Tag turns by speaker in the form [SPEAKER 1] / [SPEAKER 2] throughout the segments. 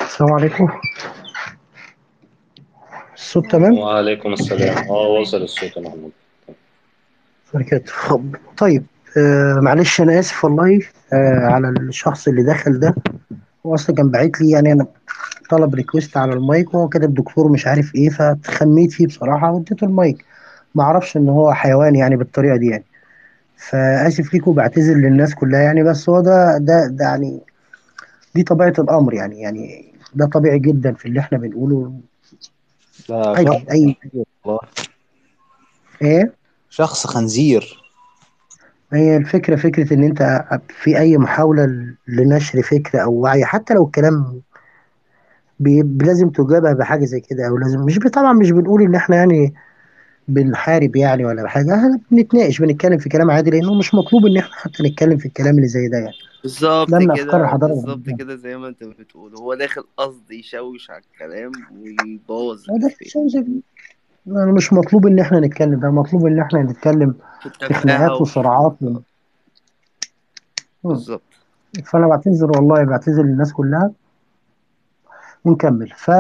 [SPEAKER 1] السلام عليكم الصوت تمام
[SPEAKER 2] وعليكم السلام اه وصل الصوت يا محمود
[SPEAKER 1] بركاته خب. طيب آه معلش انا اسف والله آه على الشخص اللي دخل ده هو اصلا كان باعت لي يعني انا طلب ريكوست على المايك وهو كاتب دكتور مش عارف ايه فخميت فيه بصراحه واديته المايك ما اعرفش ان هو حيوان يعني بالطريقه دي يعني فاسف ليكم بعتذر للناس كلها يعني بس هو ده ده ده يعني دي طبيعه الامر يعني يعني ده طبيعي جدا في اللي احنا بنقوله
[SPEAKER 3] ده شخص
[SPEAKER 1] عادي اي
[SPEAKER 3] خنزير والله
[SPEAKER 1] ايه
[SPEAKER 3] شخص خنزير
[SPEAKER 1] هي الفكرة فكرة إن أنت في أي محاولة لنشر فكرة أو وعي حتى لو الكلام بي- لازم تجابه بحاجة زي كده أو لازم مش طبعا مش بنقول إن إحنا يعني بنحارب يعني ولا حاجة إحنا بنتناقش بنتكلم في كلام عادي لأنه مش مطلوب إن إحنا حتى نتكلم في الكلام اللي زي ده يعني ده
[SPEAKER 4] بالظبط
[SPEAKER 1] من أفكار
[SPEAKER 4] كده
[SPEAKER 1] الحضارة
[SPEAKER 4] بالظبط
[SPEAKER 1] الغربية
[SPEAKER 4] كده زي ما انت بتقول هو داخل قصد يشوش على الكلام ويبوظ
[SPEAKER 1] هو ده
[SPEAKER 4] الإفيه
[SPEAKER 1] شيء زي- يعني مش مطلوب إن إحنا نتكلم ده مطلوب إن إحنا نتكلم
[SPEAKER 4] في
[SPEAKER 1] في
[SPEAKER 4] التفاهة
[SPEAKER 1] خناقات
[SPEAKER 4] وفي
[SPEAKER 1] وصراعات
[SPEAKER 4] ال-
[SPEAKER 1] مم.
[SPEAKER 4] بالظبط
[SPEAKER 1] فأنا بعتذر والله بعتذر للناس كلها ونكمل ف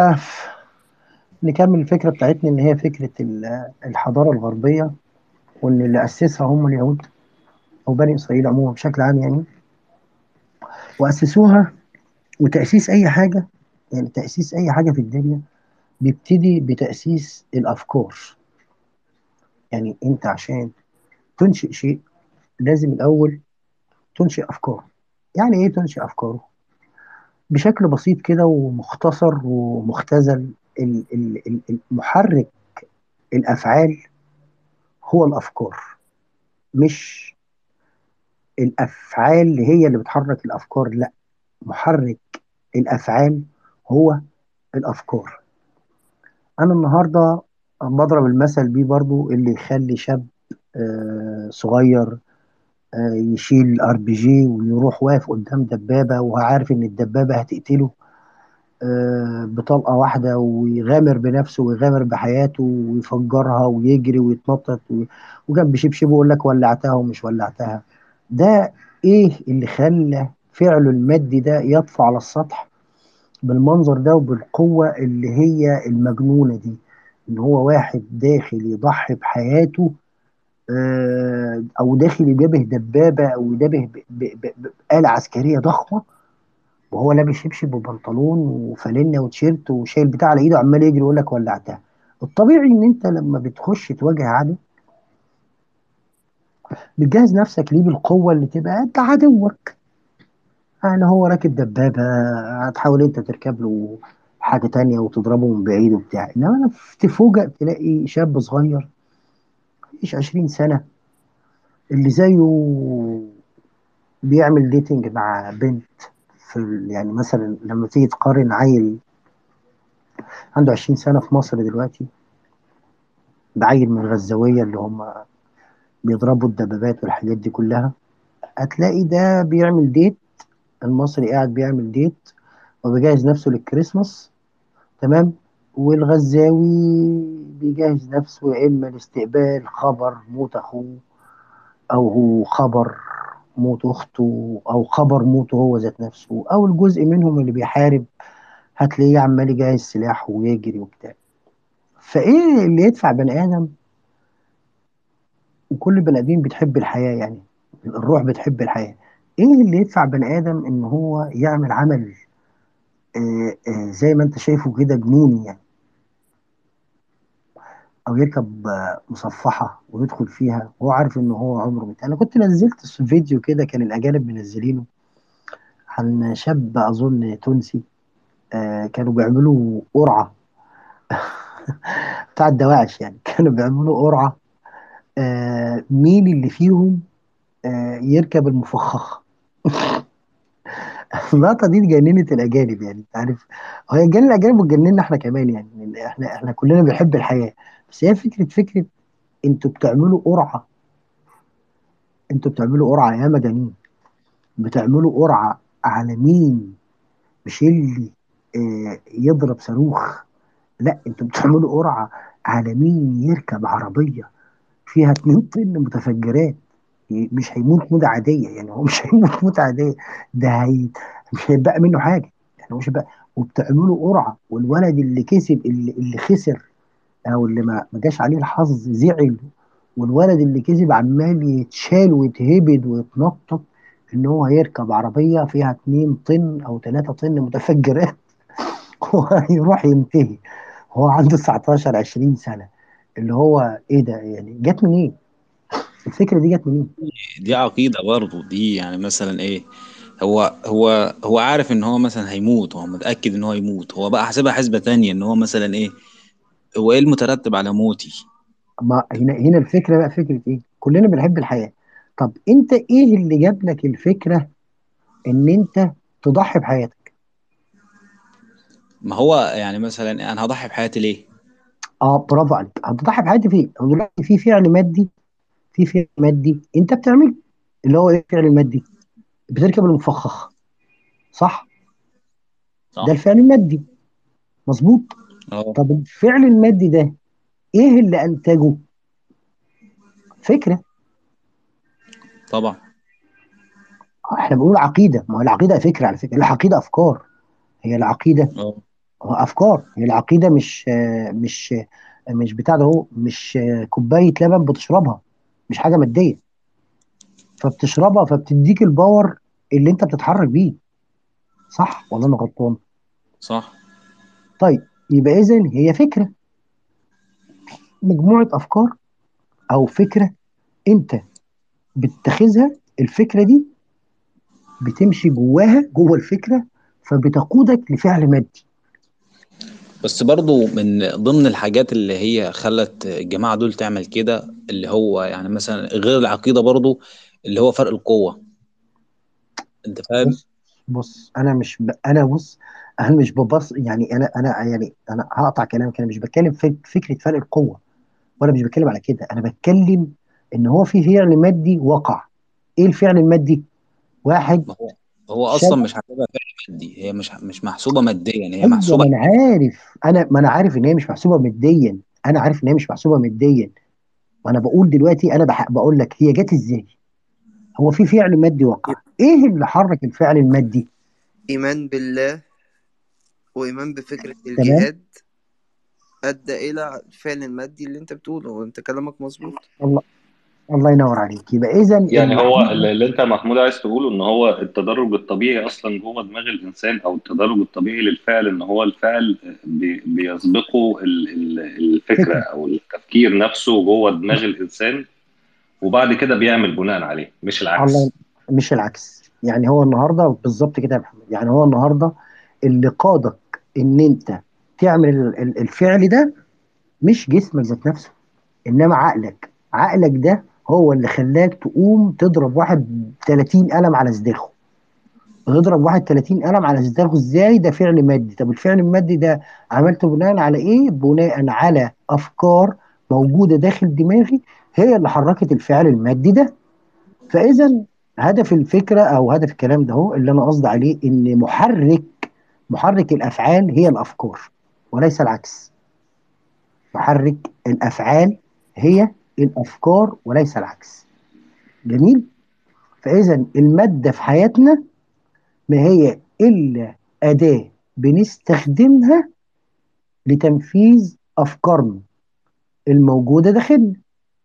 [SPEAKER 1] نكمل الفكرة بتاعتنا إن هي فكرة ال- الحضارة الغربية وإن اللي أسسها هم اليهود أو بني إسرائيل عموما بشكل عام يعني وأسسوها وتأسيس أي حاجة يعني تأسيس أي حاجة في الدنيا بيبتدي بتأسيس الأفكار يعني أنت عشان تنشئ شيء لازم الأول تنشئ أفكار يعني إيه تنشئ أفكاره؟ بشكل بسيط كده ومختصر ومختزل ال- ال- ال- المحرك الأفعال هو الأفكار مش الافعال هي اللي بتحرك الافكار لا محرك الافعال هو الافكار انا النهارده بضرب المثل بيه برضو اللي يخلي شاب آه، صغير آه، يشيل ار بي جي ويروح واقف قدام دبابه وعارف ان الدبابه هتقتله آه، بطلقه واحده ويغامر بنفسه ويغامر بحياته ويفجرها ويجري ويتنطط و- وجنب شبشبه يقول لك ولعتها ومش ولعتها ده ايه اللي خلى فعله المادي ده يطفو على السطح بالمنظر ده وبالقوة اللي هي المجنونة دي ان هو واحد داخل يضحي بحياته آه، او داخل يجابه دبابة او يجابه ب- ب- ب- بآلة عسكرية ضخمة وهو لابس شبشب وبنطلون وفانلة وتيشيرت وشايل بتاع على ايده عمال يجري يقول لك ولعتها الطبيعي ان انت لما بتخش تواجه عدو بتجهز نفسك ليه بالقوة اللي تبقى انت عدوك يعني هو راكب دبابة هتحاول انت تركب له حاجة تانية وتضربه من بعيد وبتاع انما انا تفوجئ تلاقي شاب صغير مفيش 20 سنة اللي زيه بيعمل ديتنج مع بنت في ال- يعني مثلا لما تيجي تقارن عيل عنده 20 سنة في مصر دلوقتي بعيل من الغزاوية اللي هم بيضربوا الدبابات والحاجات دي كلها هتلاقي ده بيعمل ديت المصري قاعد بيعمل ديت وبيجهز نفسه للكريسماس تمام والغزاوي بيجهز نفسه يا اما لاستقبال خبر موت اخوه او هو خبر موت اخته او خبر موته هو ذات نفسه او الجزء منهم اللي بيحارب هتلاقيه عمال يجهز سلاح ويجري وبتاع فايه اللي يدفع بني ادم وكل بني ادمين بتحب الحياه يعني الروح بتحب الحياه ايه اللي يدفع بني ادم ان هو يعمل عمل آه آه زي ما انت شايفه كده جنوني يعني او يركب آه، مصفحه ويدخل فيها وهو عارف ان هو عمره مت... انا كنت نزلت فيديو كده كان الاجانب منزلينه عن شاب اظن تونسي آه كانوا بيعملوا قرعه بتاع الدواعش يعني كانوا بيعملوا قرعه آه مين اللي فيهم آه يركب المفخخه اللقطه دي جننت الاجانب يعني انت عارف هي جنن الاجانب وتجننا احنا كمان يعني لأن احنا احنا كلنا بنحب الحياه بس هي فكره فكره انتوا بتعملوا قرعه انتوا بتعملوا قرعه يا مجانين بتعملوا قرعة على مين مش اللي آه، يضرب صاروخ لا انتوا بتعملوا قرعة على مين يركب عربية فيها اتنين طن متفجرات ي- مش هيموت موتة عادية يعني هو مش هيموت موتة عادية ده هي مش هيبقى منه حاجة يعني هو مش هيبقى وبتعملوا له قرعه والولد اللي كسب اللي, اللي خسر او اللي ما ما جاش عليه الحظ زعل والولد اللي كسب عمال يتشال ويتهبد ويتنطط ان هو هيركب عربيه فيها 2 طن او 3 طن متفجرات وهيروح ينتهي هو عنده 19 20 سنه اللي هو ايه ده يعني جت منين؟ الفكره دي جت منين؟
[SPEAKER 3] دي عقيدة برضه دي يعني مثلا ايه هو هو هو عارف ان هو مثلا هيموت هو متأكد ان هو هيموت هو بقى حاسبها حسبة تانية ان هو مثلا ايه هو ايه المترتب على موتي
[SPEAKER 1] ما هنا هنا الفكره بقى فكره ايه؟ كلنا بنحب الحياه طب انت ايه اللي جاب لك الفكره ان انت تضحي بحياتك؟
[SPEAKER 3] ما هو يعني مثلا انا هضحي بحياتي ليه
[SPEAKER 1] اه برافو عليك هتضحي بحياتي في ايه؟ هو دلوقتي في فعل مادي في فعل مادي انت بتعمله اللي هو ايه الفعل المادي؟ بتركب المفخخ صح؟
[SPEAKER 3] صح
[SPEAKER 1] ده الفعل المادي مظبوط؟
[SPEAKER 3] اه
[SPEAKER 1] طب الفعل المادي ده ايه اللي انتجه؟ فكره
[SPEAKER 3] طبعا
[SPEAKER 1] احنا بنقول عقيده ما هو العقيده فكره على فكره العقيده افكار هي العقيده
[SPEAKER 3] اه
[SPEAKER 1] هو افكار هي العقيده مش آه، مش آه، مش بتاع ده هو مش آه، كوبايه لبن بتشربها مش حاجه ماديه فبتشربها فبتديك الباور اللي انت بتتحرك بيه صح ولا انا غلطان
[SPEAKER 3] صح
[SPEAKER 1] طيب يبقى اذا هي فكره مجموعه افكار او فكره انت بتتخذها الفكره دي بتمشي جواها جوه الفكره فبتقودك لفعل مادي
[SPEAKER 3] بس برضو من ضمن الحاجات اللي هي خلت الجماعة دول تعمل كده اللي هو يعني مثلا غير العقيدة برضو اللي هو فرق القوة انت فاهم
[SPEAKER 1] بص بص انا مش ب... انا بص انا مش ببص يعني انا انا يعني انا هقطع كلامك انا مش بتكلم في فكره فرق القوه وانا مش بتكلم على كده انا بتكلم ان هو في فعل مادي وقع ايه الفعل المادي واحد
[SPEAKER 3] ما هو هو اصلا
[SPEAKER 1] شال
[SPEAKER 3] مش هتبقى فعل مادي هي مش مش محسوبة ماديا هي
[SPEAKER 1] ايوه
[SPEAKER 3] محسوبة
[SPEAKER 1] ما انا عارف انا ما انا عارف ان هي مش محسوبه ماديا انا عارف ان هي مش محسوبه ماديا وانا بقول دلوقتي انا بح... بقول لك هي جت ازاي هو في فعل مادي وقع ايه اللي حرك الفعل المادي
[SPEAKER 4] إيمان بالله وإيمان بفكرة
[SPEAKER 1] تمام
[SPEAKER 4] الجهاد أدى إلى الفعل المادي اللي أنت بتقوله وأنت كلامك مظبوط
[SPEAKER 1] الله الله ينور عليك يبقى اذا
[SPEAKER 2] يعني
[SPEAKER 1] اللي
[SPEAKER 2] هو
[SPEAKER 1] حرك
[SPEAKER 2] اللي اللي انت محمود عايز تقوله ان هو التدرج الطبيعي اصلا جوه دماغ الانسان او التدرج الطبيعي للفعل ان هو الفعل بي- بيسبقه ال- ال- الفكره
[SPEAKER 1] فكره
[SPEAKER 2] او التفكير نفسه جوه دماغ الانسان وبعد كده بيعمل بناء عليه مش
[SPEAKER 1] الله
[SPEAKER 2] العكس
[SPEAKER 1] مش العكس يعني هو النهارده بالظبط كده يا محمد يعني هو النهارده اللي قادك ان انت تعمل ال- ال- الفعل ده مش جسمك ذات نفسه انما عقلك عقلك ده هو اللي خلاك تقوم تضرب واحد 30 قلم على صداخه تضرب واحد 30 قلم على صداخه ازاي ده فعل مادي طب الفعل المادي ده عملته بناء على ايه بناء على افكار موجوده داخل دماغي هي اللي حركت الفعل المادي ده فاذا هدف الفكره او هدف الكلام ده هو اللي انا قصدي عليه ان محرك محرك الافعال هي الافكار وليس العكس محرك الافعال هي الافكار وليس العكس جميل فاذا الماده في حياتنا ما هي الا اداه بنستخدمها لتنفيذ افكارنا الموجوده داخلنا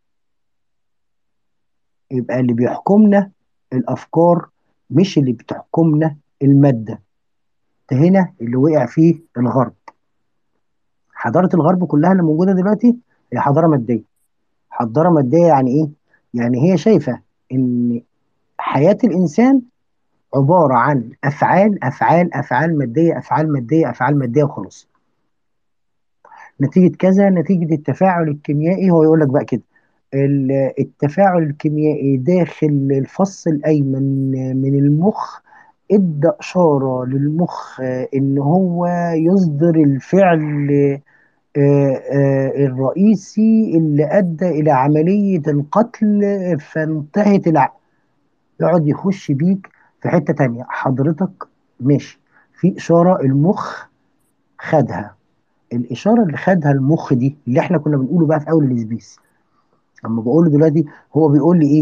[SPEAKER 1] يبقى اللي بيحكمنا الافكار مش اللي بتحكمنا الماده ده هنا اللي وقع فيه الغرب حضاره الغرب كلها اللي موجوده دلوقتي هي حضاره ماديه حضاره ماديه يعني ايه يعني هي شايفه ان حياه الانسان عباره عن افعال افعال افعال ماديه افعال ماديه افعال ماديه وخلاص نتيجه كذا نتيجه التفاعل الكيميائي هو يقول لك بقى كده ال- التفاعل الكيميائي داخل الفص الايمن من المخ ادى اشاره للمخ آه، ان هو يصدر الفعل آه، آه، الرئيسي اللي ادى الى عمليه القتل فانتهت الع... يقعد يخش بيك في حته تانية حضرتك ماشي في اشاره المخ خدها الاشاره اللي خدها المخ دي اللي احنا كنا بنقوله بقى في اول السبيس اما بقول له دلوقتي هو بيقول لي ايه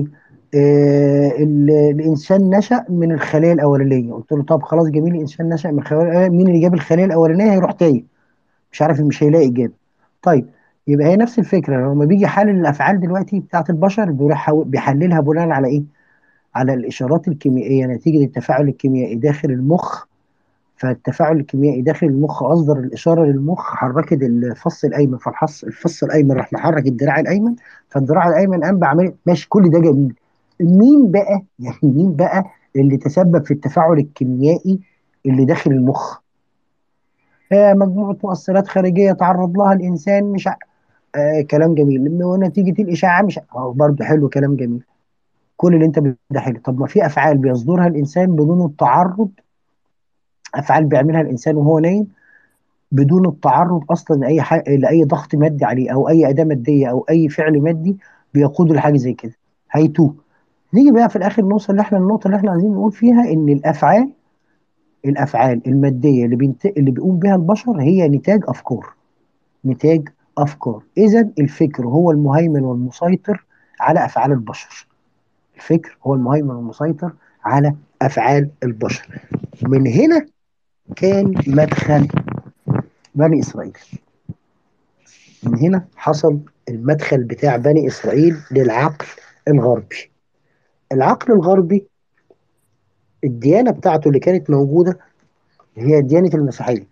[SPEAKER 1] آه ال- الانسان نشأ من الخليه الاولانيه قلت له طب خلاص جميل الانسان نشأ من الخليه الأولانية، مين اللي جاب الخليه الاولانيه هيروح تايه مش عارف مش هيلاقي اجابه طيب يبقى هي نفس الفكره لما بيجي يحلل الافعال دلوقتي بتاعت البشر بيروح هو- بيحللها بناء على ايه على الاشارات الكيميائيه نتيجه التفاعل الكيميائي داخل المخ فالتفاعل الكيميائي داخل المخ اصدر الاشاره للمخ حركت الفص الايمن فالحص الفص الايمن راح محرك الدراع الايمن فالدراع الايمن قام بعمليه ماشي كل ده جميل مين بقى يعني مين بقى اللي تسبب في التفاعل الكيميائي اللي داخل المخ آه مجموعه مؤثرات خارجيه تعرض لها الانسان مش ع... آه كلام جميل ونتيجه الاشعاع مش آه برضه حلو كلام جميل كل اللي انت بتقوله ده حلو طب ما في افعال بيصدرها الانسان بدون التعرض افعال بيعملها الانسان وهو نايم بدون التعرض اصلا لاي حاجه لاي ضغط مادي عليه او اي اداه ماديه او اي فعل مادي بيقوده لحاجه زي كده هيتوه نيجي بقى في الاخر نوصل اللي احنا النقطه اللي احنا عايزين نقول فيها ان الافعال الافعال الماديه اللي بينت... اللي بيقوم بها البشر هي نتاج افكار نتاج افكار اذا الفكر هو المهيمن والمسيطر على افعال البشر الفكر هو المهيمن والمسيطر على افعال البشر من هنا كان مدخل بني اسرائيل من هنا حصل المدخل بتاع بني اسرائيل للعقل الغربي العقل الغربي الديانه بتاعته اللي كانت موجوده هي ديانه المسيحيه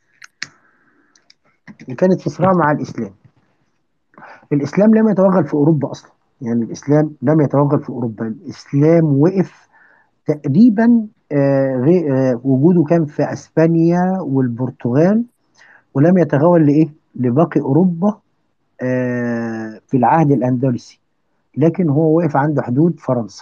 [SPEAKER 1] وكانت في صراع مع الاسلام الاسلام لم يتوغل في اوروبا اصلا يعني الاسلام لم يتوغل في اوروبا الاسلام وقف تقريبا آه غي- آه وجوده كان في اسبانيا والبرتغال ولم يتغول لايه لباقي اوروبا آه في العهد الاندلسي لكن هو وقف عند حدود فرنسا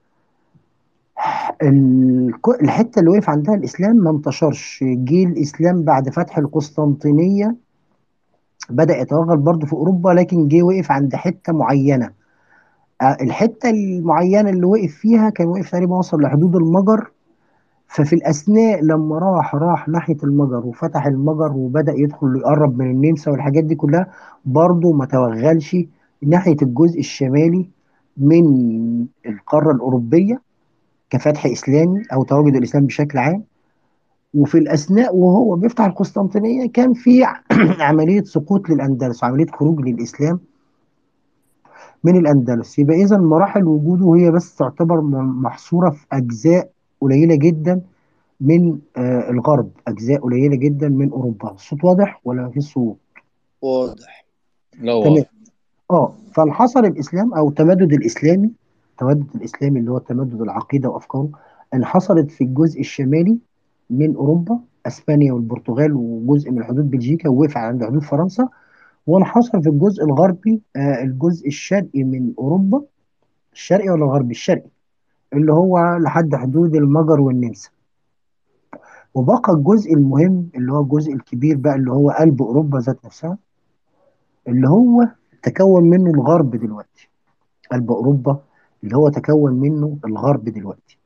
[SPEAKER 1] الك- الحته اللي وقف عندها الاسلام ما انتشرش جه الاسلام بعد فتح القسطنطينيه بدأ يتوغل برضه في اوروبا لكن جه وقف عند حته معينه آه، الحته المعينه اللي وقف فيها كان وقف تقريبا وصل لحدود المجر ففي الأثناء لما راح راح ناحية المجر وفتح المجر وبدأ يدخل يقرب من النمسا والحاجات دي كلها برضه ما توغلش ناحية الجزء الشمالي من القارة الأوروبية كفتح إسلامي أو تواجد الإسلام بشكل عام وفي الأثناء وهو بيفتح القسطنطينية كان في عملية سقوط للأندلس وعملية خروج للإسلام من الأندلس يبقى إذا مراحل وجوده هي بس تعتبر م- محصورة في أجزاء قليلة جدا من آه الغرب أجزاء قليلة جدا من أوروبا الصوت واضح ولا مفيش صوت؟
[SPEAKER 4] واضح
[SPEAKER 3] لا
[SPEAKER 1] تمام
[SPEAKER 3] واضح
[SPEAKER 1] اه فانحصر الإسلام أو التمدد الإسلامي التمدد الإسلامي اللي هو تمدد العقيدة وأفكاره انحصرت في الجزء الشمالي من أوروبا أسبانيا والبرتغال وجزء من حدود بلجيكا ووقف عند حدود فرنسا وانحصر في الجزء الغربي آه الجزء الشرقي من أوروبا الشرقي ولا الغربي الشرقي اللي هو لحد حدود المجر والنمسا وبقى الجزء المهم اللي هو الجزء الكبير بقى اللي هو قلب أوروبا ذات نفسها اللي هو تكون منه الغرب دلوقتي قلب أوروبا اللي هو تكون منه الغرب دلوقتي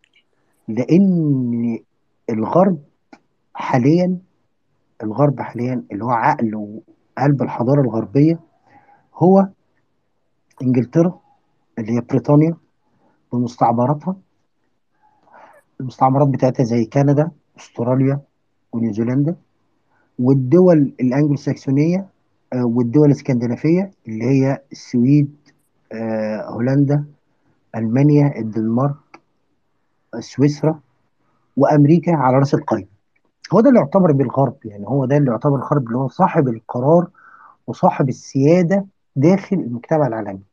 [SPEAKER 1] لأن الغرب حاليا الغرب حاليا اللي هو عقل وقلب الحضارة الغربية هو إنجلترا اللي هي بريطانيا بمستعمراتها المستعمرات بتاعتها زي كندا استراليا ونيوزيلندا والدول الانجلو ساكسونيه آه، والدول الاسكندنافيه اللي هي السويد آه، هولندا المانيا الدنمارك سويسرا وامريكا على راس القائمه هو ده اللي يعتبر بالغرب يعني هو ده اللي يعتبر الغرب اللي هو صاحب القرار وصاحب السياده داخل المجتمع العالمي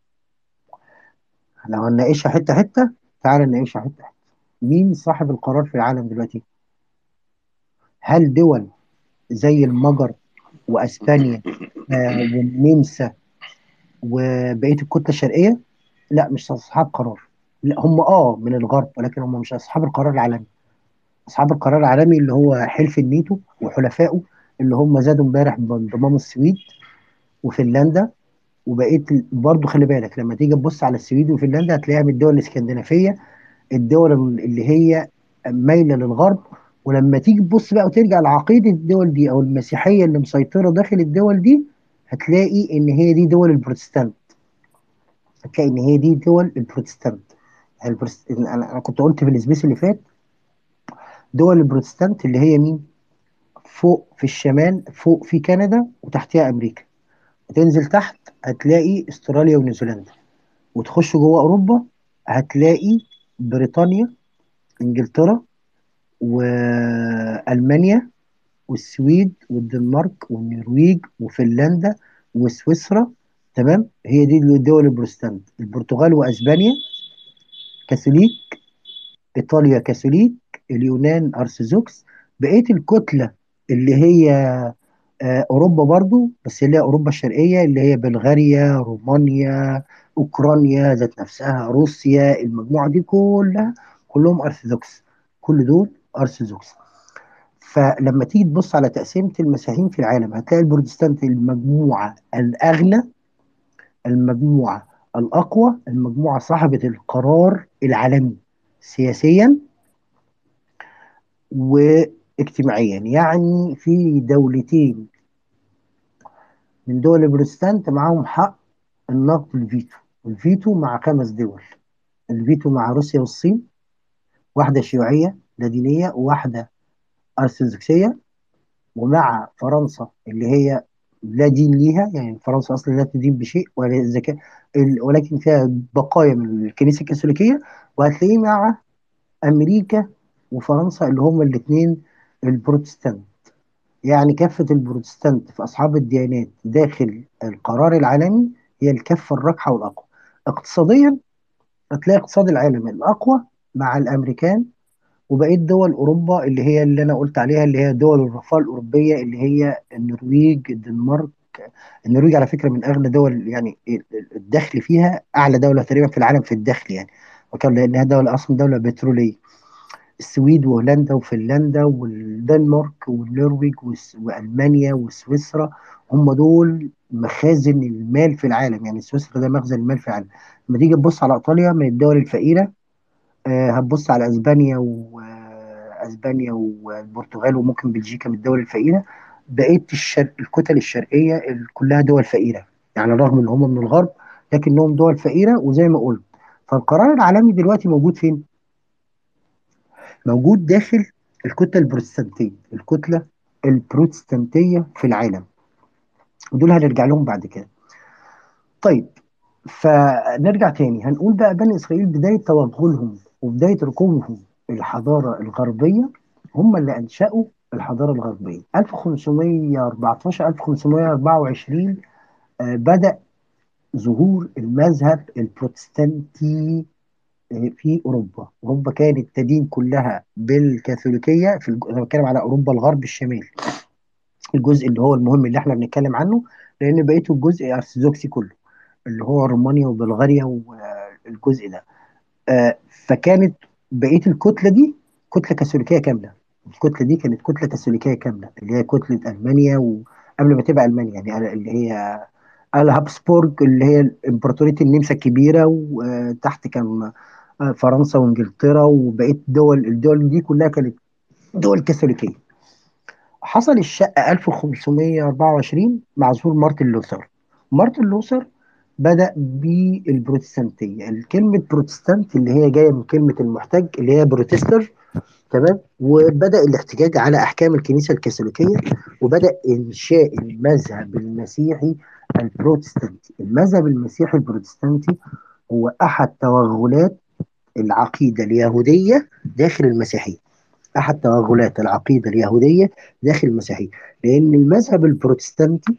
[SPEAKER 1] لو هنناقشها حته حته تعال نناقشها حته حته مين صاحب القرار في العالم دلوقتي هل دول زي المجر واسبانيا آه، والنمسا وبقيه الكتله الشرقيه لا مش اصحاب قرار لا هم اه من الغرب ولكن هم مش اصحاب القرار العالمي اصحاب القرار العالمي اللي هو حلف الناتو وحلفائه اللي هم زادوا امبارح بانضمام السويد وفنلندا وبقيه ال- برضه خلي بالك لما تيجي تبص على السويد وفنلندا هتلاقيها من الدول الاسكندنافيه الدول اللي هي مايله للغرب ولما تيجي تبص بقى وترجع لعقيده الدول دي او المسيحيه اللي مسيطره داخل الدول دي هتلاقي ان هي دي دول البروتستانت هتلاقي ان هي دي دول البروتستانت يعني البروتست... انا أنا كنت قلت في السبيس اللي فات دول البروتستانت اللي هي مين فوق في الشمال فوق في كندا وتحتها امريكا تنزل تحت هتلاقي استراليا ونيوزيلندا وتخش جوه اوروبا هتلاقي بريطانيا انجلترا والمانيا والسويد والدنمارك والنرويج وفنلندا وسويسرا تمام هي دي الدول البروتستانت البرتغال واسبانيا كاثوليك ايطاليا كاثوليك اليونان ارثوذكس بقيه الكتله اللي هي آه، اوروبا برضو بس اللي هي اوروبا الشرقيه اللي هي بلغاريا رومانيا اوكرانيا ذات نفسها روسيا المجموعه دي كلها كلهم ارثوذكس كل دول ارثوذكس فلما تيجي تبص على تقسيمه المسيحيين في العالم هتلاقي البروتستانت المجموعه الاغنى المجموعه الاقوى المجموعه صاحبه القرار العالمي سياسيا واجتماعيا يعني في دولتين من دول البروتستانت معاهم حق النقد الفيتو الفيتو مع خمس دول الفيتو مع روسيا والصين واحدة شيوعية لا دينية وواحدة أرثوذكسية ومع فرنسا اللي هي لا دين ليها يعني فرنسا أصلا لا تدين بشيء ولا الزكاة ال- ولكن فيها بقايا من الكنيسة الكاثوليكية وهتلاقيه مع أمريكا وفرنسا اللي هم الاثنين البروتستانت يعني كافة البروتستانت في أصحاب الديانات داخل القرار العالمي هي الكفة الراجحة والأقوى اقتصاديا هتلاقي اقتصاد العالم الأقوى مع الأمريكان وبقية دول أوروبا اللي هي اللي أنا قلت عليها اللي هي دول الرفاه الأوروبية اللي هي النرويج الدنمارك النرويج على فكرة من أغنى دول يعني الدخل فيها أعلى دولة تقريبا في العالم في الدخل يعني وكان لأنها دولة أصلا دولة بترولية السويد وهولندا وفنلندا والدنمارك والنرويج والس- والمانيا وسويسرا هم دول مخازن المال في العالم يعني سويسرا ده مخزن المال في العالم لما تيجي تبص على ايطاليا من الدول الفقيره آه، هتبص على اسبانيا واسبانيا والبرتغال وممكن بلجيكا من الدول الفقيره بقيه الشرق الكتل الشرقيه ال- كلها دول فقيره يعني رغم ان هم من الغرب لكنهم دول فقيره وزي ما قلت فالقرار العالمي دلوقتي موجود فين؟ موجود داخل الكتله البروتستانتيه الكتله البروتستانتيه في العالم ودول هنرجع لهم بعد كده طيب فنرجع تاني هنقول بقى بني اسرائيل بدايه توغلهم وبدايه ركوبهم الحضاره الغربيه هم اللي انشأوا الحضاره الغربيه 1514 1524 آه، بدأ ظهور المذهب البروتستانتي آه، في اوروبا اوروبا كانت تدين كلها بالكاثوليكيه في الج... انا بتكلم على اوروبا الغرب الشمال الجزء اللي هو المهم اللي احنا بنتكلم عنه لان بقيته الجزء ارثوذكسي كله اللي هو رومانيا وبلغاريا والجزء ده آه، فكانت بقيه الكتله دي كتله كاثوليكيه كامله الكتله دي كانت كتله كاثوليكيه كامله اللي هي كتله المانيا وقبل ما تبقى المانيا يعني اللي هي الهابسبورج اللي هي امبراطوريه النمسا الكبيره وتحت كان آه، فرنسا وانجلترا وبقيه دول الدول دي كلها كانت دول كاثوليكيه حصل الشقة 1524 مع ظهور مارتن لوثر مارتن لوثر بدأ بالبروتستانتية الكلمة بروتستانت اللي هي جاية من كلمة المحتج اللي هي بروتستر تمام وبدأ الاحتجاج على أحكام الكنيسة الكاثوليكية وبدأ إنشاء المذهب المسيحي البروتستانتي المذهب المسيحي البروتستانتي هو أحد توغلات العقيدة اليهودية داخل المسيحية أحد توغلات العقيدة اليهودية داخل المسيحية لأن المذهب البروتستانتي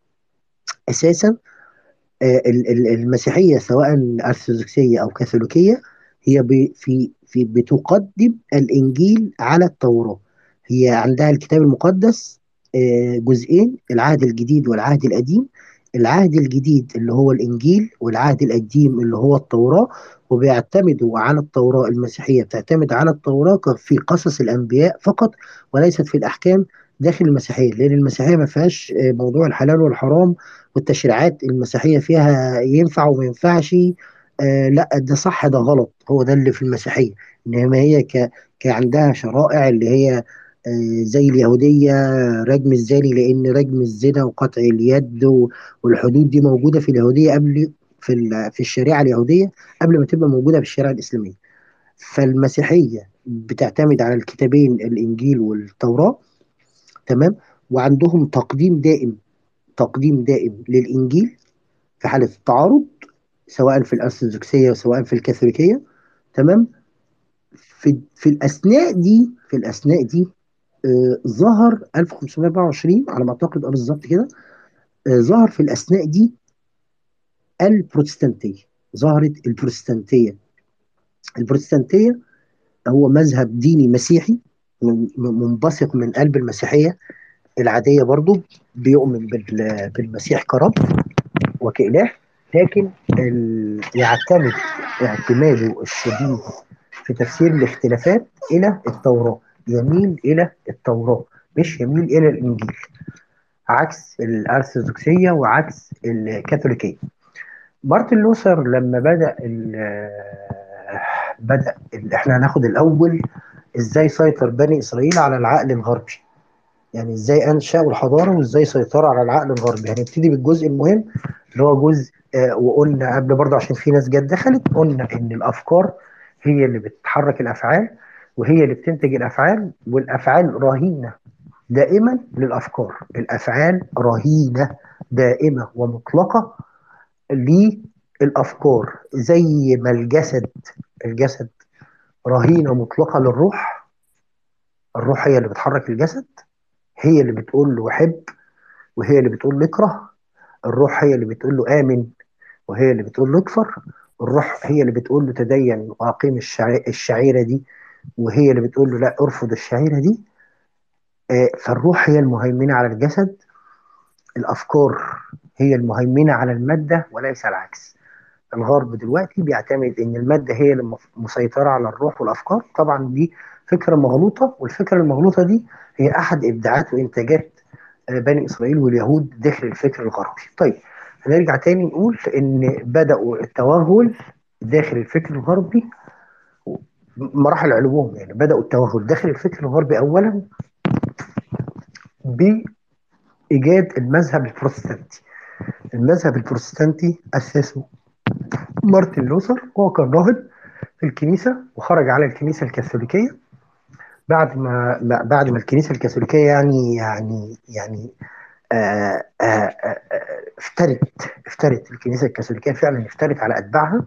[SPEAKER 1] أساسا آه، ال- ال- المسيحية سواء أرثوذكسية أو كاثوليكية هي ب- في في بتقدم الإنجيل على التوراة هي عندها الكتاب المقدس آه، جزئين العهد الجديد والعهد القديم العهد الجديد اللي هو الإنجيل والعهد القديم اللي هو التوراة وبيعتمدوا على التوراة المسيحية بتعتمد على التوراة ك- في قصص الأنبياء فقط وليست في الأحكام داخل المسيحية لأن المسيحية ما فيهاش آه، موضوع الحلال والحرام والتشريعات المسيحية فيها ينفع وما ينفعش آه لا ده صح ده غلط هو ده اللي في المسيحية إنما هي ك... كعندها شرائع اللي هي آه زي اليهودية رجم الزاني لأن رجم الزنا وقطع اليد و... والحدود دي موجودة في اليهودية قبل في ال- في الشريعه اليهوديه قبل ما تبقى موجوده في الشريعه الاسلاميه فالمسيحيه بتعتمد على الكتابين الانجيل والتوراه تمام وعندهم تقديم دائم تقديم دائم للانجيل في حاله التعارض سواء في الارثوذكسيه وسواء في الكاثوليكيه تمام في في الاثناء دي في الاثناء دي آه ظهر 1524 على ما اعتقد اه بالظبط كده آه ظهر في الاثناء دي البروتستانتيه ظهرت البروتستانتيه البروتستانتيه هو مذهب ديني مسيحي من- منبثق من قلب المسيحيه العاديه برضو بيؤمن بال- بالمسيح كرب وكإله لكن ال- يعتمد اعتماده الشديد في تفسير الاختلافات إلى التوراة يميل إلى التوراة مش يميل إلى الإنجيل عكس الأرثوذكسية وعكس الكاثوليكية مارتن لوثر لما بدأ ال بدأ ال احنا هناخد الأول ازاي سيطر بني إسرائيل على العقل الغربي يعني ازاي انشأوا الحضاره وازاي سيطروا على العقل الغربي هنبتدي بالجزء المهم اللي هو جزء آه وقلنا قبل برضه عشان في ناس جت دخلت قلنا ان الافكار هي اللي بتحرك الافعال وهي اللي بتنتج الافعال والافعال رهينه دائما للافكار الافعال رهينه دائمه ومطلقه للافكار زي ما الجسد الجسد رهينه مطلقه للروح الروح هي اللي بتحرك الجسد هي اللي بتقول له حب وهي اللي بتقول له اكره الروح هي اللي بتقول له آمن وهي اللي بتقول له اكفر الروح هي اللي بتقول له تدين وأقيم الشعي- الشعيرة دي وهي اللي بتقول له لا ارفض الشعيرة دي آه، فالروح هي المهيمنة على الجسد الأفكار هي المهيمنة على المادة وليس العكس الغرب دلوقتي بيعتمد ان المادة هي اللي مف- مسيطرة على الروح والأفكار طبعا دي فكرة مغلوطة والفكرة المغلوطة دي هي أحد إبداعات وإنتاجات آه، بني إسرائيل واليهود داخل الفكر الغربي طيب هنرجع تاني نقول إن بدأوا التوغل داخل الفكر الغربي مراحل علوهم يعني بدأوا التوغل داخل الفكر الغربي أولا بإيجاد المذهب البروتستانتي المذهب البروتستانتي أسسه مارتن لوثر هو كان راهب في الكنيسة وخرج على الكنيسة الكاثوليكية بعد ما ما- بعد ما الكنيسة الكاثوليكية يعني يعني يعني آه، آه، آه، آه، افترت افترت الكنيسة الكاثوليكية فعلا افترت على أتباعها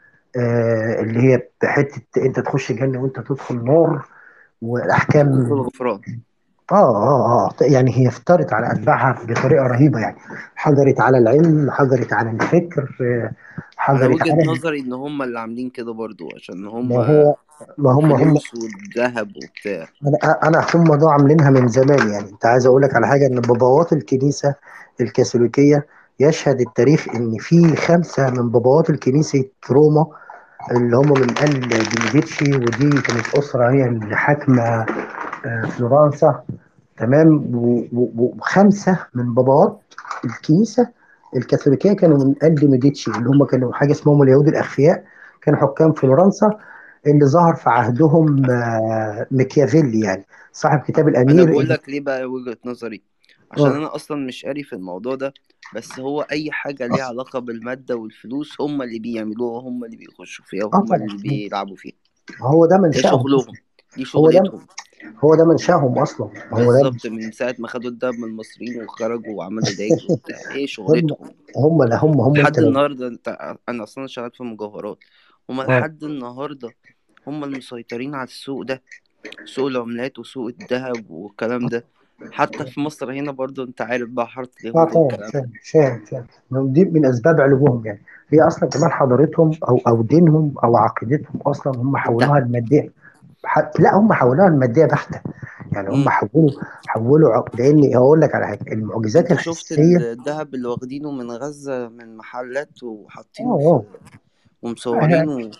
[SPEAKER 1] آه، اللي هي حتة أنت تخش جنة وأنت تدخل نار وأحكام
[SPEAKER 4] حقوق الغفران
[SPEAKER 1] اه اه اه يعني هي افترت على اتباعها بطريقه رهيبه يعني حجرت على العلم حجرت على الفكر آه،
[SPEAKER 4] انا
[SPEAKER 1] حجرت
[SPEAKER 4] وجهة
[SPEAKER 1] على
[SPEAKER 4] نظري ان هم اللي عاملين كده برضو عشان هم
[SPEAKER 1] ما هو ما هم هم
[SPEAKER 4] الفلوس والذهب وبتاع
[SPEAKER 1] انا انا هم ده عاملينها من زمان يعني انت عايز اقول لك على حاجه ان بابوات الكنيسه الكاثوليكيه يشهد التاريخ ان في خمسه من بابوات الكنيسه روما اللي هم من ال بنيديتشي ودي كانت اسره هي اللي حاكمه آه، فلورنسا تمام و- و- وخمسه من بابوات الكنيسه الكاثوليكيه كانوا من ال ميديتشي اللي هم كانوا حاجه اسمهم اليهود الاخفياء كانوا حكام فلورنسا اللي ظهر في عهدهم آه، ميكيافيلي يعني صاحب كتاب
[SPEAKER 4] انا
[SPEAKER 1] الامير
[SPEAKER 4] بقول
[SPEAKER 1] اللي
[SPEAKER 4] لك ليه بقى وجهة نظري عشان
[SPEAKER 1] اه
[SPEAKER 4] انا اصلا مش قاري في الموضوع ده بس هو اي حاجة ليها علاقة بالمادة والفلوس هم اللي بيعملوها هم اللي بيخشوا فيها
[SPEAKER 1] اه
[SPEAKER 4] وهم
[SPEAKER 1] طبعا
[SPEAKER 4] اللي بيلعبوا فيها
[SPEAKER 1] هو ده
[SPEAKER 4] ده
[SPEAKER 1] منشأهم
[SPEAKER 4] شغلهم
[SPEAKER 1] اصلا
[SPEAKER 4] دي
[SPEAKER 1] هو ده
[SPEAKER 4] شغلتهم
[SPEAKER 1] هو ده منشأهم اصلا هو ده
[SPEAKER 4] بالظبط من ساعة ما خدوا الدهب من المصريين وخرجوا وعملوا دايج وبتاع ايه
[SPEAKER 1] هم
[SPEAKER 4] شغلتهم
[SPEAKER 1] هم لا هم هم انت
[SPEAKER 4] لحد
[SPEAKER 1] لو
[SPEAKER 4] النهارده انت انا اصلا شغال في المجوهرات هما
[SPEAKER 1] اه
[SPEAKER 4] لحد النهارده هما المسيطرين على السوق ده سوق العملات وسوق الذهب والكلام ده حتى في مصر هنا برضو انت عارف بقى حارة
[SPEAKER 1] اه
[SPEAKER 4] اليهود
[SPEAKER 1] طبعا
[SPEAKER 4] والكلام ده
[SPEAKER 1] فاهم فاهم فاهم دي من اسباب علوهم يعني هي اصلا كمان حضارتهم او او دينهم او عقيدتهم اصلا هم حولوها
[SPEAKER 4] الذهب
[SPEAKER 1] الماديه ح- لا هم حولوها الماديه بحته يعني هم
[SPEAKER 4] امم
[SPEAKER 1] حولوا حولوا عق- لان هقول لك على حاجه المعجزات
[SPEAKER 4] انت شفت
[SPEAKER 1] الحسيه
[SPEAKER 4] الذهب اللي واخدينه من غزة من محلات
[SPEAKER 1] اه
[SPEAKER 4] وحاطينه
[SPEAKER 1] اه
[SPEAKER 4] في
[SPEAKER 1] آه،
[SPEAKER 4] ومصورينه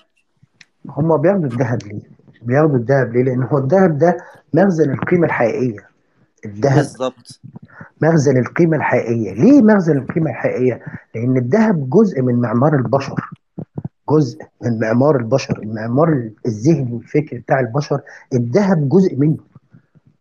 [SPEAKER 1] هم بياخدوا الذهب ليه؟ بياخدوا الذهب ليه؟ لان هو الذهب ده مخزن القيمه الحقيقيه الذهب
[SPEAKER 4] بالظبط
[SPEAKER 1] مخزن القيمه الحقيقيه ليه مخزن القيمه الحقيقيه؟ لان الذهب جزء من معمار البشر جزء من معمار البشر المعمار الذهني والفكري بتاع البشر الذهب جزء منه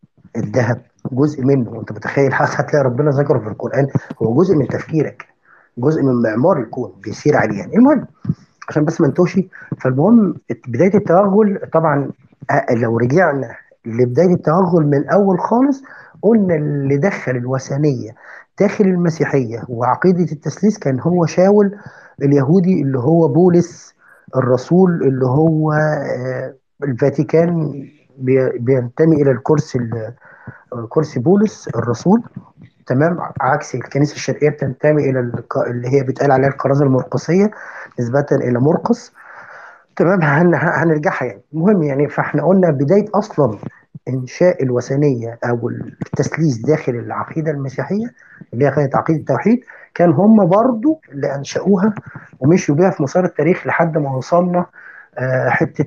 [SPEAKER 1] الذهب جزء منه وانت متخيل حتى هتلاقي ربنا ذكره في القرآن هو جزء من تفكيرك جزء من معمار الكون بيسير عليه يعني المهم عشان بس ما نتوهش فالمهم بدايه التوغل طبعا آه، لو رجعنا لبدايه التوغل من الاول خالص قلنا اللي دخل الوثنيه داخل المسيحيه وعقيده التثليث كان هو شاول اليهودي اللي هو بولس الرسول اللي هو آه، الفاتيكان بي- بينتمي الى الكرسي ال- كرسي بولس الرسول تمام عكس الكنيسه الشرقيه بتنتمي الى الك- اللي هي بيتقال عليها الكرازه المرقسيه نسبه الى مرقس تمام هن- هنرجعها يعني المهم يعني فاحنا قلنا بدايه اصلا انشاء الوثنيه او التثليث داخل العقيده المسيحيه اللي هي كانت عقيده التوحيد كان هم برضو اللي انشأوها ومشوا بيها في مسار التاريخ لحد ما وصلنا آه، حته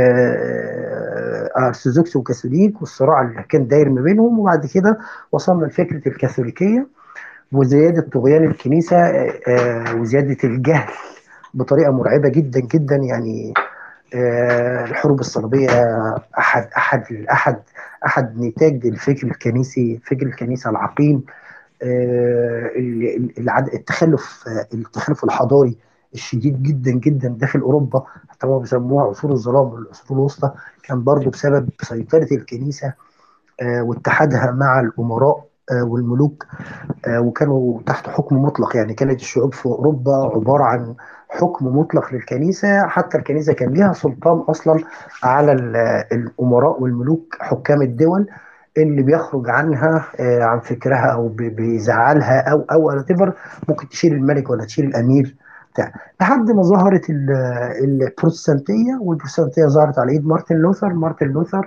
[SPEAKER 1] آه، ارثوذكس وكاثوليك والصراع اللي كان داير ما بينهم وبعد كده وصلنا لفكره الكاثوليكيه وزياده طغيان الكنيسه آه، آه، وزياده الجهل بطريقه مرعبه جدا جدا يعني آه، الحروب الصليبيه احد احد احد احد نتاج الفكر الكنيسي فكر الكنيسه العقيم آه، ال- ال- العد- التخلف آه، التخلف الحضاري الشديد جدا جدا داخل اوروبا حتى هم بيسموها عصور الظلام والعصور الوسطى كان برضو بسبب سيطره الكنيسه آه، واتحادها مع الامراء آه، والملوك آه، وكانوا تحت حكم مطلق يعني كانت الشعوب في اوروبا عباره عن حكم مطلق للكنيسه حتى الكنيسه كان ليها سلطان اصلا على ال- الامراء والملوك حكام الدول اللي بيخرج عنها آه، عن فكرها او بي- بيزعلها او او whatever ممكن تشيل الملك ولا تشيل الامير بتاع لحد ما ظهرت ال- البروتستانتيه والبروتستانتيه ظهرت على ايد مارتن لوثر مارتن لوثر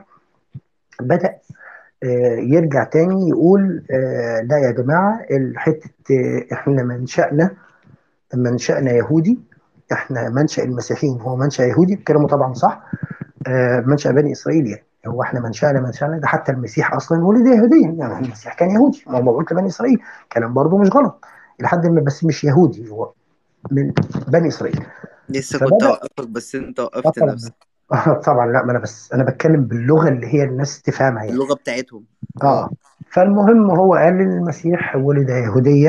[SPEAKER 1] بدا آه، يرجع تاني يقول آه، لا يا جماعه الحته آه، احنا منشأنا منشأنا يهودي احنا منشأ المسيحيين هو منشأ يهودي كلامه طبعا صح آه، منشأ بني اسرائيل يعني هو احنا منشأنا منشأنا ده حتى المسيح اصلا ولد يهوديا يعني المسيح كان يهودي ما هو مولود لبني اسرائيل كلام برضه مش غلط لحد ما بس مش يهودي هو من بني اسرائيل
[SPEAKER 4] لسه كنت
[SPEAKER 1] فبدأ
[SPEAKER 4] اوقفك بس انت وقفت
[SPEAKER 1] طبعا
[SPEAKER 4] نفسك
[SPEAKER 1] طبعا لا ما انا بس انا بتكلم باللغه اللي هي الناس تفهمها يعني
[SPEAKER 4] اللغة بتاعتهم
[SPEAKER 1] اه فالمهم هو قال المسيح ولد يهوديا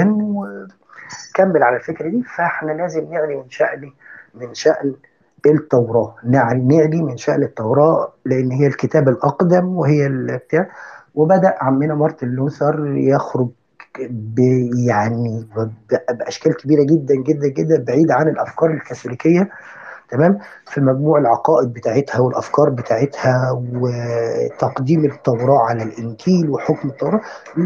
[SPEAKER 1] وكمل على الفكره دي فاحنا لازم نعلي من شأن من شأن التوراة نعلي نعلي من شأن التوراة لأن هي الكتاب الأقدم وهي البتاع وبدأ عمنا مارتن لوثر يخرج ب يعني ب- بأشكال كبيرة جدا جدا جدا بعيدة عن الأفكار الكاثوليكية تمام في مجموع العقائد بتاعتها والافكار بتاعتها وتقديم التوراه على الانجيل وحكم التوراه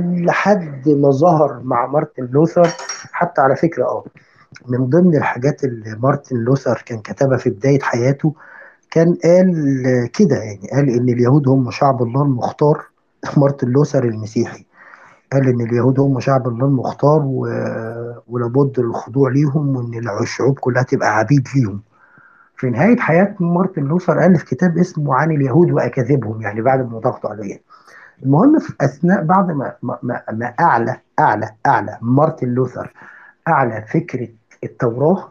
[SPEAKER 1] لحد ما ظهر مع مارتن لوثر حتى على فكره اه من ضمن الحاجات اللي مارتن لوثر كان كتبها في بدايه حياته كان قال كده يعني قال ان اليهود هم شعب الله المختار مارتن لوثر المسيحي قال ان اليهود هم شعب الله المختار و... ولابد للخضوع ليهم وان الشعوب كلها تبقى عبيد ليهم في نهاية حياة مارتن لوثر ألف كتاب اسمه عن اليهود وأكاذيبهم يعني بعد ما ضغطوا عليه المهم في أثناء بعد ما ما, ما, ما أعلى أعلى أعلى مارتن لوثر أعلى فكرة التوراة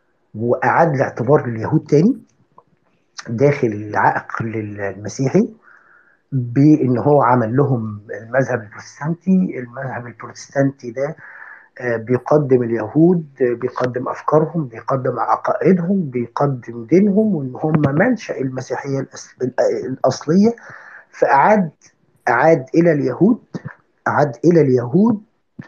[SPEAKER 1] وأعاد الاعتبار لليهود تاني داخل العقل المسيحي بأن هو عمل لهم المذهب البروتستانتي المذهب البروتستانتي ده آه، بيقدم اليهود آه، بيقدم افكارهم بيقدم عقائدهم بيقدم دينهم وان هم منشا المسيحيه الأس- الاصليه فاعاد اعاد الى اليهود اعاد الى اليهود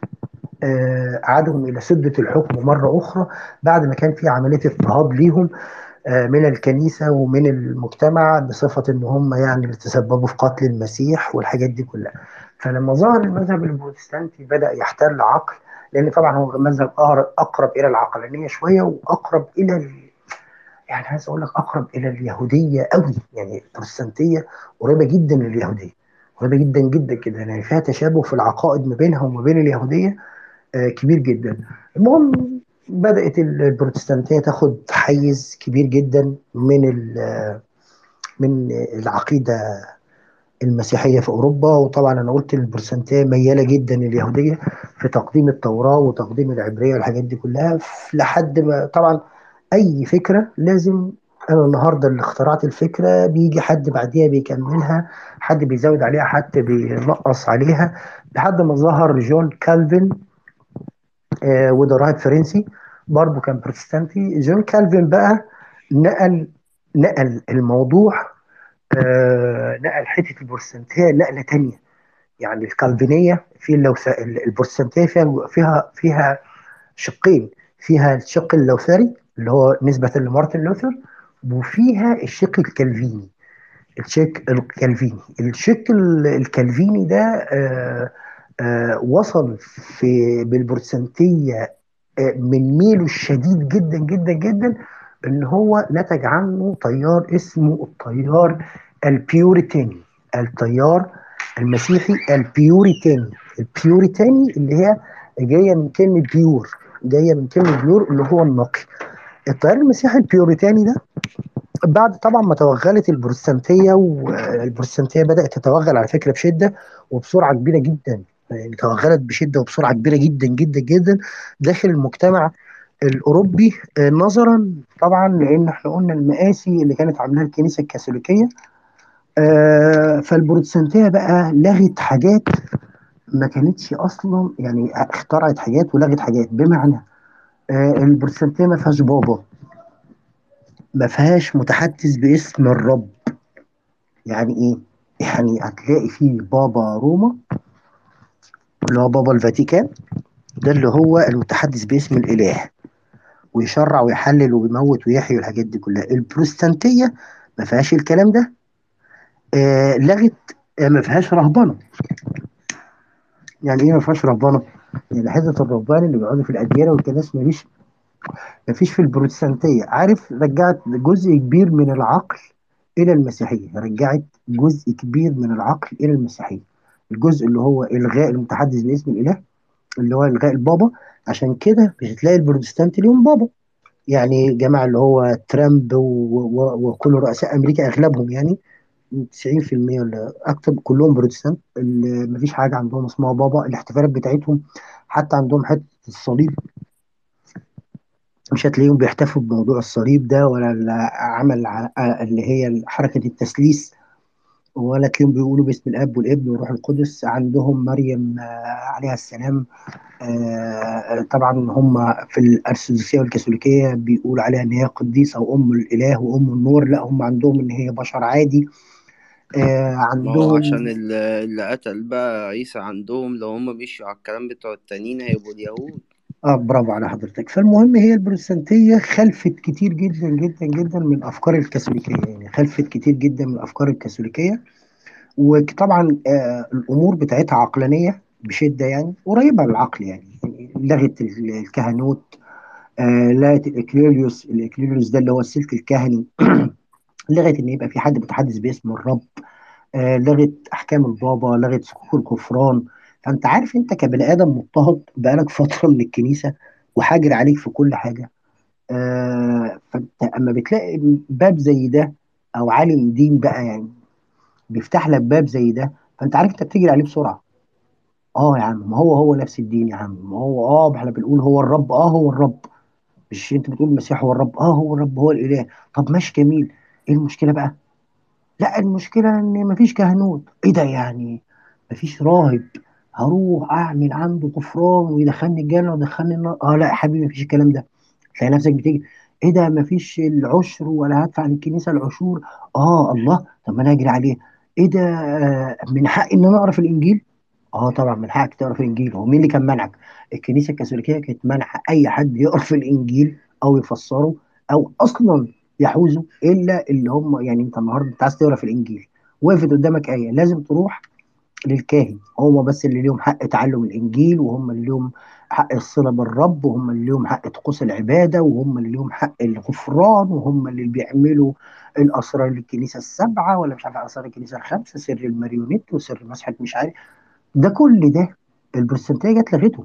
[SPEAKER 1] آه، اعادهم الى سده الحكم مره اخرى بعد ما كان في عمليه اضطهاد ليهم آه، من الكنيسه ومن المجتمع بصفه ان هم يعني اللي تسببوا في قتل المسيح والحاجات دي كلها فلما ظهر المذهب البروتستانتي بدا يحتل عقل لان طبعا هو مذهب أقر- اقرب الى العقلانيه شويه واقرب الى ال... يعني عايز اقول لك اقرب الى اليهوديه قوي يعني البروتستانتيه قريبه جدا لليهوديه قريبه جدا جدا كده يعني فيها تشابه في العقائد ما بينها وما بين اليهوديه آه، كبير جدا المهم بدات البروتستانتيه تاخد حيز كبير جدا من ال- من العقيده المسيحيه في اوروبا وطبعا انا قلت البروتستانتيه مياله جدا لليهوديه في تقديم التوراه وتقديم العبريه والحاجات دي كلها ف- لحد ما طبعا اي فكره لازم انا النهارده اللي اخترعت الفكره بيجي حد بعديها بيكملها حد بيزود عليها حد بينقص عليها لحد ما ظهر جون كالفن آه، وده راهب فرنسي برضه كان بروتستانتي جون كالفين بقى نقل نقل الموضوع آه نقل حته البروتستانتيه نقله تانية يعني الكالفينيه في اللوث... البروتستانتيه فيها فيها فيها شقين فيها الشق اللوثري اللي هو نسبه لمارتن لوثر وفيها الشق الكالفيني الشق الكالفيني الشق ال- الكالفيني ده آه آه وصل في بالبروتستانتيه آه، من ميله الشديد جدا جدا جدا ان هو نتج عنه تيار اسمه التيار البيوريتاني التيار المسيحي البيوريتاني البيوريتاني اللي هي جايه من كلمه بيور جايه من كلمه بيور اللي هو النقي التيار المسيحي البيوريتاني ده بعد طبعا ما توغلت البروتستانتيه والبروتستانتيه بدات تتوغل على فكره بشده وبسرعه كبيره جدا يعني توغلت بشده وبسرعه كبيره جدا جدا جدا داخل المجتمع الاوروبي آه، نظرا طبعا لان احنا قلنا المآسي اللي كانت عاملاها الكنيسه الكاثوليكيه آه، فالبروتستانتيه بقى لغت حاجات ما كانتش اصلا يعني اخترعت حاجات ولغت حاجات بمعنى آه، البروتستانتيه ما فيهاش بابا ما فيهاش متحدث باسم الرب يعني ايه يعني هتلاقي فيه بابا روما اللي هو بابا الفاتيكان ده اللي هو المتحدث باسم الاله ويشرع ويحلل ويموت ويحيي والحاجات دي كلها البروتستانتيه ما فيهاش الكلام ده آه لغت آه ما فيهاش رهبنه يعني ايه ما فيهاش رهبنه يعني حته الرهبان اللي بيقعدوا في الاديره والكنائس ما فيش ما فيش في البروتستانتيه عارف رجعت جزء كبير من العقل الى المسيحيه رجعت جزء كبير من العقل الى المسيحيه الجزء اللي هو الغاء المتحدث باسم الاله اللي هو الغاء البابا عشان كده مش هتلاقي البروتستانت ليهم بابا يعني جماعة اللي هو ترامب و- و- وكل رؤساء امريكا اغلبهم يعني 90% ولا اكتر كلهم بروتستانت اللي مفيش حاجه عندهم اسمها بابا الاحتفالات بتاعتهم حتى عندهم حته الصليب مش هتلاقيهم بيحتفلوا بموضوع الصليب ده ولا العمل ع- اللي هي حركه التثليث ولا تلاقيهم بيقولوا باسم الاب والابن والروح القدس عندهم مريم آه، عليها السلام آه، طبعا هم في الارثوذكسيه والكاثوليكيه بيقولوا عليها ان هي قديسه وام الاله وام النور لا هم عندهم ان هي بشر عادي آه،
[SPEAKER 4] ما هو عشان
[SPEAKER 1] عندهم
[SPEAKER 4] ال- اللي قتل بقى عيسى عندهم لو هم مشوا على الكلام بتوع التانيين هيبقوا اليهود
[SPEAKER 1] اه برافو على حضرتك فالمهم هي البروتستانتيه خلفت كتير جدا جدا جدا من افكار الكاثوليكيه يعني خلفت كتير جدا من افكار الكاثوليكيه وطبعا آه الامور بتاعتها عقلانيه بشده يعني قريبه للعقل يعني, يعني لغت ال- الكهنوت آه لغت الاكليريوس الاكليريوس ده اللي هو السلك الكهني لغت ان يبقى في حد متحدث باسم الرب آه لغت احكام البابا لغت صكوك الكفران فانت عارف انت كبني ادم مضطهد بقالك فتره من الكنيسه وحاجر عليك في كل حاجه آه فانت اما بتلاقي باب زي ده او عالم دين بقى يعني بيفتح لك باب زي ده فانت عارف انت بتجري عليه بسرعه اه يا عم ما هو هو نفس الدين يا عم ما هو اه ما احنا بنقول هو الرب اه هو الرب مش انت بتقول المسيح هو الرب اه هو الرب هو الاله طب ماشي جميل ايه المشكله بقى لا المشكله ان مفيش كهنوت ايه ده يعني مفيش راهب هروح اعمل عنده غفران ويدخلني الجنه ويدخلني النار اه لا يا حبيبي مفيش الكلام ده تلاقي نفسك بتيجي ايه ده مفيش العشر ولا هدفع للكنيسه العشور اه الله طب ما انا اجري عليه ايه ده آه من حقي ان انا اقرا في الانجيل اه طبعا من حقك تقرا في الانجيل هو مين اللي كان منعك الكنيسه الكاثوليكيه كانت منع اي حد يقرا في الانجيل او يفسره او اصلا يحوزه الا اللي هم يعني انت النهارده انت عايز تقرا في الانجيل وقفت قدامك ايه لازم تروح للكاهن هم بس اللي ليهم حق تعلم الانجيل وهم اللي ليهم حق الصله بالرب وهم اللي ليهم حق طقوس العباده وهم اللي ليهم حق الغفران وهم اللي بيعملوا الاسرار للكنيسه السبعه ولا مش عارف اسرار الكنيسه الخمسه سر الماريونيت وسر مسحه مش عارف ده كل ده البروتستانتيه جت لغته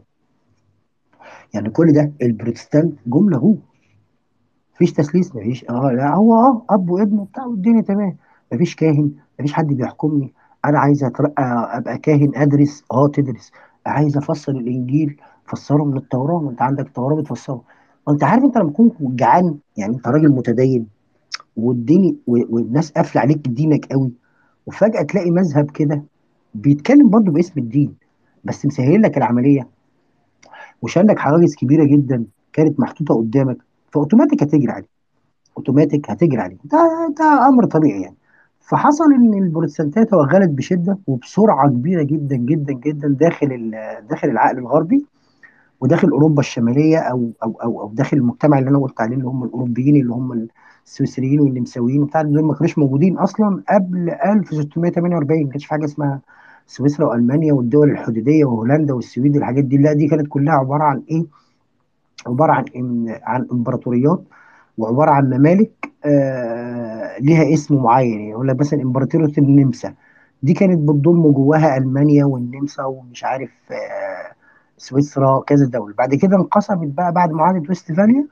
[SPEAKER 1] يعني كل ده البروتستانت جمله هو مفيش تسليس مفيش اه لا هو اه اب وابن وبتاع والدنيا تمام مفيش كاهن مفيش حد بيحكمني انا عايز اترقى ابقى كاهن ادرس اه تدرس عايز افسر الانجيل فسره من التوراه وانت عندك التوراه بتفسره وانت عارف انت لما تكون جعان يعني انت راجل متدين والدنيا و- والناس قافله عليك دينك قوي وفجاه تلاقي مذهب كده بيتكلم برضه باسم الدين بس مسهل لك العمليه وشال لك حواجز كبيره جدا كانت محطوطه قدامك فاوتوماتيك هتجري عليه اوتوماتيك هتجري عليه ده ده امر طبيعي يعني فحصل ان البروتستانتيه توغلت بشده وبسرعه كبيره جدا جدا جدا داخل ال- داخل العقل الغربي وداخل اوروبا الشماليه او او او او داخل المجتمع اللي انا قلت عليه اللي هم الاوروبيين اللي هم السويسريين والنمساويين وبتاع دول ما كانوش موجودين اصلا قبل 1648 ما كانش في حاجه اسمها سويسرا والمانيا والدول الحدوديه وهولندا والسويد والحاجات دي لا دي كانت كلها عباره عن ايه؟ عباره عن إن- عن امبراطوريات وعباره عن ممالك آه ليها اسم معين يعني يقول لك مثلا امبراطوريه النمسا دي كانت بتضم جواها المانيا والنمسا ومش عارف آه سويسرا كذا دوله بعد كده انقسمت بقى بعد معاهده وستفاليا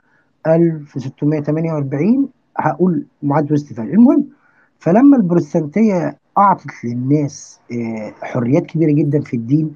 [SPEAKER 1] 1648 هقول معاهده وستفاليا المهم فلما البروتستانتيه اعطت للناس آه حريات كبيره جدا في الدين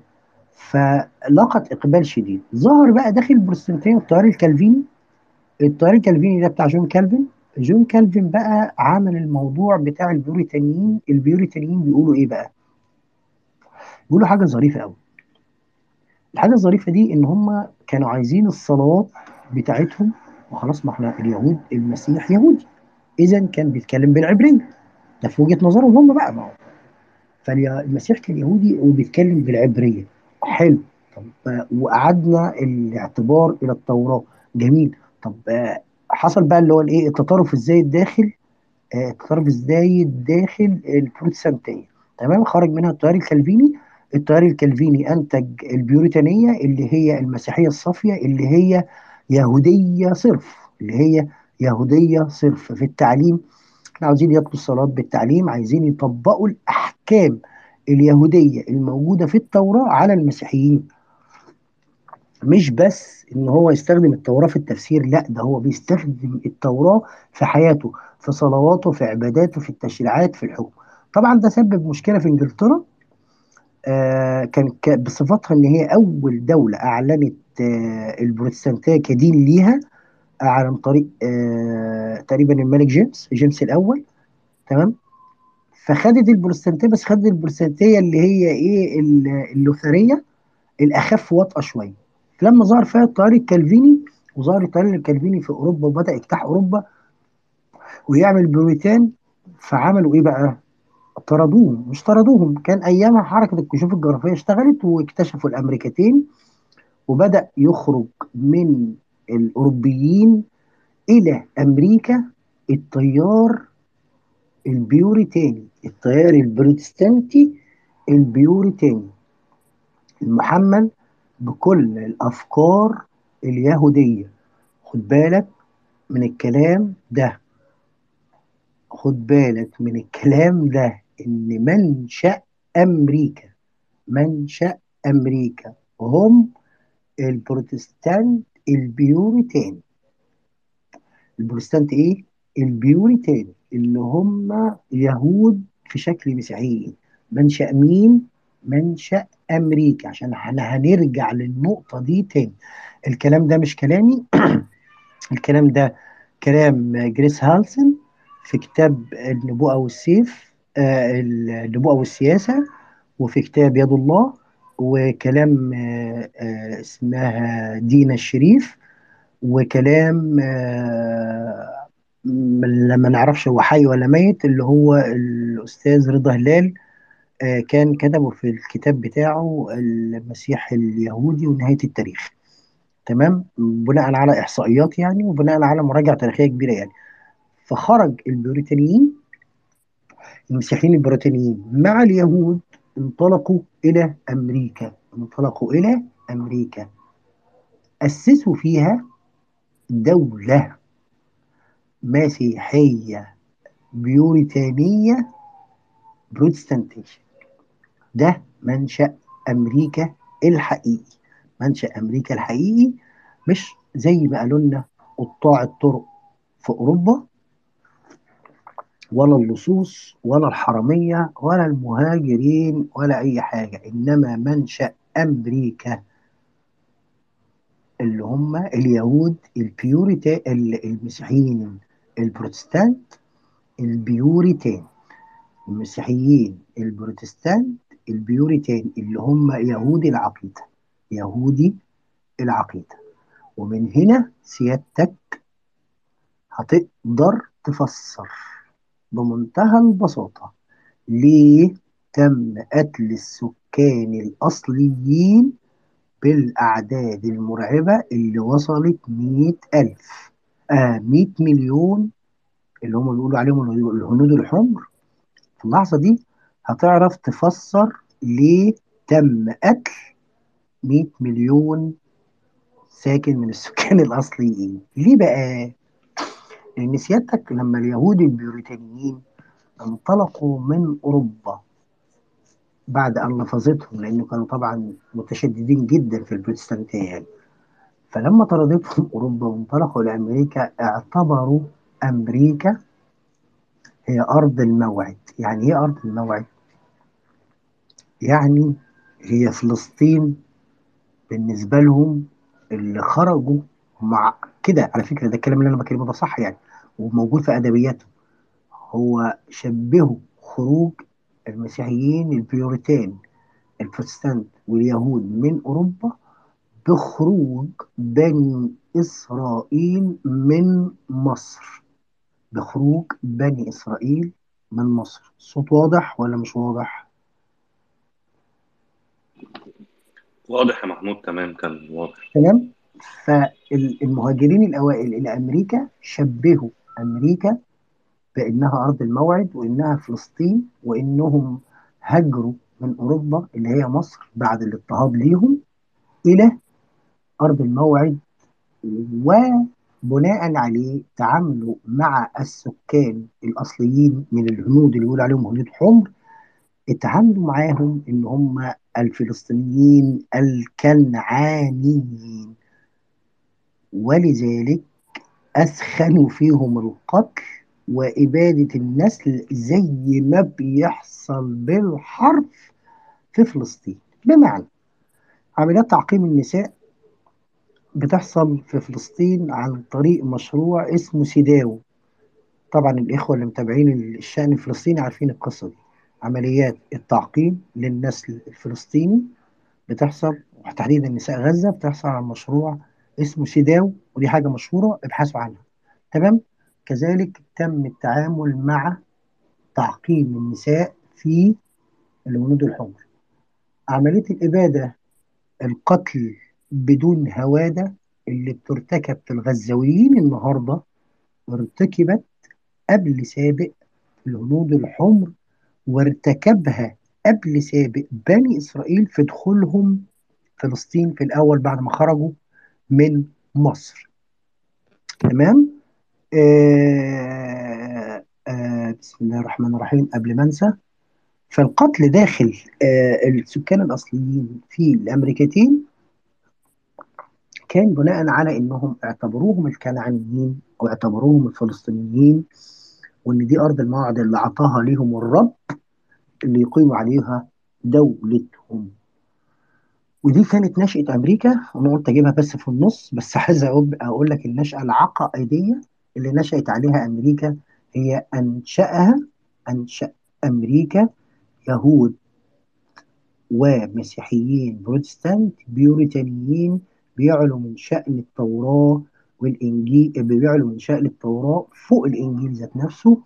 [SPEAKER 1] فلقت اقبال شديد ظهر بقى داخل البروتستانتيه التيار الكالفيني التيار الكالفيني ده بتاع جون كالفين جون كالفين بقى عمل الموضوع بتاع البيوريتانيين البيوريتانيين بيقولوا ايه بقى بيقولوا حاجه ظريفه قوي الحاجه الظريفه دي ان هم كانوا عايزين الصلوات بتاعتهم وخلاص ما احنا اليهود المسيح يهودي اذا كان بيتكلم بالعبريه ده في وجهه نظرهم هم بقى ما هو فالمسيح كان يهودي وبيتكلم بالعبريه حلو طب آه، وقعدنا الاعتبار الى التوراه جميل طب آه، حصل بقى اللي هو الايه التطرف الزايد داخل آه، التطرف الزايد داخل البروتستانتيه تمام خرج منها التيار الكالفيني التيار الكالفيني انتج البيوريتانيه اللي هي المسيحيه الصافيه اللي هي يهوديه صرف اللي هي يهوديه صرف في التعليم احنا عاوزين ياخدوا الصلاه بالتعليم عايزين يطبقوا الاحكام اليهوديه الموجوده في التوراه على المسيحيين مش بس ان هو يستخدم التوراة في التفسير لا ده هو بيستخدم التوراة في حياته في صلواته في عباداته في التشريعات في الحكم طبعا ده سبب مشكلة في انجلترا آه كان ك- بصفتها ان هي اول دولة اعلنت آه البروتستانتية كدين ليها آه، عن طريق آه تقريبا الملك جيمس جيمس الاول تمام فخدت البروتستانتية بس خدت البروتستانتية اللي هي ايه ال- اللوثرية الاخف وطأة شويه لما ظهر فيها التيار الكالفيني وظهر التيار الكالفيني في اوروبا وبدا يجتاح اوروبا ويعمل بيوريتان فعملوا ايه بقى؟ طردوهم مش طردوهم كان ايامها حركه الكشوف الجغرافيه اشتغلت واكتشفوا الامريكتين وبدا يخرج من الاوروبيين الى امريكا التيار البيوريتاني التيار البروتستانتي البيوريتاني المحمل بكل الافكار اليهوديه خد بالك من الكلام ده خد بالك من الكلام ده ان منشأ امريكا منشأ امريكا هم البروتستانت البيوريتاني البروتستانت ايه البيوريتاني اللي هم يهود في شكل مسيحيين منشأ مين منشأ امريكا عشان احنا هنرجع للنقطة دي تاني الكلام ده مش كلامي الكلام ده كلام جريس هالسن في كتاب النبوءة والسيف آه، النبوءة والسياسة وفي كتاب يد الله وكلام آه، آه، اسمها دينا الشريف وكلام آه، م- لما نعرفش هو حي ولا ميت اللي هو الأستاذ رضا هلال آه، كان كتبه في الكتاب بتاعه المسيح اليهودي ونهاية التاريخ تمام بناء على إحصائيات يعني وبناء على مراجعة تاريخية كبيرة يعني فخرج البريطانيين المسيحيين البريطانيين مع اليهود انطلقوا إلى أمريكا انطلقوا إلى أمريكا أسسوا فيها دولة مسيحية بيوريتانية بروتستانتية ده منشأ أمريكا الحقيقي منشأ أمريكا الحقيقي مش زي ما قالوا لنا قطاع الطرق في أوروبا ولا اللصوص ولا الحرامية ولا المهاجرين ولا أي حاجة إنما منشأ أمريكا اللي هم اليهود البيوريتا المسيحيين البروتستانت البيوريتان المسيحيين البروتستانت البيوريتان اللي هم يهودي العقيدة يهودي العقيدة ومن هنا سيادتك هتقدر تفسر بمنتهى البساطة ليه تم قتل السكان الأصليين بالأعداد المرعبة اللي وصلت مئة ألف آه مئة مليون اللي هم بيقولوا عليهم الهنود الحمر في اللحظة دي هتعرف تفسر ليه تم قتل 100 مليون ساكن من السكان الأصليين ليه بقى؟ لأن سيادتك لما اليهود البريطانيين انطلقوا من أوروبا بعد أن لفظتهم لأنه كانوا طبعا متشددين جدا في البروتستانتية يعني فلما طردتهم أوروبا وانطلقوا لأمريكا اعتبروا أمريكا هي أرض الموعد يعني إيه أرض الموعد؟ يعني هي فلسطين بالنسبة لهم اللي خرجوا مع كده على فكرة ده الكلام اللي أنا بكلمه ده صح يعني وموجود في أدبياتهم هو شبهوا خروج المسيحيين البيوريتان البروتستانت واليهود من أوروبا بخروج بني إسرائيل من مصر بخروج بني إسرائيل من مصر صوت واضح ولا مش واضح؟
[SPEAKER 2] واضح يا محمود تمام كان واضح
[SPEAKER 1] تمام فالمهاجرين الأوائل إلى أمريكا شبهوا أمريكا بأنها أرض الموعد وإنها فلسطين وإنهم هجروا من أوروبا اللي هي مصر بعد الاضطهاد ليهم إلى أرض الموعد وبناء عليه تعاملوا مع السكان الأصليين من الهنود اللي بيقولوا عليهم هنود حمر اتعاملوا معاهم إن هم الفلسطينيين الكنعانيين ولذلك أسخنوا فيهم القتل وإبادة النسل زي ما بيحصل بالحرف في فلسطين بمعنى عمليات تعقيم النساء بتحصل في فلسطين عن طريق مشروع اسمه سيداو طبعا الإخوة اللي متابعين الشأن الفلسطيني عارفين القصة دي عمليات التعقيم للنسل الفلسطيني بتحصل وتحديدا نساء غزة بتحصل على مشروع اسمه سيداو ودي حاجة مشهورة ابحثوا عنها تمام كذلك تم التعامل مع تعقيم النساء في الهنود الحمر عملية الإبادة القتل بدون هوادة اللي بترتكب في الغزاويين النهاردة ارتكبت قبل سابق الهنود الحمر وارتكبها قبل سابق بني إسرائيل في دخولهم فلسطين في الأول بعد ما خرجوا من مصر تمام آه آه بسم الله الرحمن الرحيم قبل ما انسى فالقتل داخل آه السكان الاصليين في الامريكتين كان بناء على انهم اعتبروهم الكنعانيين او اعتبروهم الفلسطينيين وان دي ارض الموعد اللي اعطاها ليهم الرب اللي يقيموا عليها دولتهم ودي كانت نشأة أمريكا وأنا قلت أجيبها بس في النص بس عايز أقول لك النشأة العقائدية اللي نشأت عليها أمريكا هي أنشأها أنشأ أمريكا يهود ومسيحيين بروتستانت بيوريتانيين بيعلوا من شأن التوراة والإنجيل بيعلوا من شأن التوراة فوق الإنجيل ذات نفسه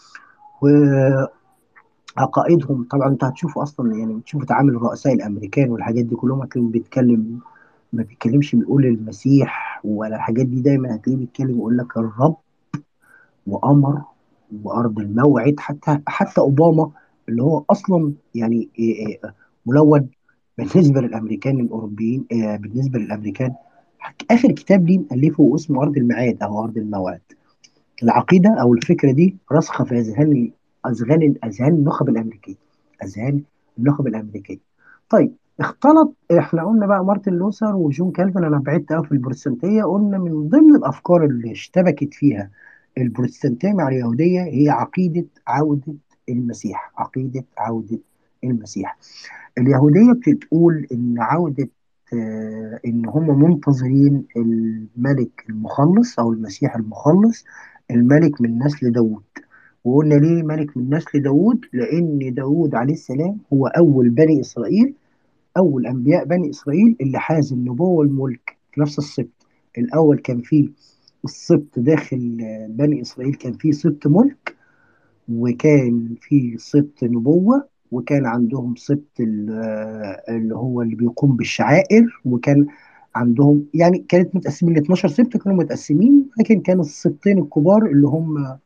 [SPEAKER 1] وعقائدهم طبعا أنت هتشوفوا أصلا يعني بتشوفوا تعامل الرؤساء الأمريكان والحاجات دي كلهم هتلاقيهم بيتكلم ما بيتكلمش بيقول المسيح ولا الحاجات دي دايما هتلاقيه بيتكلم يقول لك الرب وأمر وأرض الموعد حتى حتى أوباما اللي هو أصلا يعني ملون بالنسبة للأمريكان الأوروبيين بالنسبة للأمريكان آخر كتاب ليه مألفه اسمه أرض الميعاد أو أرض الموعد العقيدة أو الفكرة دي راسخة في أذهان أذهان أذهان النخب الأمريكية أذهان النخب الأمريكية طيب اختلط احنا قلنا بقى مارتن لوثر وجون كالفن انا بعدت قوي في البروتستانتيه قلنا من ضمن الافكار اللي اشتبكت فيها البروتستانتيه مع اليهوديه هي عقيده عوده المسيح عقيده عوده المسيح اليهوديه بتقول ان عوده آه ان هم منتظرين الملك المخلص او المسيح المخلص الملك من نسل داوود وقلنا ليه ملك من نسل داوود لان داوود عليه السلام هو اول بني اسرائيل اول انبياء بني اسرائيل اللي حاز النبوه والملك في نفس السبط الأول كان فيه السبط داخل آه، بني إسرائيل كان فيه سبط ملك وكان فيه سبط نبوة وكان عندهم سبط ال- آه، اللي هو اللي بيقوم بالشعائر وكان عندهم يعني كانت متقسمين ل 12 سبط كانوا متقسمين لكن كانوا السبطين الكبار اللي هم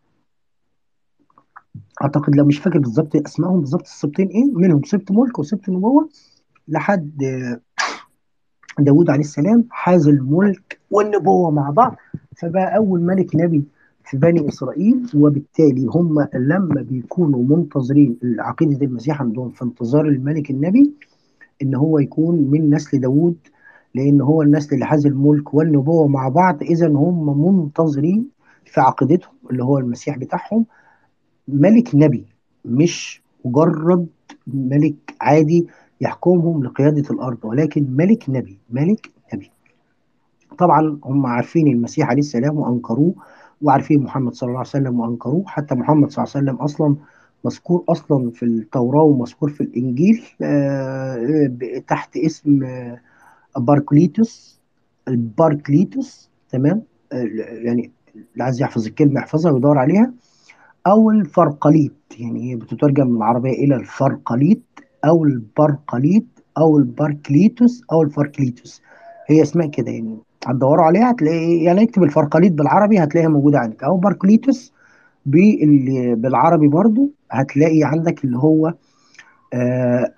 [SPEAKER 1] اعتقد لو مش فاكر بالظبط اسمائهم بالظبط السبطين ايه منهم سبط ملك وسبط نبوة لحد آه، داود عليه السلام حاز الملك والنبوة مع بعض فبقى أول ملك نبي في بني إسرائيل وبالتالي هم لما بيكونوا منتظرين عقيدة المسيح عندهم في انتظار الملك النبي إن هو يكون من نسل داود لأن هو النسل اللي حاز الملك والنبوة مع بعض إذا هم منتظرين في عقيدتهم اللي هو المسيح بتاعهم ملك نبي مش مجرد ملك عادي يحكمهم لقيادة الأرض ولكن ملك نبي ملك نبي طبعا هم عارفين المسيح عليه السلام وأنكروه وعارفين محمد صلى الله عليه وسلم وأنكروه حتى محمد صلى الله عليه وسلم أصلا مذكور أصلا في التوراة ومذكور في الإنجيل آه، ب- تحت اسم آه، باركليتوس الباركليتوس تمام آه، يعني اللي عايز يحفظ الكلمة يحفظها ويدور عليها أو الفرقليط يعني هي بتترجم من العربية إلى الفرقليط أو البرقليط أو الباركليتوس أو الفرقليتوس هي اسمها كده يعني هتدوروا عليها هتلاقي يعني اكتب الفرقليط بالعربي هتلاقيها موجودة عندك أو باركليتوس بال- بالعربي برضو هتلاقي عندك اللي هو آه،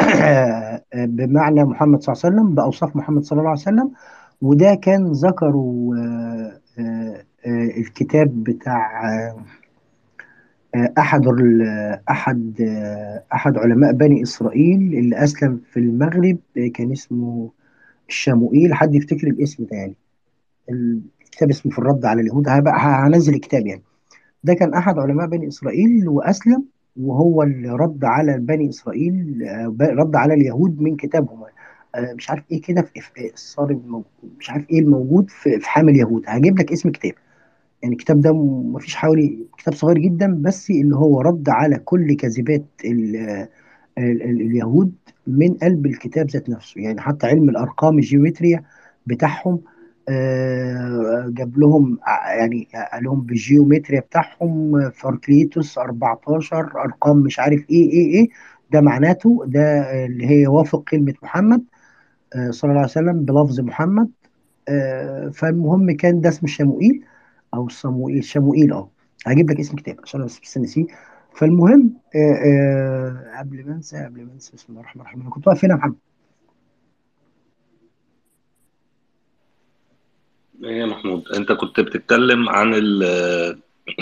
[SPEAKER 1] بمعنى محمد صلى الله عليه وسلم بأوصاف محمد صلى الله عليه وسلم وده كان ذكروا آه، آه، آه، الكتاب بتاع آه، احد ال- احد احد علماء بني اسرائيل اللي اسلم في المغرب كان اسمه الشاموئيل حد يفتكر الاسم ده يعني الكتاب اسمه في الرد على اليهود هبقى هنزل الكتاب يعني ده كان احد علماء بني اسرائيل واسلم وهو اللي رد على بني اسرائيل آه، ب- رد على اليهود من كتابهم آه، مش عارف ايه كده في في- الصارم الموجود مش عارف ايه الموجود في في حامل يهود هجيب لك اسم كتاب يعني الكتاب ده م- مفيش حوالي كتاب صغير جدا بس اللي هو رد على كل كذبات ال ال ال اليهود من قلب الكتاب ذات نفسه يعني حتى علم الأرقام الجيومتريا بتاعهم آه، جاب لهم ع- يعني قال لهم بالجيومتريا بتاعهم فاركليتوس 14 أرقام مش عارف إيه إيه إيه ده معناته ده اللي هي يوافق كلمة محمد آه، صلى الله عليه وسلم بلفظ محمد آه، فالمهم كان ده اسمه شموئيل او صموئيل شموئيل اه هجيب لك اسم كتاب عشان أنا بس بس نسيه فالمهم آه آه قبل ما انسى قبل ما انسى بسم الله الرحمن الرحيم انا كنت واقف هنا يا محمد
[SPEAKER 2] ايه يا محمود انت كنت بتتكلم عن ال-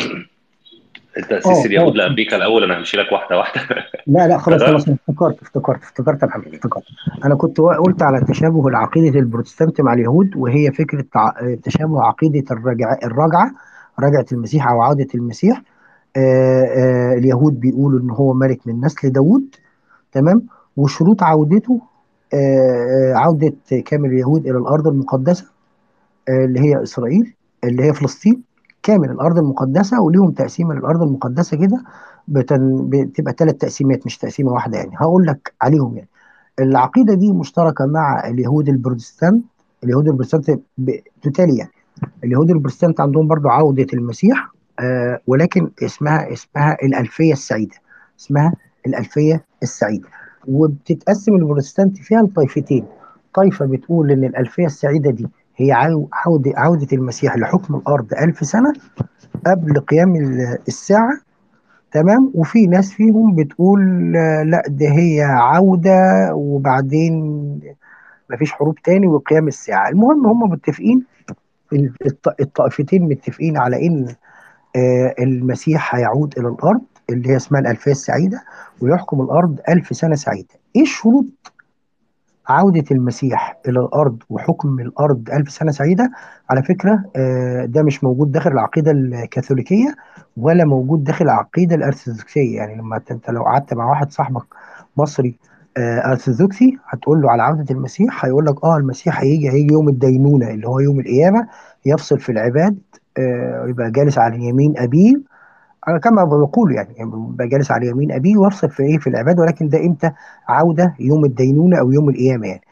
[SPEAKER 2] تأسيس
[SPEAKER 1] اه
[SPEAKER 2] اليهود
[SPEAKER 1] اه
[SPEAKER 2] لأمريكا الأول أنا همشي لك واحدة واحدة
[SPEAKER 1] لا لا خلاص
[SPEAKER 2] تمام
[SPEAKER 1] خلاص أنا افتكرت افتكرت افتكرت يا محمد افتكرت انا كنت قلت على تشابه العقيده البروتستانت مع اليهود وهي فكره تع- تشابه عقيده الرجعه الرجعه رجعه المسيح او عوده المسيح آه آه اليهود بيقولوا ان هو ملك من نسل داوود تمام وشروط عودته آه، آه، عودة كامل اليهود إلى الأرض المقدسة آه، اللي هي إسرائيل اللي هي فلسطين كامل الأرض المقدسة وليهم تقسيمة للأرض المقدسة كده بتن... بتبقى ثلاث تقسيمات مش تقسيمة واحدة يعني هقول لك عليهم يعني العقيدة دي مشتركة مع اليهود البروتستانت اليهود البروتستانت ب- تتالي يعني اليهود البروتستانت عندهم برضو عودة المسيح آه ولكن اسمها اسمها الألفية السعيدة اسمها الألفية السعيدة وبتتقسم البروتستانت فيها لطائفتين طائفة بتقول إن الألفية السعيدة دي هي عو- عودة عودة المسيح لحكم الأرض ألف سنة قبل قيام ال- الساعة تمام وفي ناس فيهم بتقول آه، لا ده هي عودة وبعدين مفيش حروب تاني وقيام الساعة المهم هم متفقين الط- الطائفتين متفقين على ان آه، المسيح هيعود الى الارض اللي هي اسمها الالفيه السعيده ويحكم الارض الف سنه سعيده ايه شروط عودة المسيح إلى الأرض وحكم الأرض ألف سنة سعيدة على فكرة آه، ده مش موجود داخل العقيدة الكاثوليكية ولا موجود داخل العقيدة الأرثوذكسية يعني لما ت- أنت لو قعدت مع واحد صاحبك مصري آه، أرثوذكسي هتقول له على عودة المسيح هيقول لك آه المسيح هيجي هيجي يوم الدينونة اللي هو يوم القيامة يفصل في العباد آه، يبقى جالس على يمين أبيه على كما بيقول يعني يعني يبقى جالس على يمين أبيه ويفصل في إيه في العباد ولكن ده إمتى عودة يوم الدينونة أو يوم القيامة يعني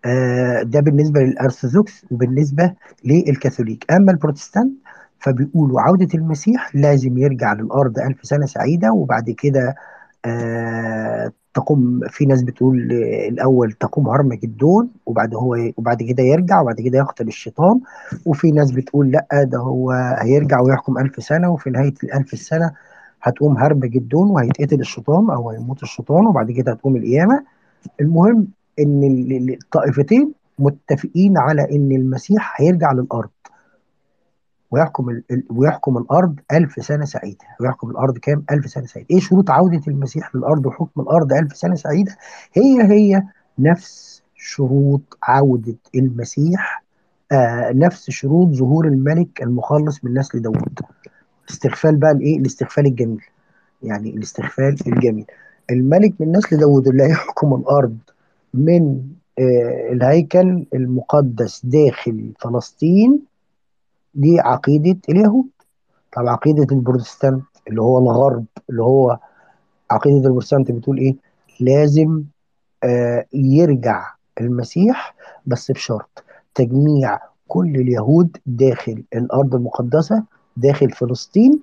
[SPEAKER 1] آه، ده بالنسبة للأرثوذكس وبالنسبة للكاثوليك أما البروتستانت فبيقولوا عودة المسيح لازم يرجع للأرض ألف سنة سعيدة وبعد كده آه، تقوم في ناس بتقول آه، الأول تقوم هرمجدون وبعد هو وبعد كده يرجع وبعد كده يقتل الشيطان وفي ناس بتقول لأ ده هو هيرجع ويحكم ألف سنة وفي نهاية الألف السنة هتقوم هرمجدون وهيتقتل الشيطان أو هيموت الشيطان وبعد كده هتقوم القيامة المهم ان ال- ال- الطائفتين متفقين على ان المسيح هيرجع للارض ويحكم ال- ال- ويحكم الارض ألف سنه سعيده ويحكم الارض كام ألف سنه سعيده ايه شروط عوده المسيح للارض وحكم الارض ألف سنه سعيده هي هي نفس شروط عوده المسيح آه نفس شروط ظهور الملك المخلص من نسل داوود استغفال بقى الايه الاستغفال الجميل يعني الاستغفال الجميل الملك من نسل داوود اللي هيحكم الارض من آه، الهيكل المقدس داخل فلسطين دي عقيدة اليهود طب عقيدة البروتستانت اللي هو الغرب اللي هو عقيدة البروتستانت بتقول ايه لازم آه، يرجع المسيح بس بشرط تجميع كل اليهود داخل الأرض المقدسة داخل فلسطين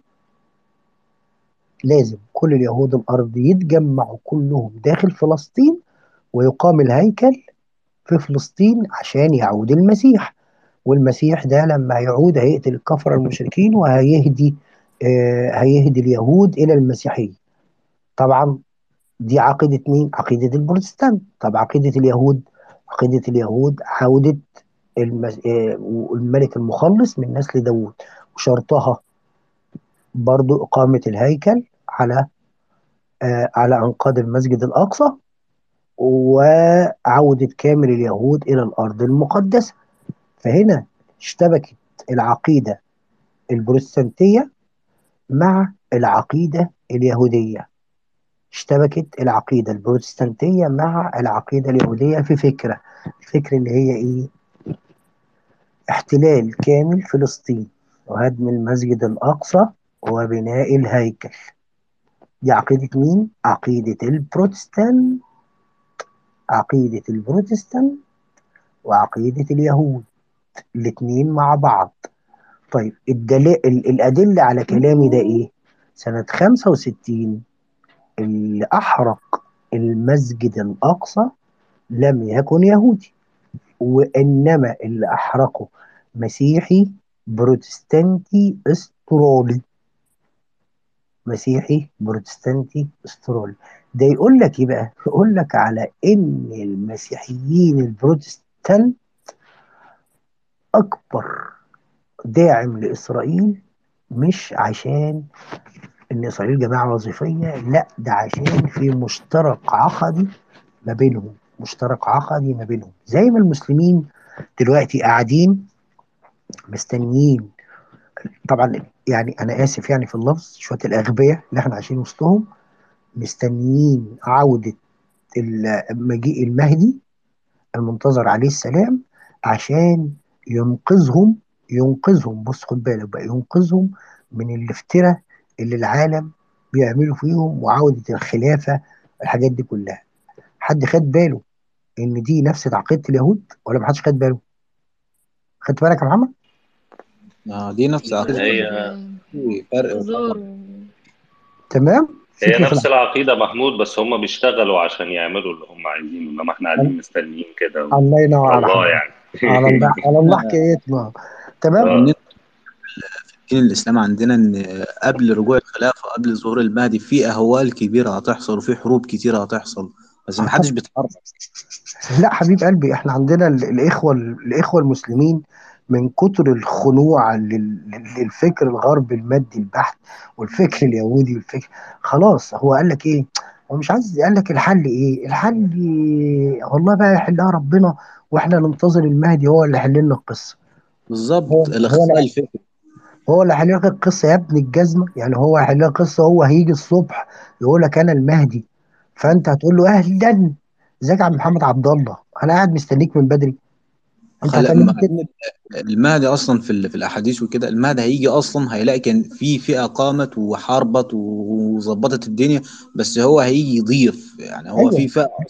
[SPEAKER 1] لازم كل اليهود الأرض يتجمعوا كلهم داخل فلسطين ويقام الهيكل في فلسطين عشان يعود المسيح والمسيح ده لما يعود هيقتل الكفرة المشركين وهيهدي آه هيهدي اليهود إلى المسيحية طبعا دي عقيدة مين؟ عقيدة البروتستانت طب عقيدة اليهود عقيدة اليهود عودة المس... آه الملك المخلص من نسل داوود وشرطها برضو إقامة الهيكل على آه على أنقاض المسجد الأقصى وعودة كامل اليهود إلى الأرض المقدسة فهنا اشتبكت العقيدة البروتستانتية مع العقيدة اليهودية اشتبكت العقيدة البروتستانتية مع العقيدة اليهودية في فكرة الفكرة اللي هي ايه احتلال كامل فلسطين وهدم المسجد الأقصى وبناء الهيكل دي عقيدة مين؟ عقيدة البروتستانت عقيدة البروتستانت وعقيدة اليهود الاتنين مع بعض طيب الدلائل الأدلة على كلامي ده إيه؟ سنة 65 اللي أحرق المسجد الأقصى لم يكن يهودي وإنما اللي أحرقه مسيحي بروتستانتي استرالي مسيحي بروتستانتي استرالي ده يقول لك ايه بقى؟ يقول لك على ان المسيحيين البروتستانت اكبر داعم لاسرائيل مش عشان ان اسرائيل جماعه وظيفيه لا ده عشان في مشترك عقدي ما بينهم مشترك عقدي ما بينهم زي ما المسلمين دلوقتي قاعدين مستنيين طبعا يعني انا اسف يعني في اللفظ شويه الاغبياء اللي احنا عايشين وسطهم مستنيين عوده مجيء المهدي المنتظر عليه السلام عشان ينقذهم ينقذهم بص خد بالك بقى ينقذهم من الافتراء اللي العالم بيعملوا فيهم وعودة الخلافة الحاجات دي كلها حد خد باله ان دي نفس عقيدة اليهود ولا ما حدش خد باله خدت بالك يا محمد
[SPEAKER 3] آه دي نفس عقيدة
[SPEAKER 2] هي
[SPEAKER 3] في فرق
[SPEAKER 5] هزار
[SPEAKER 3] طبعا
[SPEAKER 1] تمام
[SPEAKER 2] هي
[SPEAKER 1] فكرة في
[SPEAKER 2] نفس
[SPEAKER 1] الع-
[SPEAKER 2] العقيدة محمود بس هم بيشتغلوا عشان يعملوا اللي هم عايزينه انما احنا قاعدين مستنيين كده و-
[SPEAKER 1] الله ينور
[SPEAKER 2] على
[SPEAKER 1] على
[SPEAKER 2] الله
[SPEAKER 1] حضرتك
[SPEAKER 2] يعني
[SPEAKER 1] على الله على الله حكايتنا تمام
[SPEAKER 2] اه
[SPEAKER 3] وإن في دين الإسلام عندنا إن قبل رجوع الخلافة قبل ظهور المهدي في أهوال كبيرة هتحصل وفي حروب كتيرة هتحصل بس محدش بيتحرك
[SPEAKER 1] لا حبيب قلبي احنا عندنا ال- الاخوه الاخوه المسلمين من كتر الخنوع لل- لل- للفكر الغربي المادي البحت والفكر اليهودي والفكر خلاص هو قال لك ايه هو مش عايز قال لك الحل ايه الحل والله بقى يحلها ربنا واحنا ننتظر المهدي هو اللي يحل لنا القصه هو
[SPEAKER 3] بالظبط
[SPEAKER 1] هو
[SPEAKER 3] الاختصار
[SPEAKER 1] اللي
[SPEAKER 3] الفكري
[SPEAKER 1] هو اللي هيحل لك القصه يا ابن الجزمه يعني هو هيحل لك القصه هو هيجي الصبح يقول لك انا المهدي فانت هتقول له اهلا ازيك يا عم محمد عبد الله انا قاعد مستنيك من بدري انت
[SPEAKER 3] خل...
[SPEAKER 1] هتعمل
[SPEAKER 3] مع
[SPEAKER 1] كده
[SPEAKER 3] إن المهدي اصلا في ال... في الاحاديث وكده المهدي هيجي اصلا هيلاقي كان في فئه قامت وحاربت وظبطت الدنيا بس هو هيجي يضيف يعني هو
[SPEAKER 1] ايوه
[SPEAKER 3] في فئه اصلا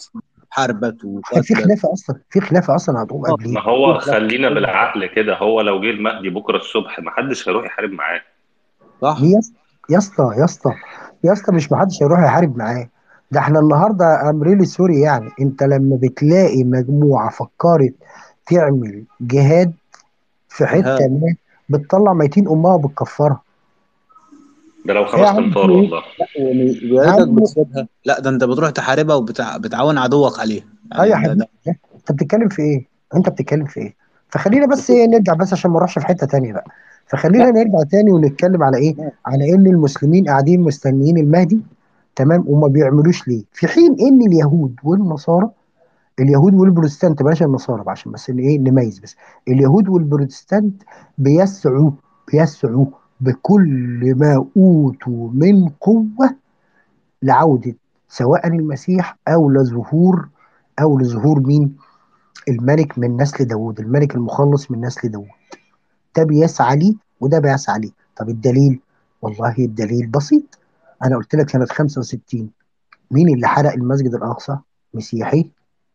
[SPEAKER 3] حاربت
[SPEAKER 1] في
[SPEAKER 3] وقتلت
[SPEAKER 1] خلافه اصلا في خلافه اصلا هتقوم
[SPEAKER 3] اه
[SPEAKER 1] قبليه
[SPEAKER 2] ما
[SPEAKER 1] في
[SPEAKER 2] هو
[SPEAKER 1] خلافه
[SPEAKER 2] خلينا
[SPEAKER 1] هتقوم
[SPEAKER 2] بالعقل كده هو لو جه المهدي بكره الصبح ما حدش هيروح يحارب معاه
[SPEAKER 3] صح
[SPEAKER 1] ليه يا اسطى يا اسطى يا اسطى يا اسطى مش محدش هيروح يحارب معاه ده احنا النهارده امريلي سوري يعني انت لما بتلاقي مجموعه فكرت تعمل جهاد في حته
[SPEAKER 3] جهاد
[SPEAKER 1] ما بتطلع ميتين امها وبتكفرها
[SPEAKER 2] ده لو
[SPEAKER 1] ايه يا
[SPEAKER 2] خمس
[SPEAKER 1] عم في
[SPEAKER 2] تنفار
[SPEAKER 1] ايه؟
[SPEAKER 2] والله
[SPEAKER 3] لا وم-
[SPEAKER 1] يا
[SPEAKER 3] ويا ريتك
[SPEAKER 1] عم
[SPEAKER 3] بتسيبها لا ده انت بتروح تحاربها وبتعاون عدوك عليها
[SPEAKER 1] اه يا
[SPEAKER 3] يعني ده
[SPEAKER 1] حبيبي
[SPEAKER 3] ده
[SPEAKER 1] لا، انت بتتكلم في ايه؟ انت بتتكلم في ايه؟ فخلينا بس
[SPEAKER 3] بتقول
[SPEAKER 1] ايه نرجع بس عشان ما نروحش في حته تانيه بقى فخلينا
[SPEAKER 3] لا
[SPEAKER 1] نرجع تاني ونتكلم على ايه؟
[SPEAKER 3] لا
[SPEAKER 1] على ان المسلمين قاعدين مستنيين المهدي تمام وما بيعملوش ليه؟ في حين ان اليهود والنصارى اليهود والبروتستانت بلاش النصارى بقى عشان بس إن ايه نميز بس اليهود والبروتستانت بيسعوا بيسعوا بكل ما اوتوا من قوه لعوده سواء المسيح او لظهور او لظهور مين؟ الملك من نسل داوود الملك المخلص من نسل داوود ده بيسعى ليه وده بيسعى ليه طب الدليل والله الدليل بسيط انا قلت لك سنه 65 مين اللي حرق المسجد الاقصى مسيحي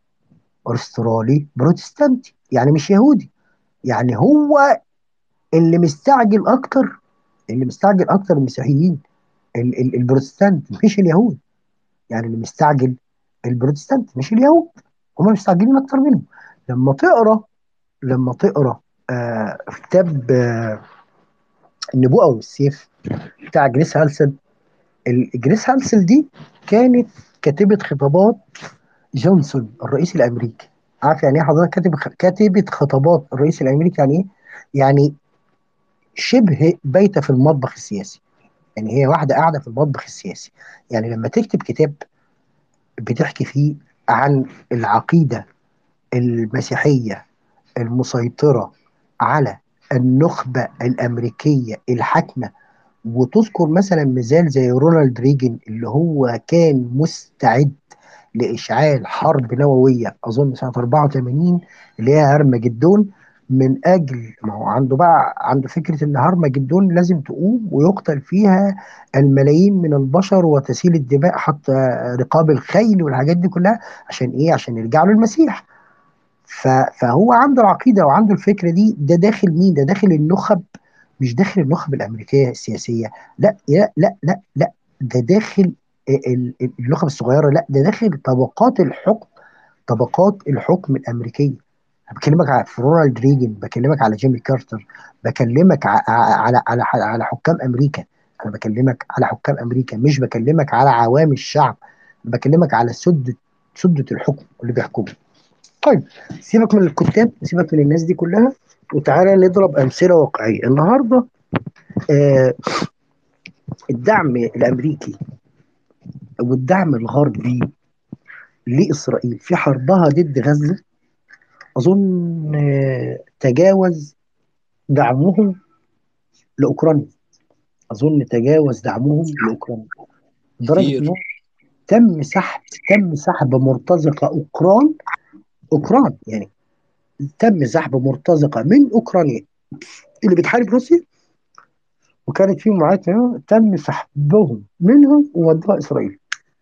[SPEAKER 1] استرالي بروتستانتي يعني مش يهودي يعني هو اللي مستعجل اكتر اللي مستعجل اكتر المسيحيين ال- ال- البروتستانت مش اليهود يعني اللي مستعجل البروتستانت مش اليهود هم مستعجلين اكتر منهم لما تقرا لما تقرا آه في كتاب آه النبوءه والسيف بتاع جريس هالسل ال- جريس هالسل دي كانت كاتبه خطابات جونسون الرئيس الامريكي عارف يعني ايه حضرتك كاتب كاتبه خطابات الرئيس الامريكي يعني ايه؟ يعني شبه بايته في المطبخ السياسي يعني هي واحده قاعده في المطبخ السياسي يعني لما تكتب كتاب بتحكي فيه عن العقيده المسيحيه المسيطره على النخبه الامريكيه الحاكمه وتذكر مثلا مثال زي رونالد ريجن اللي هو كان مستعد لإشعال حرب نووية أظن سنة 84 اللي هي هرمجدون من أجل ما هو عنده بقى عنده فكرة إن هرمجدون لازم تقوم ويقتل فيها الملايين من البشر وتسيل الدماء حتى رقاب الخيل والحاجات دي كلها عشان إيه؟ عشان يرجعوا للمسيح ف- فهو عنده العقيدة وعنده الفكرة دي ده داخل مين؟ ده داخل النخب مش داخل النخب الأمريكية السياسية لا لا لا لا لا ده داخل ال- ال- النخب الصغيرة لا ده داخل طبقات الحكم طبقات الحكم الأمريكية أنا بكلمك على في رونالد ريجن بكلمك على جيمي كارتر بكلمك ع- ع- على على على حكام أمريكا أنا بكلمك على حكام أمريكا مش بكلمك على عوام الشعب بكلمك على سدة سدة الحكم اللي بيحكموا طيب سيبك من الكتاب سيبك من الناس دي كلها وتعالى نضرب أمثلة واقعية النهاردة آه الدعم الأمريكي والدعم الغربي لإسرائيل في حربها ضد غزة أظن آه تجاوز دعمهم لأوكرانيا أظن تجاوز دعمهم لأوكرانيا لدرجة
[SPEAKER 3] كتير
[SPEAKER 1] إنه تم سحب تم سحب مرتزقة أوكران أوكران يعني تم سحب مرتزقة من أوكرانيا اللي بتحارب روسيا وكانت في معاهدة تم سحبهم منهم وودوها إسرائيل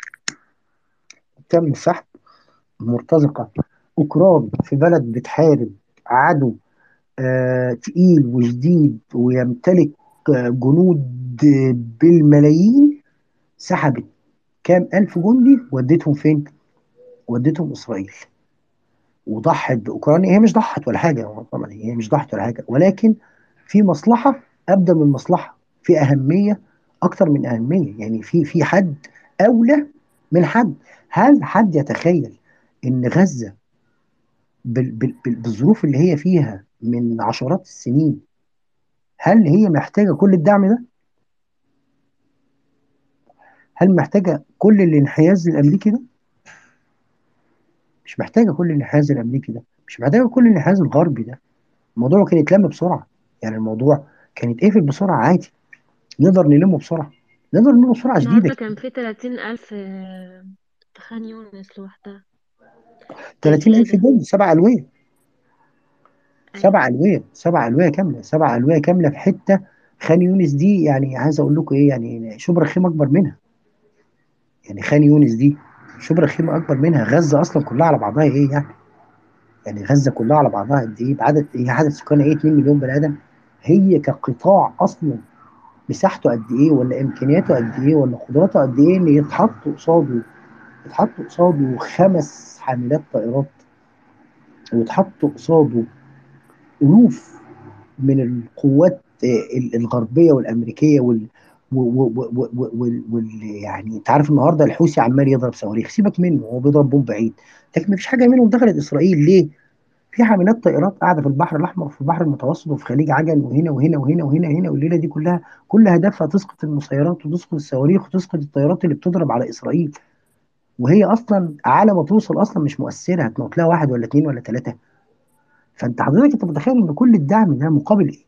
[SPEAKER 1] تم سحب مرتزقة أوكران في بلد بتحارب عدو آه تقيل وشديد ويمتلك آه جنود بالملايين سحبت كام ألف جندي وديتهم فين؟ وديتهم إسرائيل وضحت بأوكرانيا هي مش ضحت ولا حاجة طبعا هي مش ضحت ولا حاجة ولكن في مصلحة أبدى من مصلحة في أهمية أكتر من أهمية يعني في في حد أولى من حد هل حد يتخيل إن غزة بال بال بال بالظروف اللي هي فيها من عشرات السنين هل هي محتاجة كل الدعم ده؟ هل محتاجة كل الانحياز الأمريكي ده؟ مش محتاجة كل الانحياز الأمريكي ده مش محتاجة كل الانحياز الغربي ده الموضوع كان يتلم بسرعة يعني الموضوع كان يتقفل بسرعة عادي نقدر نلمه بسرعة نقدر نلمه بسرعة شديدة
[SPEAKER 5] النهاردة كان في 30 ألف آه، في خان يونس لوحدها
[SPEAKER 1] 30000
[SPEAKER 5] الزيادة
[SPEAKER 1] جندي سبع ألوية
[SPEAKER 5] أيوة
[SPEAKER 1] سبع ألوية سبع ألوية كاملة سبع ألوية كاملة في حتة خان يونس دي يعني عايز أقول لكم إيه يعني شبرا خيم أكبر منها يعني خان يونس دي شبرا خيمه اكبر منها غزه اصلا كلها على بعضها ايه يعني يعني غزه كلها على بعضها قد ايه بعدد هي عدد سكانها ايه 2 مليون بني ادم هي كقطاع اصلا مساحته قد ايه ولا امكانياته قد ايه ولا قدراته قد ايه ان يتحط قصاده يتحط قصاده خمس حاملات طائرات ويتحط قصاده الوف من القوات آه، الغربيه والامريكيه وال و- و- و- و- وال وال- يعني انت عارف النهارده الحوثي عمال يضرب صواريخ سيبك منه هو بيضرب بوم بعيد لكن مفيش حاجه منهم دخلت اسرائيل ليه؟ في حاملات طائرات قاعده في البحر الاحمر وفي البحر المتوسط وفي خليج عجل وهنا وهنا وهنا وهنا وهنا والليله دي كلها كل هدفها تسقط المسيرات وتسقط الصواريخ وتسقط الطيارات اللي بتضرب على اسرائيل وهي اصلا على ما توصل اصلا مش مؤثره هتموت لها واحد ولا اثنين ولا ثلاثه فانت حضرتك انت متخيل ان كل الدعم ده مقابل ايه؟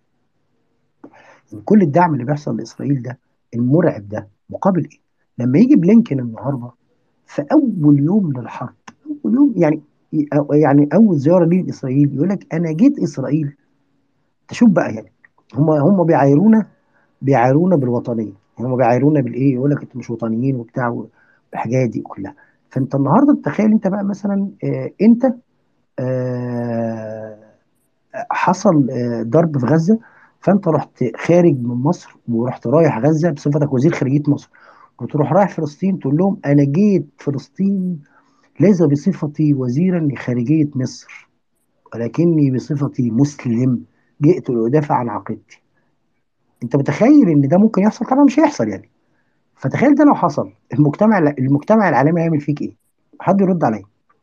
[SPEAKER 1] ان كل الدعم اللي بيحصل لاسرائيل ده المرعب ده مقابل ايه؟ لما يجي بلينكن النهارده في اول يوم للحرب اول يوم يعني يعني اول زياره ليه لاسرائيل يقول لك انا جيت اسرائيل تشوف بقى يعني هم هم بيعايرونا بيعايرونا بالوطنيه هم بيعايرونا بالايه يقول لك انتوا مش وطنيين وبتاع والحاجات دي كلها فانت النهارده تخيل انت بقى مثلا آه، انت آه، حصل آه، ضرب في غزه فانت رحت خارج من مصر ورحت رايح غزه بصفتك وزير خارجيه مصر وتروح رايح فلسطين تقول لهم انا جيت فلسطين ليس بصفتي وزيرا لخارجيه مصر ولكني بصفتي مسلم جئت لأدافع عن عقيدتي انت متخيل ان ده ممكن يحصل طبعا مش هيحصل يعني فتخيل ده لو حصل المجتمع المجتمع العالمي هيعمل فيك ايه حد يرد عليا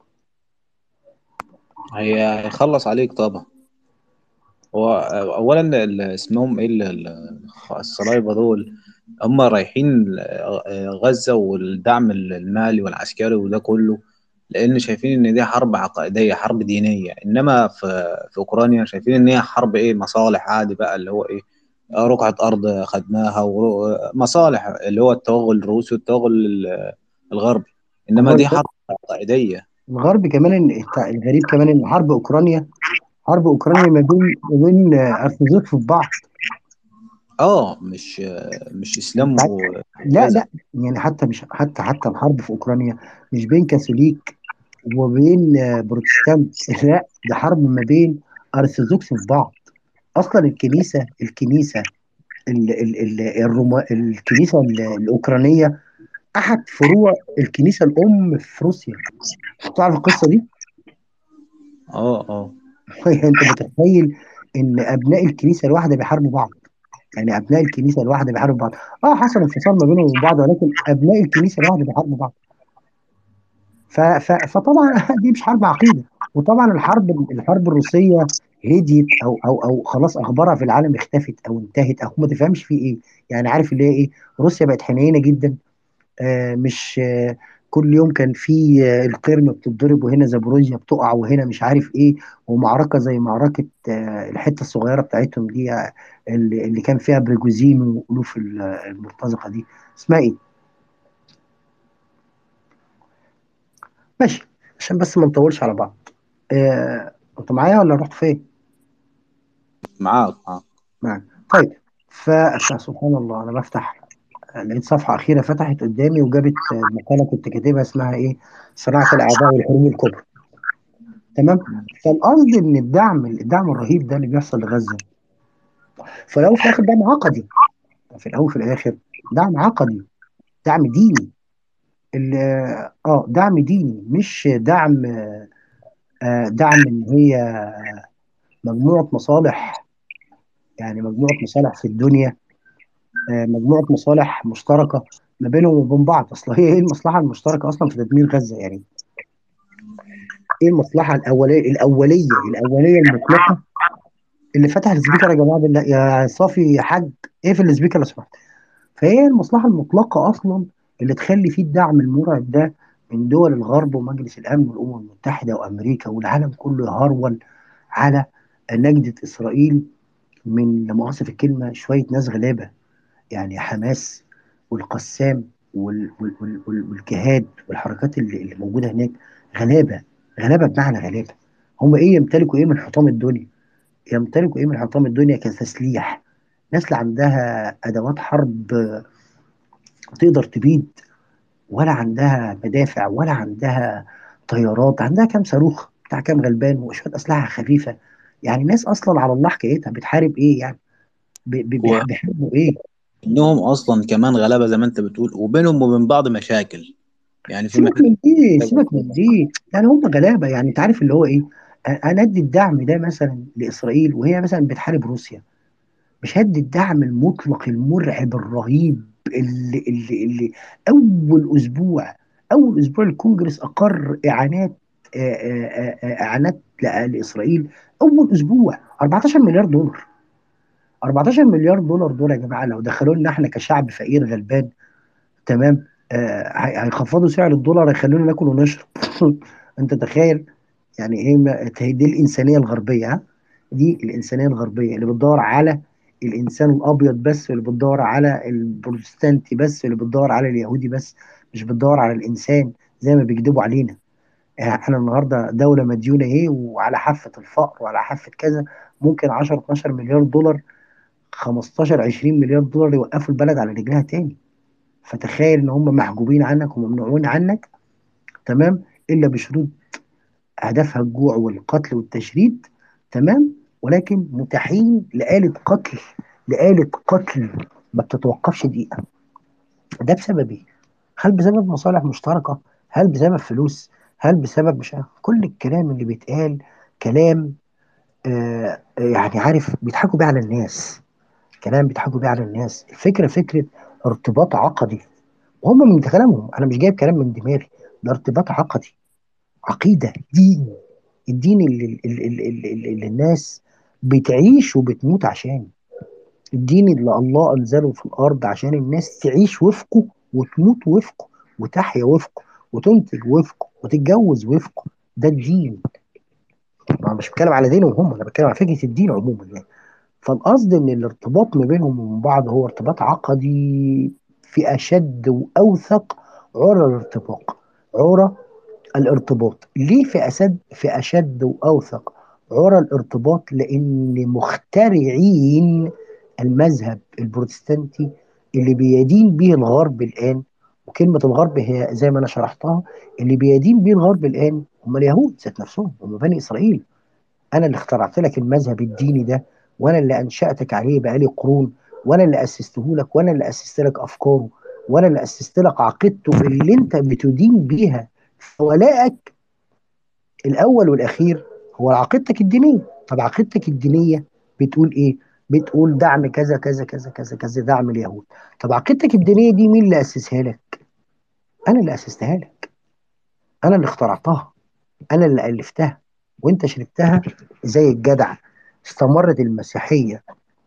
[SPEAKER 3] هي هيخلص عليك طبعا هو اولا ال- اسمهم ايه ال- ال- الصلايبه دول هم رايحين غزه والدعم المالي والعسكري وده كله لان شايفين ان دي حرب عقائديه حرب دينيه انما في في اوكرانيا شايفين ان هي حرب ايه مصالح عادي بقى اللي هو ايه رقعه ارض خدناها ومصالح اللي هو التوغل الروسي والتوغل ال- الغربي انما
[SPEAKER 1] هو
[SPEAKER 3] دي حرب عقائديه
[SPEAKER 1] الغرب كمان ان انت الغريب كمان ان حرب اوكرانيا حرب اوكرانيا ما بين ما بين ارثوذكس في بعض
[SPEAKER 3] اه مش مش اسلام و
[SPEAKER 1] لا
[SPEAKER 3] كذا
[SPEAKER 1] لا يعني حتى مش حتى حتى الحرب في اوكرانيا مش بين كاثوليك وبين آه، بروتستانت لا ده حرب ما بين ارثوذكس في بعض اصلا الكنيسه الكنيسه ال ال ال الروما الكنيسه ال- الاوكرانيه احد فروع الكنيسه الام في روسيا تعرف القصه دي؟
[SPEAKER 3] اه اه
[SPEAKER 1] يعني انت متخيل ان ابناء الكنيسه الواحده بيحاربوا بعض يعني ابناء الكنيسه الواحده بيحاربوا بعض اه حصل انفصال ما بينهم وبين بعض ولكن ابناء الكنيسه الواحده بيحاربوا بعض ف ف فطبعا دي مش حرب عقيده وطبعا الحرب الحرب الروسيه هديت او او او خلاص اخبارها في العالم اختفت او انتهت او ما تفهمش في ايه يعني عارف اللي هي ايه روسيا بقت حنينه جدا آه مش آه كل يوم كان في آه القرم بتتضرب وهنا زابوروجيا بتقع وهنا مش عارف ايه ومعركه زي معركه آه الحته الصغيره بتاعتهم دي آه اللي, اللي كان فيها بريجوزين والوف ال- المرتزقه دي اسمها ايه؟ ماشي عشان بس ما نطولش على بعض آه، انت معايا ولا رحت فين؟
[SPEAKER 3] معاك معاك
[SPEAKER 1] معاك طيب ف... فسبحان الله انا بفتح لقيت صفحه اخيره فتحت قدامي وجابت آه، مقاله كنت كاتبها اسمها ايه؟ صناعه الاعداء والحروب الكبرى تمام؟ فالقصد ان الدعم الدعم الرهيب ده اللي بيحصل لغزه في الاول وفي الاخر دعم عقدي في الاول وفي الاخر دعم عقدي دعم ديني ال- اه دعم ديني مش دعم آه، دعم ان هي مجموعه مصالح يعني مجموعه مصالح في الدنيا آه، مجموعه مصالح مشتركه ما بينهم وبين بعض اصل هي ايه المصلحه المشتركه اصلا في تدمير غزه يعني ايه المصلحه الاوليه الاوليه الاوليه المطلقه اللي فتح السبيكر يا جماعه بالله يا صافي يا حاج اقفل السبيكر لو سمحت فهي المصلحه المطلقه اصلا اللي تخلي فيه الدعم المرعب ده من دول الغرب ومجلس الامن والامم المتحده وامريكا والعالم كله يهرول على نجده اسرائيل من لا مؤاخذه في الكلمه شويه ناس غلابه يعني حماس والقسام وال وال وال وال والجهاد والحركات اللي, اللي موجوده هناك غلابه غلابه بمعنى غلابه هم ايه يمتلكوا ايه من حطام الدنيا يمتلكوا ايه من حطام الدنيا كتسليح ناس اللي عندها ادوات حرب تقدر تبيد ولا عندها مدافع ولا عندها طيارات عندها كام صاروخ بتاع كام غلبان وشويه اسلحه خفيفه يعني ناس اصلا على الله حكايتها بتحارب ايه يعني ب- ب- بيح- بيحاربوا ايه
[SPEAKER 3] وانهم اصلا كمان غلابه زي ما انت بتقول وبينهم وبين بعض مشاكل يعني في
[SPEAKER 1] سيبك
[SPEAKER 3] مشاكل
[SPEAKER 1] من دي سيبك من دي يعني هم غلابه يعني انت عارف اللي هو ايه أ- انا ادي الدعم ده مثلا لاسرائيل وهي مثلا بتحارب روسيا مش هدي الدعم المطلق المرعب الرهيب اللي اللي اللي اول اسبوع اول اسبوع الكونجرس اقر اعانات آه، آه، آه، اعانات ل- لاسرائيل اول اسبوع 14 مليار دولار 14 مليار دولار دول يا جماعه لو دخلوا لنا احنا كشعب فقير غلبان تمام آه هي- هيخفضوا سعر الدولار هيخلونا ناكل ونشرب انت تخيل يعني ايه ما- هي دي الانسانيه الغربيه ها دي الانسانيه الغربيه اللي بتدور على الانسان الابيض بس واللي بتدور على البروتستانتي بس واللي بتدور على اليهودي بس مش بتدور على الانسان زي ما بيكذبوا علينا يعني احنا النهارده دوله مديونه ايه وعلى حافه الفقر وعلى حافه كذا ممكن 10 12 مليار دولار 15 20 مليار دولار يوقفوا البلد على رجلها تاني فتخيل ان هم محجوبين عنك وممنوعون عنك تمام الا بشروط هدفها الجوع والقتل والتشريد تمام ولكن متاحين لآلة قتل لآلة قتل ما بتتوقفش دقيقة ده بسبب ايه؟ هل بسبب مصالح مشتركة؟ هل بسبب فلوس؟ هل بسبب مش عارف كل الكلام اللي بيتقال كلام آه يعني عارف بيضحكوا بيه على الناس كلام بيضحكوا بيه على الناس الفكرة فكرة ارتباط عقدي وهم من كلامهم انا مش جايب كلام من دماغي ده ارتباط عقدي عقيدة دين الدين اللي, اللي, اللي, اللي, اللي الناس بتعيش وبتموت عشان الدين اللي الله أنزله في الأرض عشان الناس تعيش وفقه وتموت وفقه وتحيا وفقه وتنتج وفقه وتتجوز وفقه ده الدين أنا مش بتكلم على دينهم هم أنا بتكلم على فكرة الدين عموما يعني فالقصد إن الارتباط ما بينهم وبين بعض هو ارتباط عقدي في أشد وأوثق عرى الارتباط عرى الارتباط ليه في أسد في أشد وأوثق عرى الارتباط لأن مخترعين المذهب البروتستانتي اللي بيدين به الغرب الآن وكلمة الغرب هي زي ما أنا شرحتها اللي بيدين به الغرب الآن هم اليهود ذات نفسهم هم بني إسرائيل أنا اللي اخترعت لك المذهب الديني ده وأنا اللي أنشأتك عليه بقالي قرون وأنا اللي أسسته لك وأنا اللي أسست لك أفكاره وأنا اللي أسست لك عقيدته اللي أنت بتدين بيها ولائك الاول والاخير هو عقيدتك الدينيه طب عقيدتك الدينيه بتقول ايه بتقول دعم كذا كذا كذا كذا كذا دعم اليهود طب عقيدتك الدينيه دي مين اللي اسسها لك انا اللي اسستها لك انا اللي اخترعتها انا اللي الفتها وانت شربتها زي الجدع استمرت المسيحيه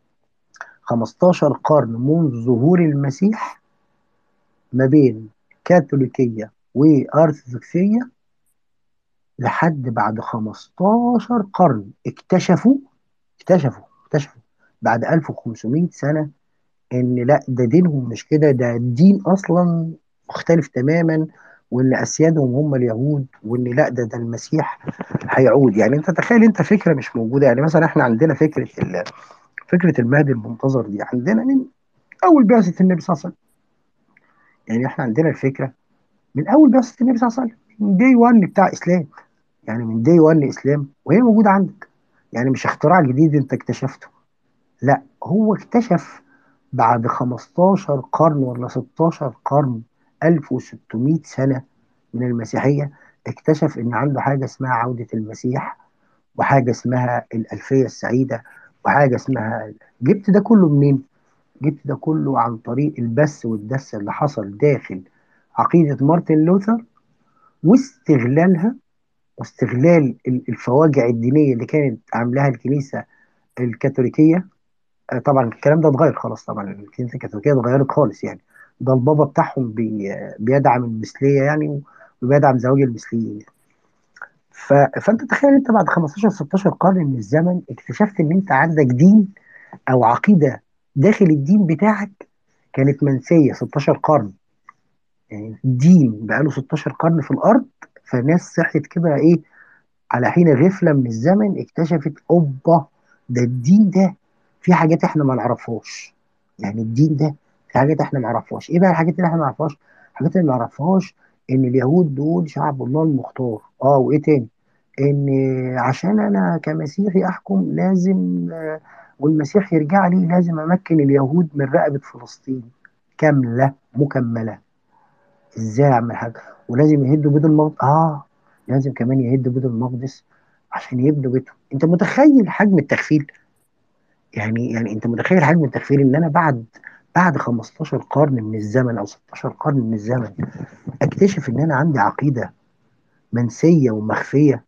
[SPEAKER 1] 15 قرن منذ ظهور المسيح ما بين كاثوليكيه وارثوذكسيه لحد بعد 15 قرن اكتشفوا اكتشفوا اكتشفوا بعد 1500 سنة ان لا ده دينهم مش كده ده الدين اصلا مختلف تماما وان اسيادهم هم اليهود وان لا ده ده المسيح هيعود يعني انت تخيل انت فكرة مش موجودة يعني مثلا احنا عندنا فكرة ال- فكرة المهدي المنتظر دي عندنا من اول بعثة النبي صلى الله عليه وسلم يعني احنا عندنا الفكرة من اول بعثة النبي صلى الله عليه وسلم من دي 1 بتاع اسلام يعني من دي 1 اسلام وهي موجوده عندك يعني مش اختراع جديد انت اكتشفته لا هو اكتشف بعد 15 قرن ولا 16 قرن 1600 سنه من المسيحيه اكتشف ان عنده حاجه اسمها عوده المسيح وحاجه اسمها الالفيه السعيده وحاجه اسمها جبت ده كله منين؟ جبت ده كله عن طريق البث والدس اللي حصل داخل عقيده مارتن لوثر واستغلالها واستغلال الفواجع الدينيه اللي كانت عاملاها الكنيسه الكاثوليكيه آه، طبعا الكلام ده اتغير خلاص طبعا الكنيسه الكاثوليكيه اتغيرت خالص يعني ده البابا بتاعهم بي بيدعم المثليه يعني وبيدعم زواج المثليين ف... فانت تخيل انت بعد 15 16 قرن من الزمن اكتشفت ان انت عندك دين او عقيده داخل الدين بتاعك كانت منسيه 16 قرن يعني دين بقاله 16 قرن في الارض فناس صحت كده ايه على حين غفله من الزمن اكتشفت اوبا ده الدين ده في حاجات احنا ما نعرفهاش يعني الدين ده في حاجات احنا ما نعرفهاش ايه بقى الحاجات اللي احنا ما نعرفهاش الحاجات اللي ما يعرفهاش ان اليهود دول شعب الله المختار اه وايه تاني ان عشان انا كمسيحي احكم لازم آه، والمسيح يرجع لي لازم امكن اليهود من رقبه فلسطين كامله مكمله ازاي اعمل حاجه ولازم يهدوا بيت المقدس اه لازم كمان يهدوا بيت المقدس عشان يبنوا بيتهم انت متخيل حجم التخفيل يعني يعني انت متخيل حجم التخفيل ان انا بعد بعد 15 قرن من الزمن او 16 قرن من الزمن اكتشف ان انا عندي عقيده منسيه ومخفيه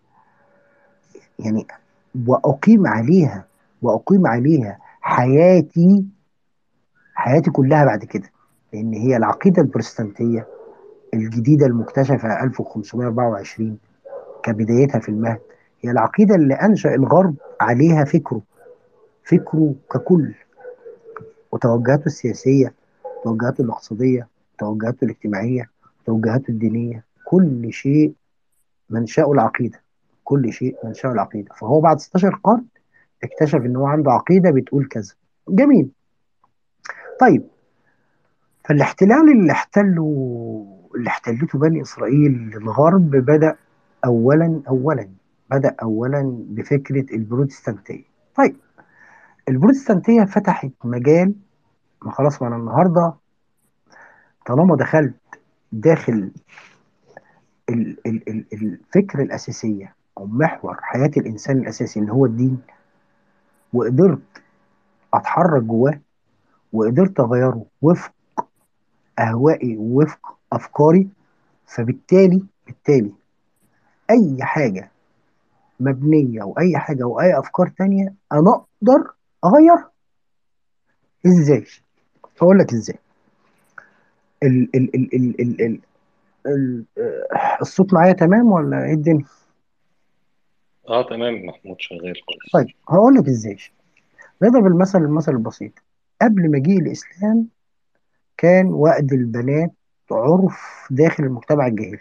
[SPEAKER 1] يعني واقيم عليها واقيم عليها حياتي حياتي كلها بعد كده لان هي العقيده البروتستانتيه الجديده المكتشفه 1524 كبدايتها في المهد هي العقيده اللي انشا الغرب عليها فكره فكره ككل وتوجهاته السياسيه توجهاته الاقتصاديه توجهاته الاجتماعيه توجهاته الدينيه كل شيء منشأه العقيده كل شيء منشأه العقيده فهو بعد 16 قرن اكتشف ان هو عنده عقيده بتقول كذا جميل طيب فالاحتلال اللي احتله اللي احتلته بني اسرائيل للغرب بدأ اولا اولا بدأ اولا بفكره البروتستانتيه طيب البروتستانتيه فتحت مجال ما خلاص ما انا النهارده طالما دخلت داخل ال- ال- ال- الفكره الاساسيه او محور حياه الانسان الاساسي اللي هو الدين وقدرت اتحرك جواه وقدرت اغيره وفق اهوائي ووفق افكاري فبالتالي بالتالي اي حاجه مبنيه او اي حاجه او اي افكار تانية انا اقدر اغيرها ازاي اقول لك ازاي ال ال ال ال ال ال ال آه، الصوت معايا تمام ولا ايه الدنيا
[SPEAKER 2] اه تمام محمود شغال كويس
[SPEAKER 1] طيب هقول لك ازاي نضرب المثل المثل البسيط قبل مجيء الاسلام كان وأد البنات عرف داخل المجتمع الجاهلي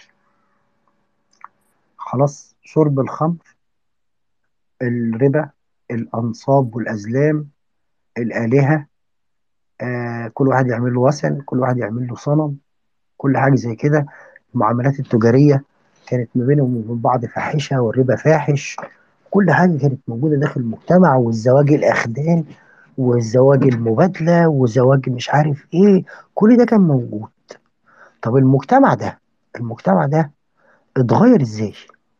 [SPEAKER 1] خلاص شرب الخمر الربا الأنصاب والأزلام الآلهة آه كل واحد يعمل له وثن كل واحد يعمل له صنم كل حاجة زي كده المعاملات التجارية كانت ما بينهم وبين بعض فاحشة والربا فاحش كل حاجة كانت موجودة داخل المجتمع والزواج الأخدان والزواج المبادلة وزواج مش عارف إيه كل ده كان موجود طب المجتمع ده المجتمع ده اتغير إزاي؟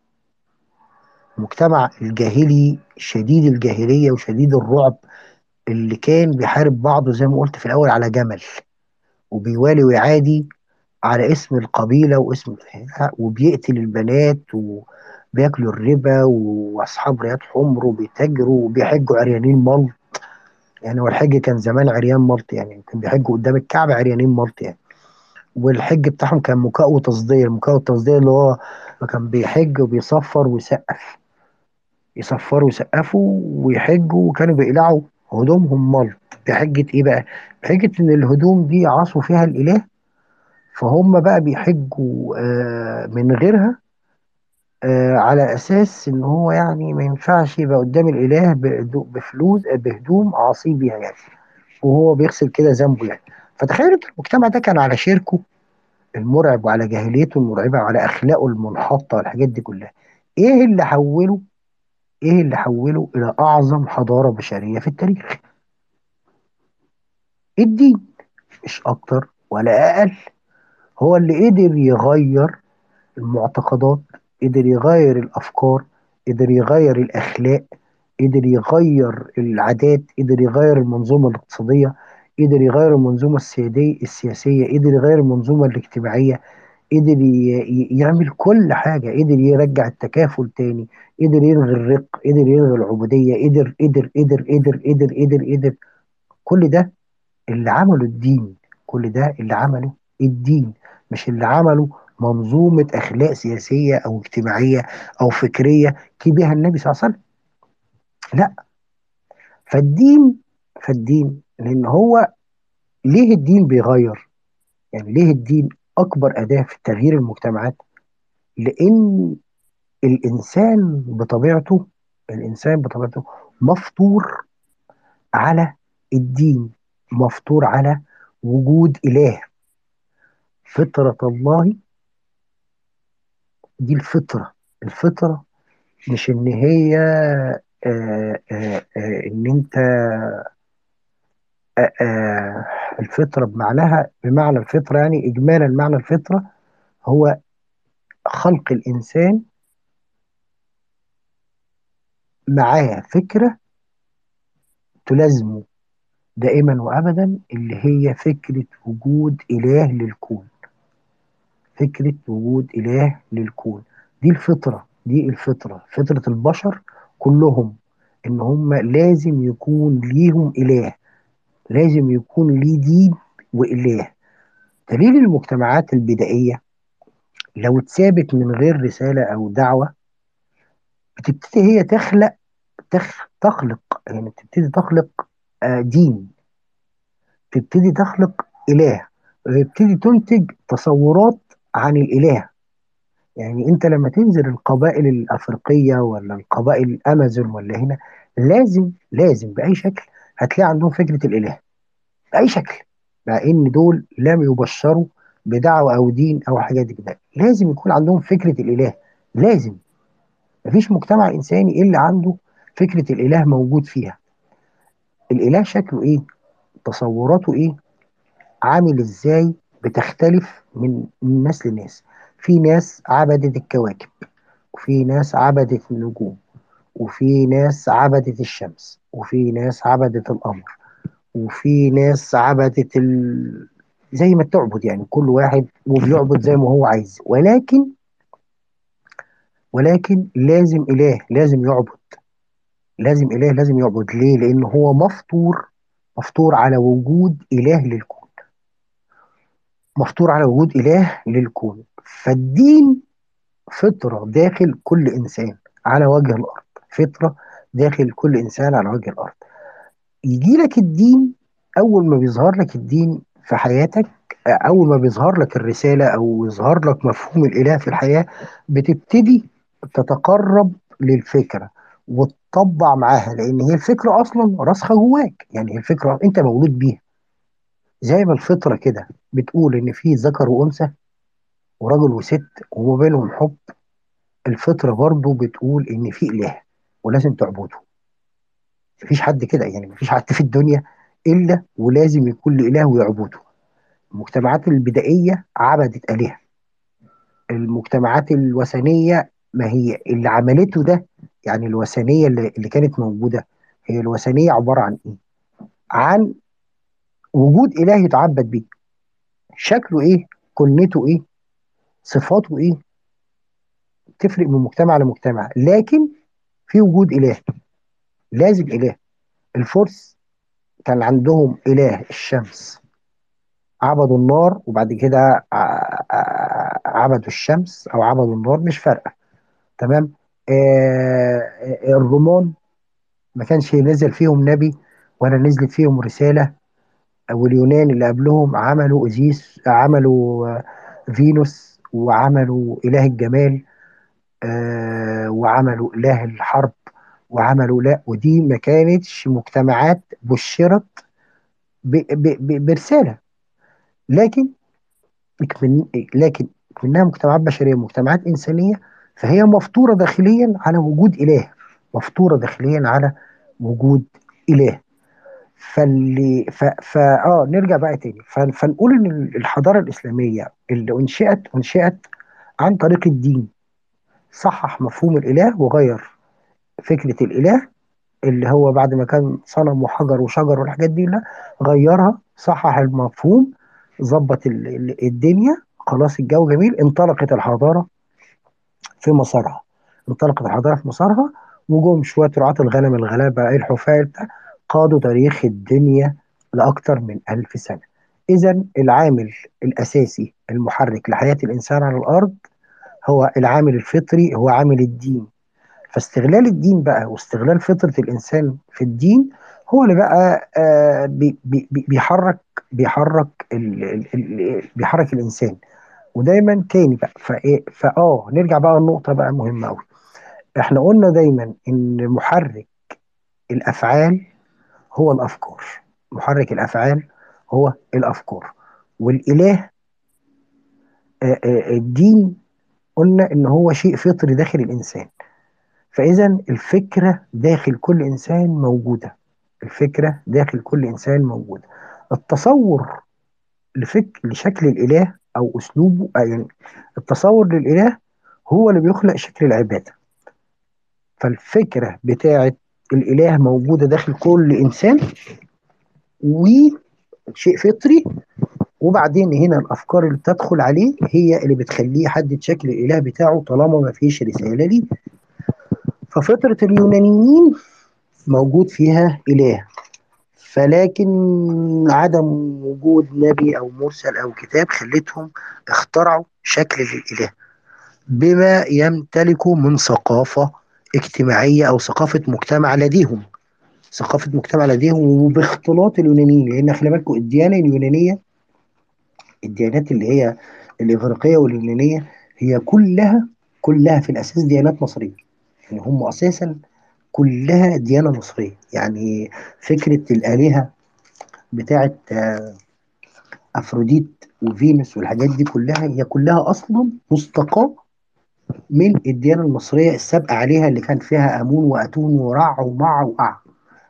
[SPEAKER 1] المجتمع الجاهلي شديد الجاهلية وشديد الرعب اللي كان بيحارب بعضه زي ما قلت في الأول على جمل وبيوالي ويعادي على اسم القبيلة واسم الفئة وبيقتل البنات وبياكلوا الربا وأصحاب رياض حمر وبيتاجروا وبيحجوا عريانين ملط يعني والحج كان زمان عريان ملط يعني كان بيحجوا قدام الكعبة عريانين ملط يعني والحج بتاعهم كان مكاء وتصدير المكاء والتصدير اللي هو كان بيحج وبيصفر ويسقف يصفروا ويسقفوا ويحجوا وكانوا بيقلعوا هدومهم ملط بحجة ايه بقى؟ بحجة ان الهدوم دي عصوا فيها الاله فهم بقى بيحجوا آه من غيرها آه على اساس ان هو يعني ما ينفعش يبقى قدام الاله بهدو- بفلوس آه، بهدوم عاصي بيها يعني وهو بيغسل كده ذنبه يعني فتخيل انت المجتمع ده كان على شركه المرعب وعلى جاهليته المرعبه وعلى اخلاقه المنحطه والحاجات دي كلها ايه اللي حوله ايه اللي حوله الى اعظم حضاره بشريه في التاريخ الدين مش اكتر ولا اقل هو اللي قدر يغير المعتقدات قدر يغير الافكار قدر يغير الاخلاق قدر يغير العادات قدر يغير المنظومه الاقتصاديه قدر يغير المنظومه السياديه السياسيه قدر يغير المنظومه الاجتماعيه قدر ي- ي- يعمل كل حاجه قدر يرجع التكافل تاني قدر يلغي الرق قدر يلغي العبوديه قدر قدر قدر قدر قدر قدر قدر كل ده اللي عمله الدين كل ده اللي عمله الدين مش اللي عمله منظومة أخلاق سياسية أو اجتماعية أو فكرية كي بها النبي صلى الله عليه وسلم لا فالدين فالدين لأن هو ليه الدين بيغير يعني ليه الدين أكبر أداة في تغيير المجتمعات لأن الإنسان بطبيعته الإنسان بطبيعته مفطور على الدين مفطور على وجود إله فطرة الله دي الفطرة الفطرة مش إن هي آه آه آه إن أنت آه آه الفطرة بمعناها بمعنى الفطرة يعني إجمالا معنى الفطرة هو خلق الإنسان معاه فكرة تلازمه دائما وأبدا اللي هي فكرة وجود إله للكون فكرة وجود إله للكون دي الفطرة دي الفطرة فطرة البشر كلهم إن هم لازم يكون ليهم إله لازم يكون ليه دين وإله دليل المجتمعات البدائية لو اتثابت من غير رسالة أو دعوة بتبتدي هي تخلق تخ تخلق يعني بتبتدي تخلق آه، دين تبتدي تخلق إله تبتدي تنتج تصورات عن الإله يعني انت لما تنزل القبائل الافريقيه ولا القبائل الامازون ولا هنا لازم لازم باي شكل هتلاقي عندهم فكره الاله باي شكل مع ان دول لم يبشروا بدعوه او دين او حاجات دي كده لازم يكون عندهم فكره الاله لازم مفيش مجتمع انساني الا عنده فكره الاله موجود فيها الاله شكله ايه تصوراته ايه عامل ازاي بتختلف من من ناس لناس في ناس عبدت الكواكب وفي ناس عبدت النجوم وفي ناس عبدت الشمس وفي ناس عبدت القمر وفي ناس عبدت ال... زي ما تعبد يعني كل واحد وبيعبد زي ما هو عايز ولكن ولكن لازم إله لازم يعبد لازم إله لازم يعبد ليه؟ لأن هو مفطور مفطور على وجود إله للكون مفطور على وجود إله للكون فالدين فطرة داخل كل إنسان على وجه الأرض فطرة داخل كل إنسان على وجه الأرض يجي لك الدين أول ما بيظهر لك الدين في حياتك أول ما بيظهر لك الرسالة أو يظهر لك مفهوم الإله في الحياة بتبتدي تتقرب للفكرة وتطبع معاها لأن هي الفكرة أصلا راسخة جواك يعني هي الفكرة أنت مولود بيها زي ما الفطرة كده بتقول إن في ذكر وأنثى وراجل وست وما بينهم حب الفطرة برضو بتقول إن في إله ولازم تعبده مفيش حد كده يعني مفيش حد في الدنيا إلا ولازم يكون له إله ويعبده المجتمعات البدائية عبدت آلهة المجتمعات الوثنية ما هي اللي عملته ده يعني الوثنية اللي, اللي كانت موجودة هي الوثنية عبارة عن إيه؟ عن وجود إله يتعبد بيه شكله إيه؟ كنته إيه؟ صفاته إيه؟ تفرق من مجتمع لمجتمع لكن في وجود إله لازم إله الفرس كان عندهم إله الشمس عبدوا النار وبعد كده ع- ع- عبدوا الشمس أو عبدوا النار مش فارقة تمام آه آه، الرومان ما كانش نزل فيهم نبي ولا نزلت فيهم رسالة واليونان اللي قبلهم عملوا أزيس عملوا آه، فينوس وعملوا إله الجمال آه وعملوا إله الحرب وعملوا لا ودي ما كانتش مجتمعات بشرت ب ب ب برسالة لكن من لكن منها مجتمعات بشرية مجتمعات إنسانية فهي مفطورة داخليا على وجود إله مفطورة داخليا على وجود إله فاللي ف... ف... اه نرجع بقى تاني ف... فنقول ان الحضاره الاسلاميه اللي انشئت انشئت عن طريق الدين صحح مفهوم الاله وغير فكره الاله اللي هو بعد ما كان صنم وحجر وشجر والحاجات دي لا غيرها صحح المفهوم ظبط ال- ال- الدنيا خلاص الجو جميل انطلقت الحضاره في مسارها انطلقت الحضاره في مسارها وجم شويه رعاة الغنم الغلابه الحفاة بتاع قادوا تاريخ الدنيا لاكثر من ألف سنه اذا العامل الاساسي المحرك لحياه الانسان على الارض هو العامل الفطري هو عامل الدين فاستغلال الدين بقى واستغلال فطرة الإنسان في الدين هو اللي بقى آه بي بي بي- بيحرك بيحرك ال ال ال بيحرك الإنسان ودايما تاني بقى فإيه فآه نرجع بقى لنقطة بقى مهمة أوي إحنا قلنا دايما إن محرك الأفعال هو الأفكار محرك الأفعال هو الأفكار والإله آه، آه، الدين قلنا ان هو شيء فطري داخل الانسان فاذا الفكره داخل كل انسان موجوده الفكره داخل كل انسان موجوده التصور لفك لشكل الاله او اسلوبه آه، يعني التصور للاله هو اللي بيخلق شكل العباده فالفكره بتاعه الاله موجوده داخل كل انسان وشيء فطري وبعدين هنا الافكار اللي بتدخل عليه هي اللي بتخليه يحدد شكل الاله بتاعه طالما ما فيش رساله ليه ففطره اليونانيين موجود فيها اله فلكن عدم وجود نبي او مرسل او كتاب خلتهم اخترعوا شكل للاله بما يمتلكه من ثقافه اجتماعيه او ثقافه مجتمع لديهم ثقافه مجتمع لديهم وباختلاط اليونانيين لان خلي بالكم الديانه اليونانيه الديانات اللي هي الإغريقية واليونانية هي كلها كلها في الأساس ديانات مصرية يعني هم أساسا كلها ديانة مصرية يعني فكرة الآلهة بتاعت آه، أفروديت وفينوس والحاجات دي كلها هي كلها أصلا مستقاة من الديانة المصرية السابقة عليها اللي كان فيها أمون وأتون ورع ومع وأع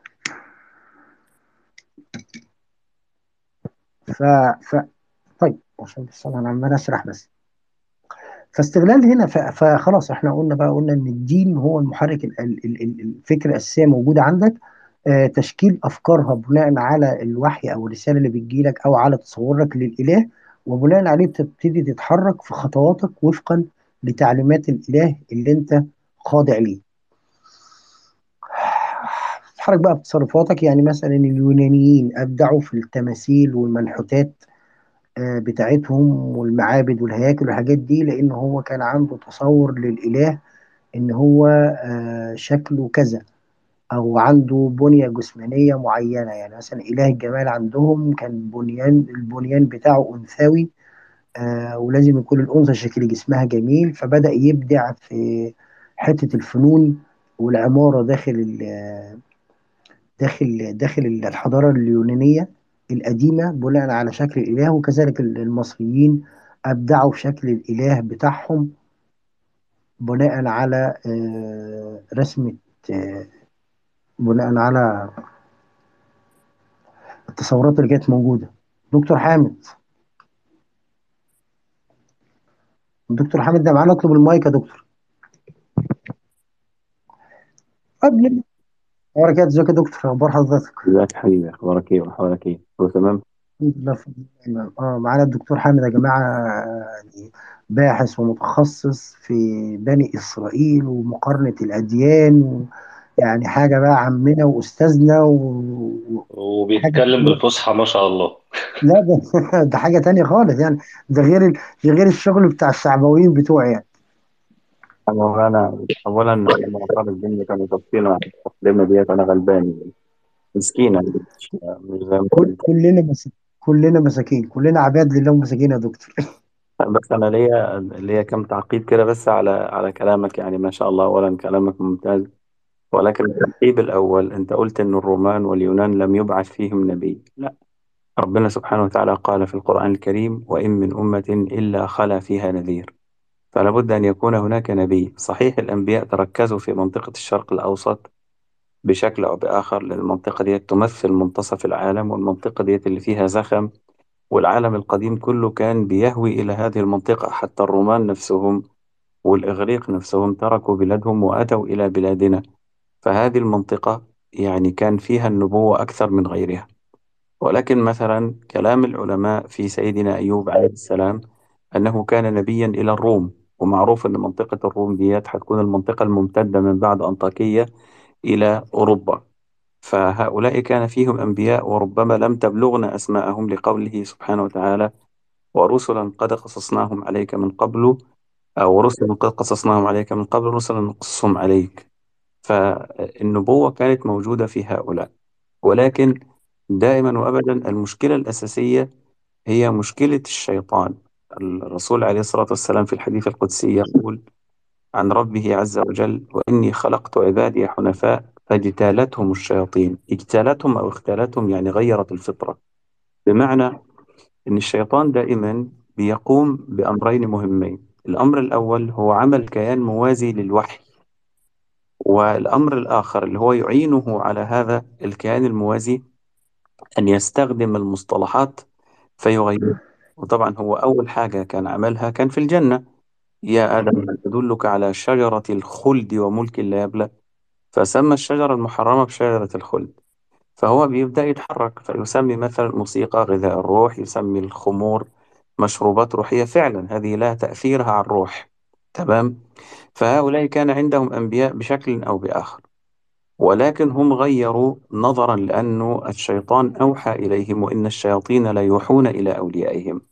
[SPEAKER 1] ف... ف... طيب عشان بس انا عمال اسرح بس فاستغلال هنا ف- فخلاص احنا قلنا بقى قلنا ان الدين هو المحرك ال- ال- ال- ال- الفكره الاساسيه موجوده عندك آه، تشكيل افكارها بناء على الوحي او الرساله اللي بتجيلك او على تصورك للاله وبناء عليه بتبتدي تتحرك في خطواتك وفقا لتعليمات الاله اللي انت خاضع ليه تتحرك بقى في تصرفاتك يعني مثلا اليونانيين ابدعوا في التماثيل والمنحوتات آه، بتاعتهم والمعابد والهياكل والحاجات دي لان هو كان عنده تصور للاله ان هو آه، شكله كذا او عنده بنيه جسمانيه معينه يعني مثلا اله الجمال عندهم كان بنيان البنيان بتاعه انثوي آه، ولازم يكون الانثى شكل جسمها جميل فبدا يبدع في حته الفنون والعماره داخل ال- داخل داخل الحضاره اليونانيه القديمه بناء على شكل الاله وكذلك المصريين ابدعوا في شكل الاله بتاعهم بناء على آه، رسمه آه، بناء على التصورات اللي كانت موجوده دكتور حامد دكتور حامد ده معانا اطلب المايك يا دكتور قبل بركات ازيك يا دكتور اخبار حضرتك
[SPEAKER 6] ازيك يا حبيبي اخبارك ايه واحوالك ايه كله تمام
[SPEAKER 1] الحمد لله في النعمة. اه معانا الدكتور حامد يا جماعه آه، يعني باحث ومتخصص في بني اسرائيل ومقارنه الاديان و يعني حاجه بقى عمنا واستاذنا و- وحاجه
[SPEAKER 2] وبيتكلم بالفصحى ما شاء الله
[SPEAKER 1] لا ده ده حاجه تانية خالص يعني ده غير ال- ده غير الشغل بتاع الشعبويين بتوعي يعني
[SPEAKER 6] انا انا اولا لما طالب مني كانوا تفصيلا عن التقدمه ديت انا غلبان مسكينه مش مش زي ما
[SPEAKER 1] كل
[SPEAKER 6] كنت
[SPEAKER 1] كلنا مس... كلنا مساكين كلنا عباد لله ومساكين يا دكتور
[SPEAKER 6] بس انا ليا ليا كم تعقيب كده بس على على كلامك يعني ما شاء الله اولا كلامك ممتاز ولكن التعقيب الاول انت قلت ان الرومان واليونان لم يبعث فيهم نبي لا ربنا سبحانه وتعالى قال في القرآن الكريم وإن من أمة إلا خلا فيها نذير فلا بد أن يكون هناك نبي صحيح الأنبياء تركزوا في منطقة الشرق الأوسط بشكل أو بآخر لأن المنطقة دي تمثل منتصف العالم والمنطقة دي اللي فيها زخم والعالم القديم كله كان بيهوي إلى هذه المنطقة حتى الرومان نفسهم والإغريق نفسهم تركوا بلادهم وأتوا إلى بلادنا فهذه المنطقة يعني كان فيها النبوة أكثر من غيرها ولكن مثلا كلام العلماء في سيدنا أيوب عليه السلام أنه كان نبيا إلى الروم ومعروف أن منطقة الروم ديت حتكون المنطقة الممتدة من بعد أنطاكية إلى أوروبا فهؤلاء كان فيهم أنبياء وربما لم تبلغنا أسماءهم لقوله سبحانه وتعالى ورسلا قد قصصناهم عليك من قبل أو رسلا قد قصصناهم عليك من قبل رسلا نقصهم عليك فالنبوة كانت موجودة في هؤلاء ولكن دائما وأبدا المشكلة الأساسية هي مشكلة الشيطان الرسول عليه الصلاة والسلام في الحديث القدسي يقول عن ربه عز وجل وإني خلقت عبادي حنفاء فاجتالتهم الشياطين اجتالتهم أو اختالتهم يعني غيرت الفطرة بمعنى إن الشيطان دائما بيقوم بأمرين مهمين الأمر الأول هو عمل كيان موازي للوحي والأمر الآخر اللي هو يعينه على هذا الكيان الموازي أن يستخدم المصطلحات فيغير وطبعا هو أول حاجة كان عملها كان في الجنة يا آدم هل أدلك على شجرة الخلد وملك لا يبلى فسمى الشجرة المحرمة بشجرة الخلد فهو بيبدأ يتحرك فيسمي مثلا الموسيقى غذاء الروح يسمي الخمور مشروبات روحية فعلا هذه لها تأثيرها على الروح تمام فهؤلاء كان عندهم أنبياء بشكل أو بآخر ولكن هم غيروا نظرا لأنه الشيطان أوحى إليهم وإن الشياطين لا يوحون إلى أوليائهم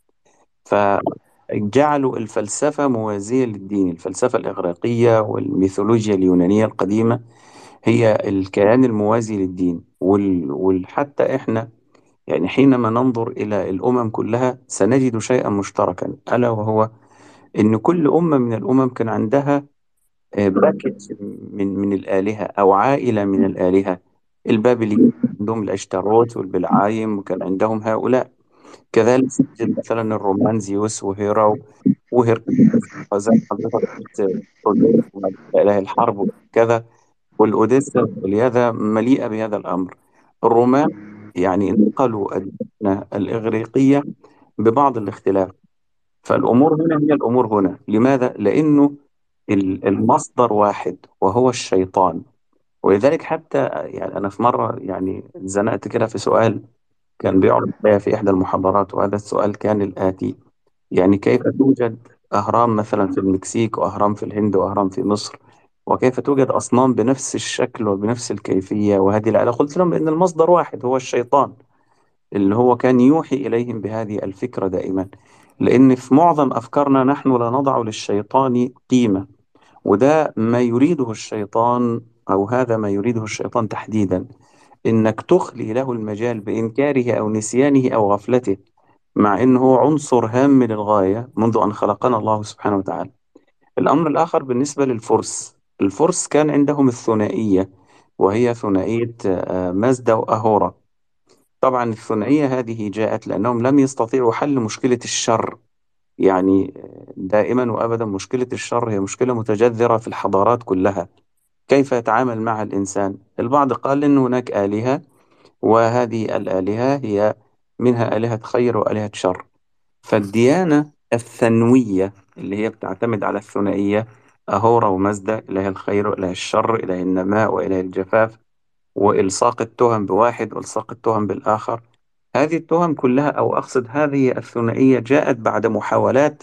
[SPEAKER 6] فجعلوا الفلسفة موازية للدين الفلسفة الإغريقية والميثولوجيا اليونانية القديمة هي الكيان الموازي للدين وال... وحتى إحنا يعني حينما ننظر إلى الأمم كلها سنجد شيئا مشتركا ألا وهو إن كل أمة من الأمم كان عندها باكج من من الآلهة أو عائلة من الآلهة البابليين عندهم الأشتروت والبلعايم وكان عندهم هؤلاء كذلك مثلا الرومان زيوس وهيرا وهيركليس وزي ما حضرتك قلت أوديس إله الحرب وكذا والأوديسا والياذا مليئة بهذا الأمر الرومان يعني نقلوا الديانة الإغريقية ببعض الاختلاف فالأمور هنا هي الأمور هنا لماذا؟ لأنه المصدر واحد وهو الشيطان ولذلك حتى يعني أنا في مرة يعني زنقت كده في سؤال كان بيعرض عليا في إحدى المحاضرات وهذا السؤال كان الآتي يعني كيف توجد أهرام مثلا في المكسيك وأهرام في الهند وأهرام في مصر وكيف توجد أصنام بنفس الشكل وبنفس الكيفية وهذه الآلة قلت لهم بأن المصدر واحد هو الشيطان اللي هو كان يوحي إليهم بهذه الفكرة دائما لأن في معظم أفكارنا نحن لا نضع للشيطان قيمة وده ما يريده الشيطان أو هذا ما يريده الشيطان تحديدا إنك تخلي له المجال بإنكاره أو نسيانه أو غفلته مع إنه عنصر هام للغاية منذ أن خلقنا الله سبحانه وتعالى الأمر الآخر بالنسبة للفرس الفرس كان عندهم الثنائية وهي ثنائية مازدا وأهورا طبعا الثنائية هذه جاءت لأنهم لم يستطيعوا حل مشكلة الشر يعني دائما وأبدا مشكلة الشر هي مشكلة متجذرة في الحضارات كلها كيف يتعامل معها الإنسان البعض قال أن هناك آلهة وهذه الآلهة هي منها آلهة خير وآلهة شر فالديانة الثنوية اللي هي بتعتمد على الثنائية أهورا ومزدة إله الخير وإله الشر إله النماء وإله الجفاف وإلصاق التهم بواحد وإلصاق التهم بالآخر هذه التهم كلها أو أقصد هذه الثنائية جاءت بعد محاولات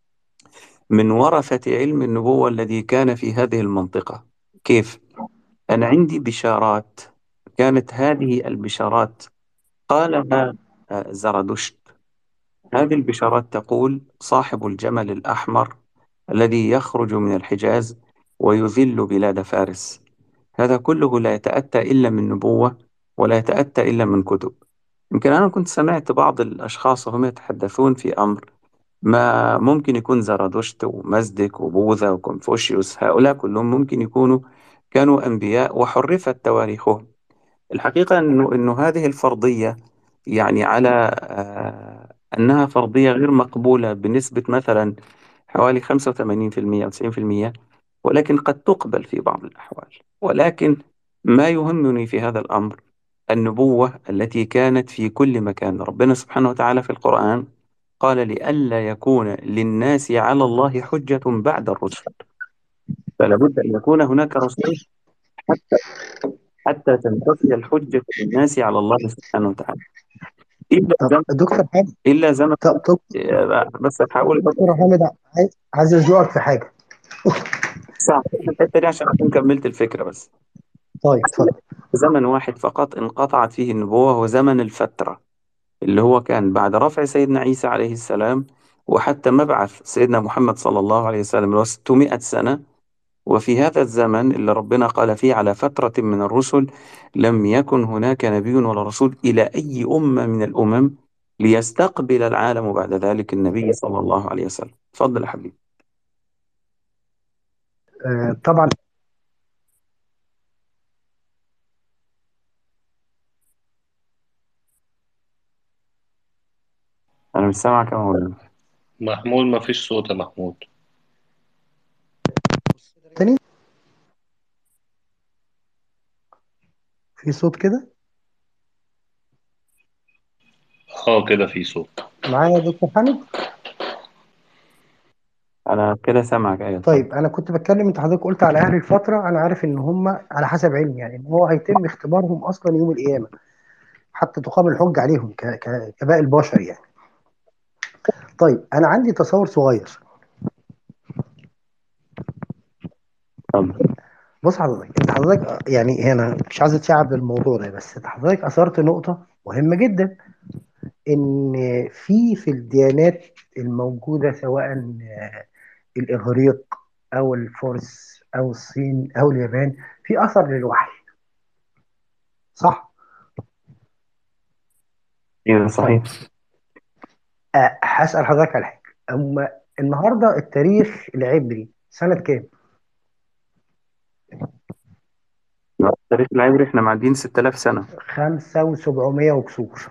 [SPEAKER 6] من ورثة علم النبوة الذي كان في هذه المنطقة كيف؟ أنا عندي بشارات كانت هذه البشارات قالها زرادشت هذه البشارات تقول صاحب الجمل الأحمر الذي يخرج من الحجاز ويذل بلاد فارس هذا كله لا يتأتى إلا من نبوة ولا يتأتى إلا من كتب يمكن أنا كنت سمعت بعض الأشخاص وهم يتحدثون في أمر ما ممكن يكون زرادشت ومزدك وبوذا وكونفوشيوس هؤلاء كلهم ممكن يكونوا كانوا أنبياء وحرفت تواريخهم الحقيقة أنه, إنه هذه الفرضية يعني على آه أنها فرضية غير مقبولة بنسبة مثلا حوالي 85% أو 90% ولكن قد تقبل في بعض الأحوال ولكن ما يهمني في هذا الأمر النبوة التي كانت في كل مكان ربنا سبحانه وتعالى في القرآن قال لئلا يكون للناس على الله حجة بعد الرسل فلا بد أن يكون هناك رسول حتى حتى تنتفي الحجة للناس على الله سبحانه وتعالى إلا زمن
[SPEAKER 1] دكتور حامد
[SPEAKER 6] إلا زمن
[SPEAKER 1] طب طب
[SPEAKER 6] بس هقول
[SPEAKER 1] دكتور حامد عايز عايز ازوقك في حاجه
[SPEAKER 6] صح الحتة دي عشان أكون كملت الفكرة بس
[SPEAKER 1] طيب اتفضل
[SPEAKER 6] زمن واحد فقط انقطعت فيه النبوة هو زمن الفترة اللي هو كان بعد رفع سيدنا عيسى عليه السلام وحتى مبعث سيدنا محمد صلى الله عليه وسلم اللي هو 600 سنة وفي هذا الزمن اللي ربنا قال فيه على فترة من الرسل لم يكن هناك نبي ولا رسول إلى أي أمة من الأمم ليستقبل العالم بعد ذلك النبي صلى الله عليه وسلم تفضل يا حبيبي
[SPEAKER 1] آه طبعا
[SPEAKER 6] أنا مش سامعك يا مولانا
[SPEAKER 2] محمود ما فيش صوت يا محمود
[SPEAKER 1] تاني في صوت كده
[SPEAKER 2] اه كده في صوت
[SPEAKER 1] معايا يا دكتور حامد
[SPEAKER 6] انا كده سامعك ايوه
[SPEAKER 1] طيب انا كنت بتكلم انت حضرتك قلت على اهل الفتره انا عارف ان هم على حسب علمي يعني ان هو هيتم اختبارهم اصلا يوم القيامه حتى تقام الحجه عليهم ك- ك- كباقي البشر يعني طيب انا عندي تصور صغير
[SPEAKER 6] اتفضل
[SPEAKER 1] بص حضرتك انت حضرتك يعني هنا مش عايز اتشعب الموضوع ده بس انت حضرتك اثرت نقطه مهمه جدا ان في في الديانات الموجوده سواء آه، الاغريق او الفرس او الصين او اليابان في اثر للوحي صح
[SPEAKER 6] ايوه صحيح
[SPEAKER 1] أه، هسال حضرتك على حاجه اما النهارده التاريخ العبري سنه كام
[SPEAKER 6] التاريخ العبري احنا معديين 6000 سنة
[SPEAKER 1] 5700 وكسور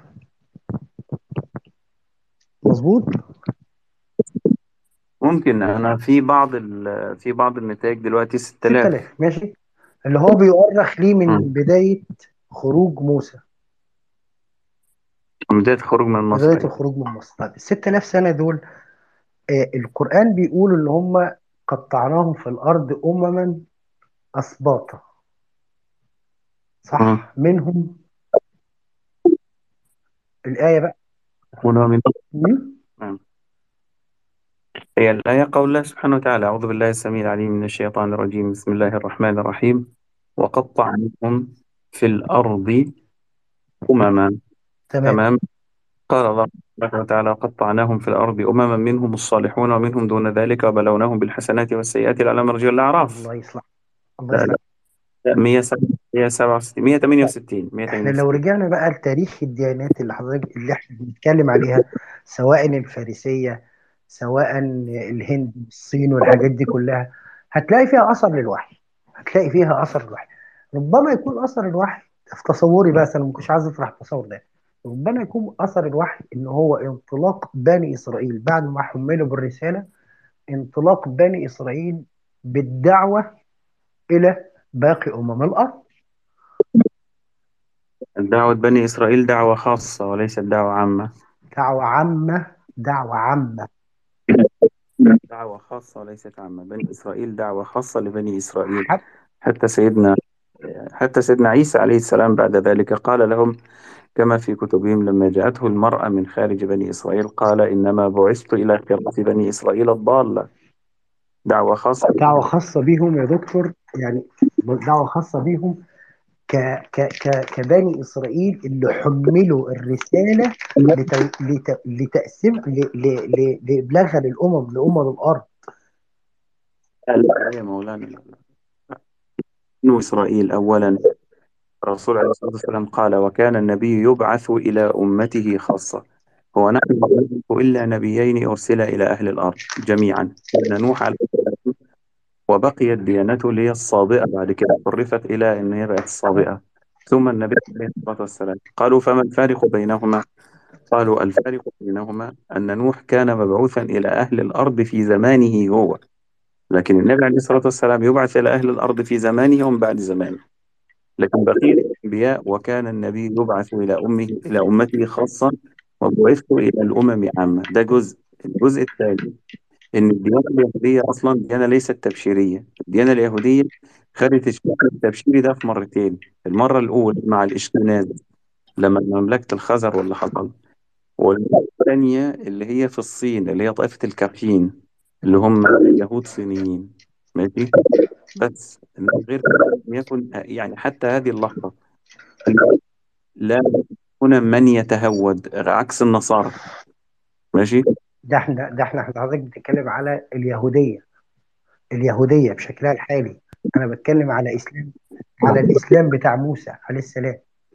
[SPEAKER 1] مظبوط
[SPEAKER 6] ممكن انا في بعض ال... في بعض النتائج دلوقتي 6000
[SPEAKER 1] 6000 ماشي اللي هو بيؤرخ ليه من
[SPEAKER 6] مم.
[SPEAKER 1] بدايه خروج موسى
[SPEAKER 6] بداية الخروج من مصر
[SPEAKER 1] بدايه
[SPEAKER 6] أيوة.
[SPEAKER 1] الخروج من مصر طيب ال 6000 سنه دول آه، القرآن بيقول إن هم قطعناهم في الأرض أمما أسباطا صح
[SPEAKER 6] مم.
[SPEAKER 1] منهم الآية بقى
[SPEAKER 6] هنا من
[SPEAKER 1] مم؟
[SPEAKER 6] هي الآية قول الله سبحانه وتعالى أعوذ بالله السميع العليم من الشيطان الرجيم بسم الله الرحمن الرحيم وقطعناهم في الأرض أمما
[SPEAKER 1] تمام
[SPEAKER 6] تمام قال الله سبحانه وتعالى قطعناهم في الأرض أمما منهم الصالحون ومنهم دون ذلك وبلوناهم بالحسنات والسيئات لعلهم يرجعون الأعراف
[SPEAKER 1] الله يصلح الله
[SPEAKER 6] لا
[SPEAKER 1] يصلح
[SPEAKER 6] لا 167 168
[SPEAKER 1] احنا لو
[SPEAKER 6] 168
[SPEAKER 1] رجعنا بقى لتاريخ الديانات اللي حضرتك اللي احنا بنتكلم عليها سواء الفارسية سواء الهند والصين والحاجات دي كلها هتلاقي فيها أثر للوحي هتلاقي فيها أثر للوحي ربما يكون أثر الوحي في تصوري بس أنا ما كنتش عايز أطرح التصور ده ربما يكون أثر الوحي إن هو انطلاق بني إسرائيل بعد ما حملوا بالرسالة انطلاق بني إسرائيل بالدعوة إلى باقي أمم الأرض
[SPEAKER 6] دعوة بني إسرائيل دعوة خاصة وليست دعوة عامة
[SPEAKER 1] دعوة عامة دعوة عامة
[SPEAKER 6] دعوة خاصة وليست عامة بني إسرائيل دعوة خاصة لبني إسرائيل
[SPEAKER 1] حتى
[SPEAKER 6] حتى سيدنا حتى سيدنا عيسى عليه السلام بعد ذلك قال لهم كما في كتبهم لما جاءته المرأة من خارج بني إسرائيل قال إنما بعثت إلى قراءة بني إسرائيل الضالة دعوة خاصة
[SPEAKER 1] دعوة خاصة بيهم يا دكتور يعني دعوة خاصة بيهم ك ك ك كبني إسرائيل اللي حملوا الرسالة لت لت لتقسيم ل ل ل لإبلاغها للأمم لأمم الأرض
[SPEAKER 6] لا لا يا مولانا لا لا. بنو إسرائيل أولا الرسول عليه الصلاة والسلام قال وكان النبي يبعث إلى أمته خاصة هو نحن لا نعرف إلا نبيين أرسل إلى أهل الأرض جميعا كان نوح عليه السلام وبقيت ديانته اللي هي الصابئة بعد كده عرفت إلى أن هي بقت الصابئة ثم النبي عليه الصلاة والسلام قالوا فما الفارق بينهما قالوا الفارق بينهما أن نوح كان مبعوثا إلى أهل الأرض في زمانه هو لكن النبي عليه الصلاة والسلام يبعث إلى أهل الأرض في زمانه ومن بعد زمانه لكن بقية الأنبياء وكان النبي يبعث إلى أمه إلى أمته خاصة وبعثت إلى الأمم عامة ده جزء الجزء الثاني إن الديانة اليهودية أصلا ديانة ليست تبشيرية الديانة اليهودية خدت الشكل التبشيري ده في مرتين المرة الأولى مع الإشكناز لما مملكة الخزر واللي حصل والمرة الثانية اللي هي في الصين اللي هي طائفة الكافيين اللي هم يهود صينيين ماشي بس إنما غير كده لم يكن يعني حتى هذه اللحظة لا هنا من يتهود عكس النصارى ماشي
[SPEAKER 1] ده احنا ده احنا حضرتك بتتكلم على اليهودية اليهودية بشكلها الحالي أنا بتكلم على إسلام على الإسلام بتاع موسى عليه السلام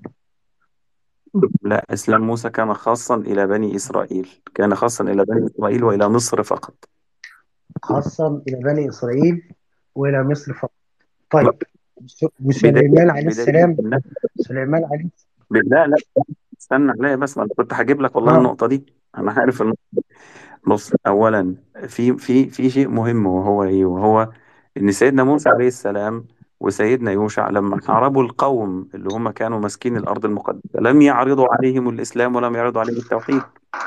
[SPEAKER 6] لا إسلام موسى كان خاصا إلى بني إسرائيل كان خاصا إلى بني إسرائيل وإلى مصر فقط
[SPEAKER 1] خاصة إلى بني إسرائيل وإلى مصر فقط طيب
[SPEAKER 6] بدليل
[SPEAKER 1] وسليمان عليه
[SPEAKER 6] بدليل
[SPEAKER 1] السلام
[SPEAKER 6] إن
[SPEAKER 1] سليمان عليه
[SPEAKER 6] لا لا استنى عليا بس ما أنا كنت هجيب لك والله
[SPEAKER 1] آه.
[SPEAKER 6] النقطة دي أنا عارف النقطة دي. بص أولا في في في شيء مهم وهو إيه وهو إن سيدنا موسى عليه السلام وسيدنا يوشع لما حاربوا القوم اللي هم كانوا ماسكين الأرض المقدسة لم يعرضوا عليهم الإسلام ولم يعرضوا عليهم التوحيد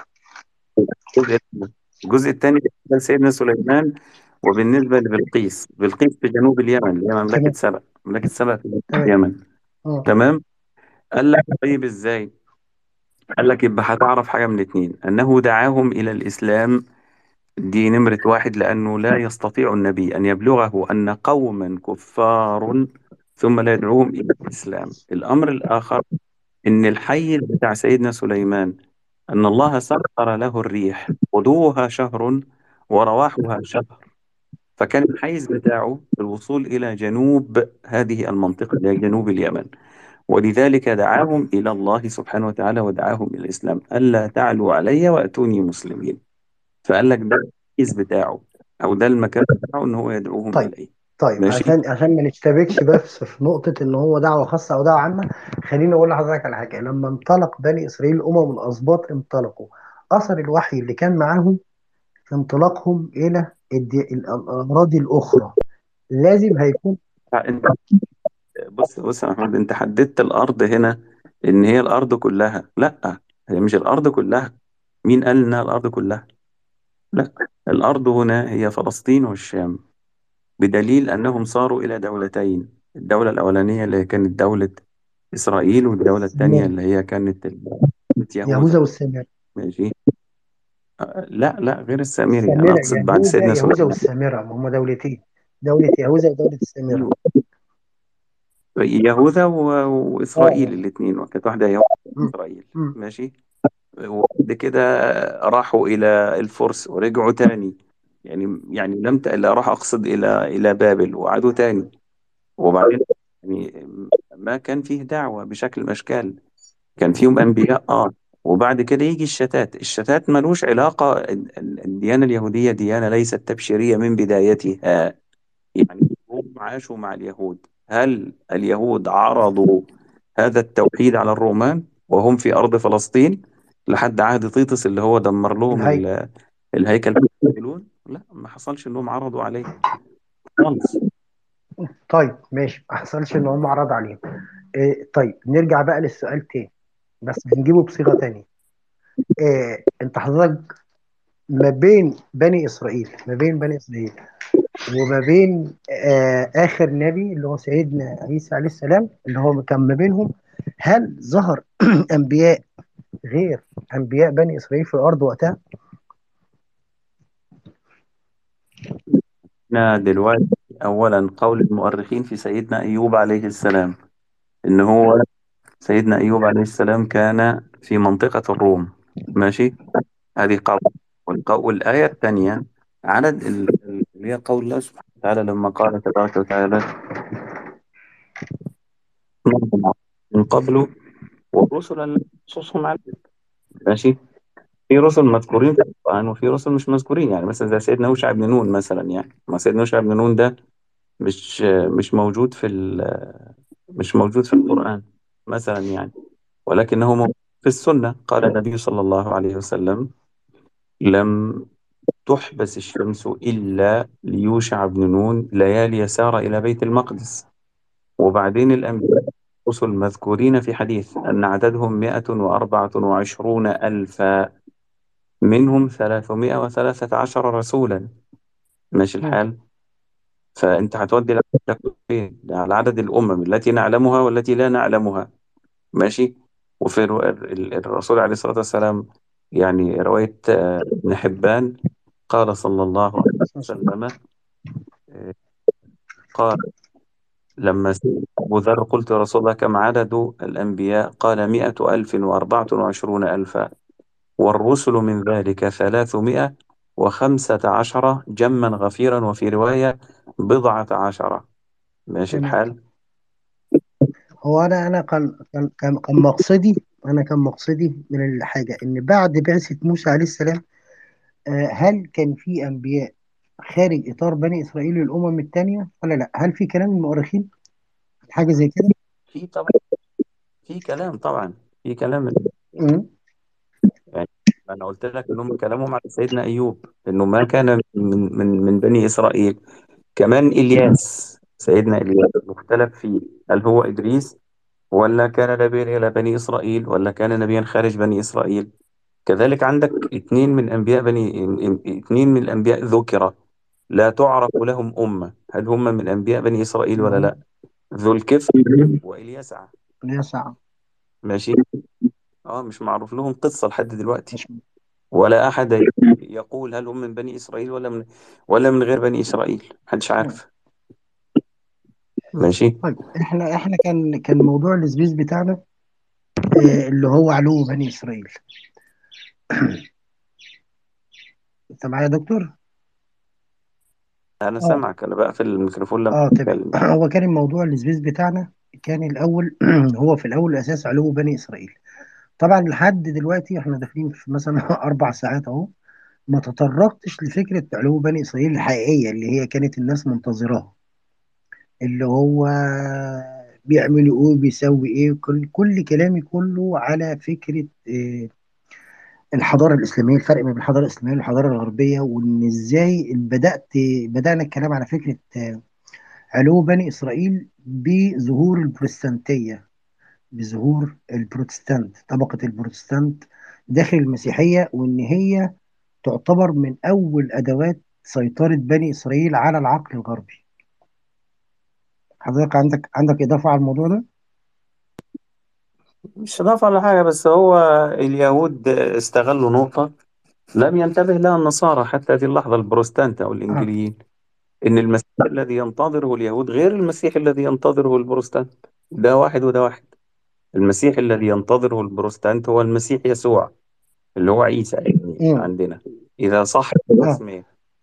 [SPEAKER 6] الجزء الثاني الجزء الثاني بالنسبة لسيدنا سليمان وبالنسبة لبلقيس بلقيس في جنوب اليمن اللي هي مملكة
[SPEAKER 1] تمام
[SPEAKER 6] سبأ مملكة سبأ في جنوب
[SPEAKER 1] تمام
[SPEAKER 6] اليمن
[SPEAKER 1] اه
[SPEAKER 6] تمام قال لك طيب إزاي قال لك يبقى هتعرف حاجة من اتنين أنه دعاهم إلى الإسلام دي نمرة واحد لأنه لا يستطيع النبي أن يبلغه أن قوما كفار ثم لا يدعوهم إلى الإسلام الأمر الآخر إن الحي بتاع سيدنا سليمان أن الله سخر له الريح غدوها شهر ورواحها شهر فكان الحيز بتاعه الوصول إلى جنوب هذه المنطقة اللي هي جنوب اليمن ولذلك دعاهم إلى الله سبحانه وتعالى ودعاهم إلى الإسلام ألا تعلوا علي وأتوني مسلمين فقال لك ده الحيز بتاعه أو ده المكان بتاعه إن هو يدعوهم
[SPEAKER 1] طيب
[SPEAKER 6] إليه
[SPEAKER 1] طيب
[SPEAKER 6] ماشي
[SPEAKER 1] عشان عشان ما نشتبكش بس في نقطة إن هو دعوة خاصة أو دعوة عامة خليني أقول لحضرتك على حاجة لما انطلق بني إسرائيل الأمم الأسباط انطلقوا أثر الوحي اللي كان معاهم في انطلاقهم إلى الدي... الأراضي الأخرى لازم هيكون
[SPEAKER 6] أنت بص بص يا محمد أنت حددت الأرض هنا إن هي الأرض كلها لا هي مش الأرض كلها مين قال إنها الأرض كلها لا الأرض هنا هي فلسطين والشام بدليل أنهم صاروا إلى دولتين الدولة الأولانية اللي هي كانت دولة إسرائيل والدولة الثانية
[SPEAKER 1] السامرة
[SPEAKER 6] اللي هي كانت ال- كانت
[SPEAKER 1] يهوذا
[SPEAKER 6] يهوذا
[SPEAKER 1] والسامرة
[SPEAKER 6] ماشي آه، لا لا غير السامري أنا
[SPEAKER 1] السامرة
[SPEAKER 6] أقصد بعد
[SPEAKER 1] يهوذا
[SPEAKER 6] سيدنا
[SPEAKER 1] يهوذا
[SPEAKER 6] سليمان
[SPEAKER 1] والسامرة ما هم دولتين دولة يهوذا ودولة السامرة
[SPEAKER 6] أيوه يهوذا و-
[SPEAKER 1] اه
[SPEAKER 6] وإسرائيل الاثنين وكانت واحدة يهوذا
[SPEAKER 1] م-
[SPEAKER 6] وإسرائيل
[SPEAKER 1] م.
[SPEAKER 6] ماشي وبعد كده راحوا إلى الفرس ورجعوا تاني يعني يعني لم ت... لا راح أقصد إلى إلى بابل وعادوا تاني وبعدين يعني ما كان فيه دعوة بشكل من الأشكال كان فيهم أنبياء آه وبعد كده يجي الشتات الشتات ملوش علاقة ال- ال- الديانة اليهودية ديانة ليست تبشيرية من بدايتها يعني هم عاشوا مع اليهود هل اليهود عرضوا هذا التوحيد على الرومان وهم في أرض فلسطين لحد عهد طيطس اللي هو دمر لهم
[SPEAKER 1] الهيكل
[SPEAKER 6] ال- الهيكل في بابلون لا ما حصلش انهم عرضوا عليه خالص
[SPEAKER 1] طيب ماشي ما حصلش ان هم عرض عليهم إيه طيب نرجع بقى للسؤال تاني بس هنجيبه بصيغة تانية إيه انت حضرتك ما بين بني اسرائيل ما بين بني اسرائيل وما بين آه اخر نبي اللي هو سيدنا عيسى عليه السلام اللي هو كان ما بينهم هل ظهر انبياء غير انبياء بني اسرائيل في الارض وقتها؟
[SPEAKER 6] احنا دلوقتي اولا قول المؤرخين في سيدنا ايوب عليه السلام ان هو سيدنا ايوب عليه السلام كان في منطقة الروم ماشي هذه قول والق- والآية الثانية عدد ال- ال- اللي هي قول الله سبحانه وتعالى لما قال تبارك وتعالى من قبل والرسل التي نقصصهم عليك ماشي في رسل مذكورين في القرآن وفي رسل مش مذكورين يعني مثلا زي سيدنا يوشع بن نون مثلا يعني ما سيدنا يوشع بن نون ده مش مش موجود في ال- مش موجود في القرآن مثلا يعني ولكنه موجود في السنة قال النبي صلى الله عليه وسلم لم تحبس الشمس إلا ليوشع بن نون ليالي سار إلى بيت المقدس وبعدين الأنبياء الرسل مذكورين في حديث أن عددهم مئة وأربعة وعشرون ألفا منهم ثلاثمائة وثلاثة عشر رسولا ماشي
[SPEAKER 1] مم.
[SPEAKER 6] الحال فأنت هتودي العدد فين على عدد الأمم التي نعلمها والتي لا نعلمها ماشي وفي الر- ال- الرسول عليه الصلاة والسلام يعني رواية آه، ابن حبان قال صلى الله عليه وسلم آه، قال لما سئل أبو ذر قلت يا رسول الله كم عدد الأنبياء قال مئة ألف وأربعة وعشرون ألفا والرسل من ذلك ثلاثمائة وخمسة عشر جما غفيرا وفي رواية بضعة عشرة ماشي
[SPEAKER 1] تمام
[SPEAKER 6] الحال
[SPEAKER 1] هو انا انا كان كان كان كان مقصدي انا كان مقصدي من الحاجه ان بعد بعثه موسى عليه السلام آه، هل كان في انبياء خارج اطار بني اسرائيل للامم الثانيه ولا لا؟ هل في كلام المؤرخين حاجه زي كده؟
[SPEAKER 6] في طبعا في كلام طبعا في كلام
[SPEAKER 1] مم.
[SPEAKER 6] يعني انا قلت لك انهم كلامهم على سيدنا ايوب انه ما كان من من من بني اسرائيل كمان الياس سيدنا الياس مختلف فيه هل هو ادريس ولا كان نبيا الى بني اسرائيل ولا كان نبيا خارج بني اسرائيل كذلك عندك اثنين من انبياء بني اثنين من الانبياء ذكر لا تعرف لهم امه هل هم من انبياء بني اسرائيل ولا لا ذو الكفل واليسع
[SPEAKER 1] يسع
[SPEAKER 6] ماشي اه مش معروف لهم قصه لحد دلوقتي
[SPEAKER 1] مش
[SPEAKER 6] ولا احد يقول هل هم من بني اسرائيل ولا من ولا من غير بني اسرائيل محدش عارف ماشي
[SPEAKER 1] طيب احنا احنا كان كان موضوع السبيس بتاعنا آه، اللي هو علو بني اسرائيل انت معايا يا دكتور؟
[SPEAKER 6] انا
[SPEAKER 1] اه
[SPEAKER 6] سامعك انا بقفل الميكروفون لما
[SPEAKER 1] اه تمام
[SPEAKER 6] بتكلم
[SPEAKER 1] هو كان الموضوع السبيس بتاعنا كان الاول هو في الاول الاساس علو بني اسرائيل طبعا لحد دلوقتي احنا داخلين في مثلا اربع ساعات اهو ما تطرقتش لفكره علو بني اسرائيل الحقيقيه اللي هي كانت الناس منتظراها اللي هو بيعملوا ايه وبيسوي ايه كل كل كلامي كله على فكره آه، الحضاره الاسلاميه الفرق بين الحضاره الاسلاميه والحضاره الغربيه وان ازاي بدات بدانا الكلام على فكره آه، علو بني اسرائيل بظهور البروتستانتيه بظهور البروتستانت طبقه البروتستانت داخل المسيحيه وان هي تعتبر من اول ادوات سيطره بني اسرائيل على العقل الغربي حضرتك عندك عندك اضافه على الموضوع ده
[SPEAKER 6] مش اضافه ولا حاجه بس هو اليهود استغلوا نقطه لم ينتبه لها النصارى حتى هذه اللحظه البروتستانت او
[SPEAKER 1] اه
[SPEAKER 6] الانجيليين ان المسيح الذي ينتظره اليهود غير المسيح الذي ينتظره البروتستانت ده واحد وده واحد المسيح الذي ينتظره البروتستانت هو المسيح يسوع اللي هو عيسى يعني
[SPEAKER 1] امم
[SPEAKER 6] عندنا إذا صح
[SPEAKER 1] اه
[SPEAKER 6] اسمه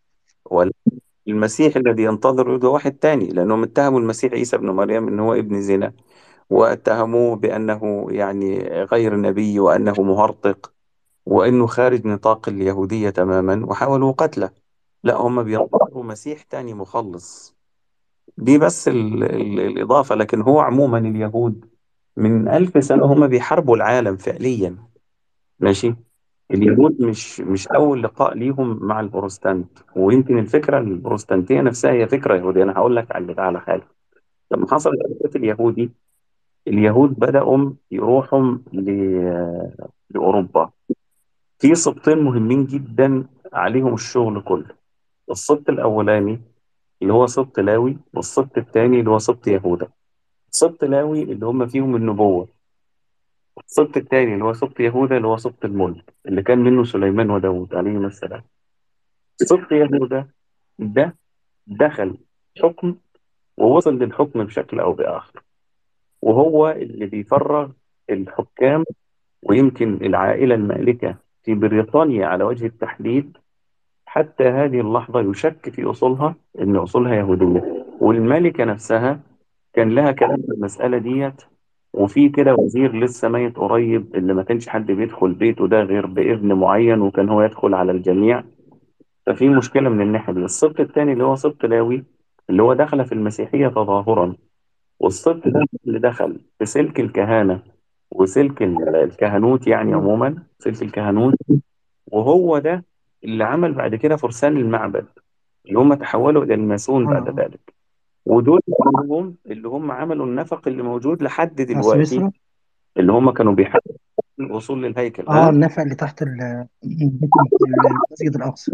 [SPEAKER 6] والمسيح الذي ينتظره ده واحد تاني لأنهم اتهموا المسيح عيسى ابن مريم إن هو ابن زنا واتهموه بأنه يعني غير نبي وأنه مهرطق وأنه خارج نطاق اليهودية تماما وحاولوا قتله لا هم بينتظروا مسيح تاني مخلص دي بس ال ال الإضافة لكن هو عموما اليهود من ألف سنة هم بيحاربوا العالم فعليا ماشي اليهود مش مش أول لقاء ليهم مع البروتستانت ويمكن الفكرة البروتستانتية نفسها هي فكرة يهودية أنا هقول لك على على حاجة لما حصل الانقلاب اليهودي اليهود بدأوا يروحوا ل- لأوروبا في سبطين مهمين جدا عليهم الشغل كله السبط الأولاني اللي هو سبط لاوي والسبط الثاني اللي هو سبط يهوذا سبط لاوي اللي هم فيهم النبوة السبط الثاني اللي هو سبط يهوذا اللي هو سبط الملك اللي كان منه سليمان وداود عليهما السلام سبط يهوذا ده دخل حكم ووصل للحكم بشكل أو بآخر وهو اللي بيفرغ الحكام ويمكن العائلة المالكة في بريطانيا على وجه التحديد حتى هذه اللحظة يشك في أصولها إن أصولها يهودية والملكة نفسها كان لها كلام في المسألة ديت وفي كده وزير لسه ميت قريب اللي ما كانش حد بيدخل بيته ده غير بإذن معين وكان هو يدخل على الجميع ففي مشكلة من الناحية دي السبط الثاني اللي هو سبط لاوي اللي هو دخل في المسيحية تظاهرا والسبط ده اللي دخل في سلك الكهانة وسلك ال- الكهنوت يعني
[SPEAKER 1] مم.
[SPEAKER 6] عموما سلك الكهنوت وهو ده اللي عمل بعد كده فرسان المعبد اللي هم تحولوا إلى الماسون بعد
[SPEAKER 1] اه
[SPEAKER 6] ذلك ودول كلهم اللي هم عملوا النفق اللي موجود لحد
[SPEAKER 1] اه
[SPEAKER 6] دلوقتي
[SPEAKER 1] سويسرا
[SPEAKER 6] اللي هم كانوا بيحاولوا الوصول للهيكل
[SPEAKER 1] اه
[SPEAKER 6] اه
[SPEAKER 1] النفق اللي تحت ال- المسجد الاقصى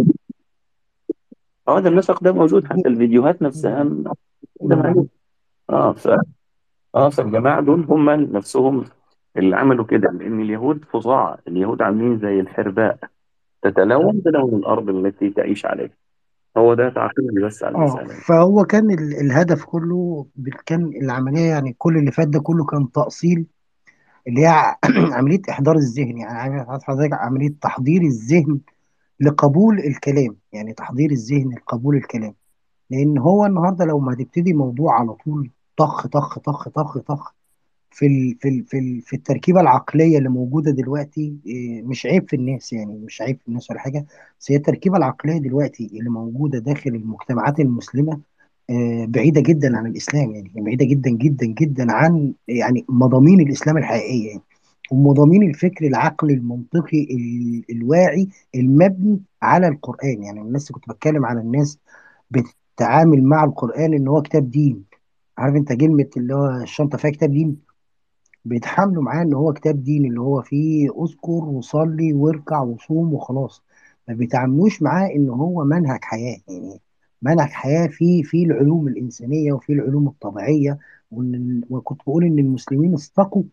[SPEAKER 6] اه ده النفق ده موجود حتى الفيديوهات نفسها
[SPEAKER 1] مم.
[SPEAKER 6] ده
[SPEAKER 1] مم.
[SPEAKER 6] موجود اه ف اه فالجماعة دول هم نفسهم اللي عملوا كده لأن اليهود فظاع اليهود عاملين زي الحرباء تتلون بلون الأرض التي تعيش عليها هو ده تعقيبي بس على
[SPEAKER 1] اه
[SPEAKER 6] المسألة
[SPEAKER 1] فهو كان ال- الهدف كله بال- كان العمليه يعني كل اللي فات ده كله كان تأصيل اللي هي ع- عمليه احضار الذهن يعني عملية حضرتك عمليه تحضير الذهن لقبول الكلام يعني تحضير الذهن لقبول الكلام لان هو النهارده لو ما هتبتدي موضوع على طول طخ طخ طخ طخ طخ في ال في ال في ال في التركيبه العقليه اللي موجوده دلوقتي إيه، مش عيب في الناس يعني مش عيب في الناس ولا حاجه بس هي التركيبه العقليه دلوقتي اللي موجوده داخل المجتمعات المسلمه آه، بعيده جدا عن الاسلام يعني بعيده جدا جدا جدا عن يعني مضامين الاسلام الحقيقيه يعني هم ضامنين الفكر العقلي المنطقي ال- الواعي المبني على القرآن يعني الناس كنت بتكلم على الناس بتتعامل مع القرآن ان هو كتاب دين عارف انت كلمة اللي هو الشنطة فيها كتاب دين بيتحاملوا معاه ان هو كتاب دين اللي هو فيه اذكر وصلي واركع وصوم وخلاص ما بيتعاملوش معاه ان هو منهج حياة يعني منهج حياة فيه فيه العلوم الإنسانية وفيه العلوم الطبيعية وإن وكنت بقول إن المسلمين استقوا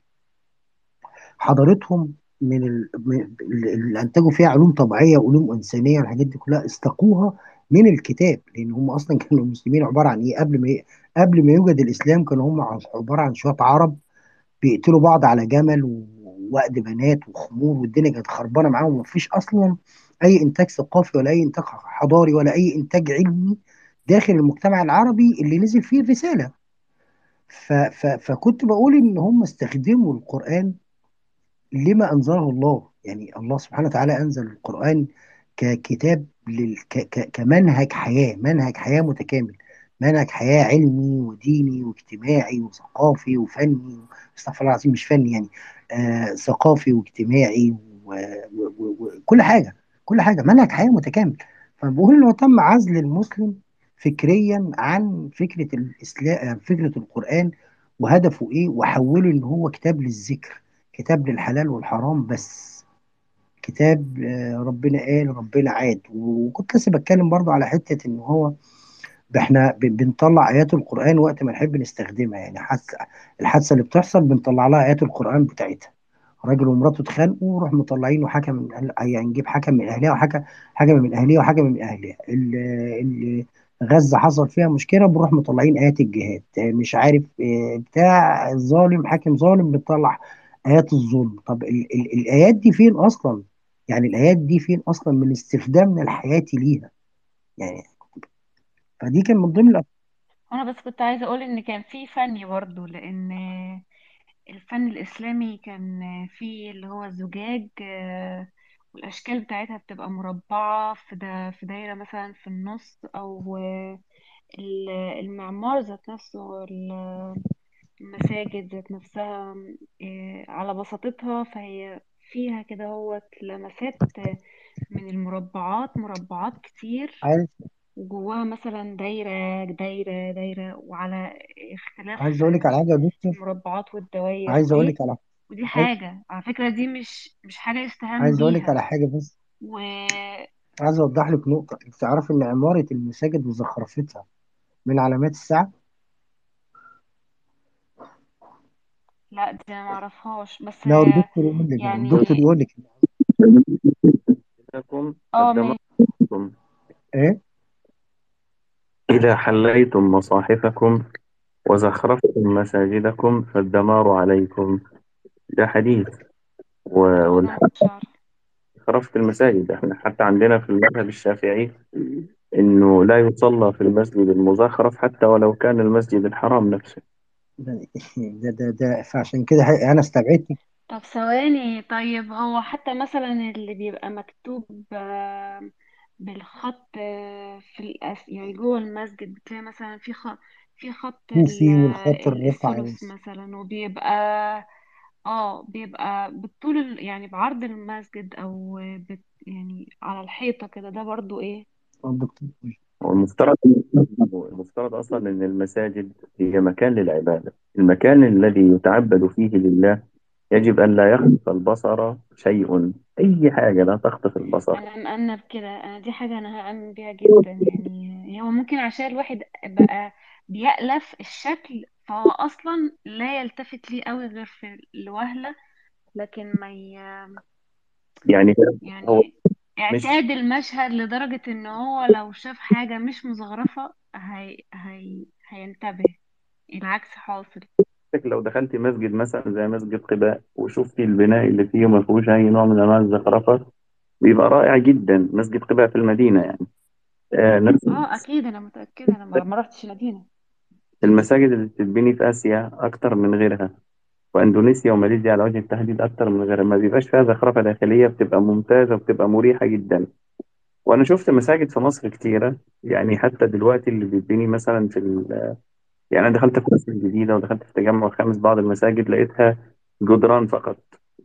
[SPEAKER 1] حضارتهم من ال... من- اللي انتجوا فيها علوم طبيعيه وعلوم انسانيه والحاجات دي كلها استقوها من الكتاب لان هم اصلا كانوا المسلمين عباره عن ايه قبل ما ي... قبل ما يوجد الاسلام كانوا هم عباره عن شويه عرب بيقتلوا بعض على جمل ووأد بنات وخمور والدنيا كانت خربانه معاهم ومفيش اصلا اي انتاج ثقافي ولا اي انتاج حضاري ولا اي انتاج علمي داخل المجتمع العربي اللي نزل فيه الرساله ف... ف... فكنت بقول ان هم استخدموا القرآن لما أنزله الله يعني الله سبحانه وتعالى أنزل القرآن ككتاب لل... ك... ك... كمنهج حياة منهج حياة متكامل منهج حياة علمي وديني واجتماعي وثقافي وفني استغفر الله العظيم مش فني يعني آه ثقافي واجتماعي وكل و... و... و... كل حاجة كل حاجة منهج حياة متكامل فبقول إنه تم عزل المسلم فكريا عن فكرة الإسلام فكرة القرآن وهدفه إيه وحوله إن هو كتاب للذكر كتاب للحلال والحرام بس كتاب آه، ربنا قال ربنا عاد وكنت لسه بتكلم برضو على حتة ان هو احنا ب- بنطلع ايات القرآن وقت ما نحب نستخدمها يعني حادثة الحادثة اللي بتحصل بنطلع لها ايات القرآن بتاعتها راجل ومراته اتخانقوا وروح مطلعينه حكم من أهل... يعني نجيب حكم من اهلها وحكم حكم من اهلها وحكم من اهلها اللي اللي غزة حصل فيها مشكلة بنروح مطلعين آيات الجهاد آه، مش عارف آه، بتاع الظالم حاكم ظالم بتطلع آيات الظلم طب ال ال الآيات دي فين أصلا يعني الآيات دي فين أصلا من استخدامنا الحياتي ليها يعني فدي كان من ضمن الأف-
[SPEAKER 5] انا بس كنت عايزه اقول ان كان في فني برضه لان الفن الاسلامي كان فيه اللي هو الزجاج آه، والاشكال بتاعتها بتبقى مربعه في دا في دايره مثلا في النص او آه، ال- المعمار ذات نفسه ال- المساجد ذات نفسها آه، على بساطتها فهي فيها كده هو لمسات من المربعات مربعات كتير
[SPEAKER 1] عايز
[SPEAKER 5] وجواها مثلا دايرة دايرة دايرة وعلى اختلاف
[SPEAKER 1] عايز أقول لك على حاجة يا دكتور
[SPEAKER 5] المربعات والدواير
[SPEAKER 1] عايز أقول
[SPEAKER 5] وإيه
[SPEAKER 1] لك على
[SPEAKER 5] ودي
[SPEAKER 1] عايز
[SPEAKER 5] حاجة على فكرة دي مش مش حاجة يستهان
[SPEAKER 1] عايز أقول لك
[SPEAKER 5] بيها
[SPEAKER 1] على حاجة بس
[SPEAKER 5] و
[SPEAKER 1] عايز أوضح لك نقطة أنت تعرف إن عمارة المساجد وزخرفتها من علامات الساعة
[SPEAKER 5] لا دي أنا معرفهاش بس
[SPEAKER 1] لا الدكتور يقول لك
[SPEAKER 5] يعني
[SPEAKER 1] الدكتور يقول لك
[SPEAKER 6] لكم
[SPEAKER 5] اه ماشي
[SPEAKER 6] قدمتم
[SPEAKER 1] إيه
[SPEAKER 6] إذا حليتم مصاحفكم وزخرفتم مساجدكم فالدمار عليكم ده حديث
[SPEAKER 5] اه ده أنا مكنتش عارفة
[SPEAKER 6] وزخرفة المساجد احنا حتى عندنا في المذهب الشافعي انه لا يصلى في المسجد المزخرف حتى ولو كان المسجد الحرام نفسه
[SPEAKER 1] ده ده ده, ده فعشان كده ح- انا استبعدت
[SPEAKER 5] طب ثواني طيب هو حتى مثلا اللي بيبقى مكتوب آه، بالخط آه، في الأس... يعني جوه المسجد بتلاقي مثلا في خط في خط ال...
[SPEAKER 1] كوفي والخط
[SPEAKER 5] ال-
[SPEAKER 1] الرفع
[SPEAKER 5] الثلث مثلا وبيبقى اه بيبقى بالطول ال... يعني بعرض المسجد او بت... يعني على الحيطة كده ده برضو ايه
[SPEAKER 1] الدكتور
[SPEAKER 6] والمفترض المفترض اصلا ان المساجد هي مكان للعباده المكان الذي يتعبد فيه لله يجب ان لا يخطف البصر شيء اي حاجه لا تخطف البصر
[SPEAKER 5] انا مأمنة بكده انا دي حاجة انا هأمن بيها جدا يعني هو ممكن عشان الواحد بقى بيألف الشكل فهو اصلا لا يلتفت ليه قوي غير في الوهلة لكن ما ي...
[SPEAKER 6] يعني هو
[SPEAKER 5] يعني
[SPEAKER 6] مش
[SPEAKER 5] اعتاد المشهد لدرجة ان هو لو شاف حاجة مش مزخرفة هي... هي... هينتبه العكس حاصل
[SPEAKER 6] لو دخلت مسجد مثلا زي مسجد قباء وشفتي البناء اللي فيه ما فيهوش اي نوع من انواع الزخرفه بيبقى رائع جدا مسجد قباء في المدينه يعني آه نفس
[SPEAKER 5] اه اكيد انا متأكدة انا ما ما رحتش المدينة
[SPEAKER 6] المساجد اللي بتتبني في اسيا اكتر من غيرها واندونيسيا وماليزيا على وجه التحديد اكتر من غيرها ما بيبقاش فيها زخرفه داخليه بتبقى ممتازه وبتبقى مريحه جدا وانا شفت مساجد في مصر كتيره يعني حتى دلوقتي اللي بيتبني مثلا في ال... يعني انا دخلت في مصر الجديده ودخلت في التجمع الخامس بعض المساجد لقيتها جدران فقط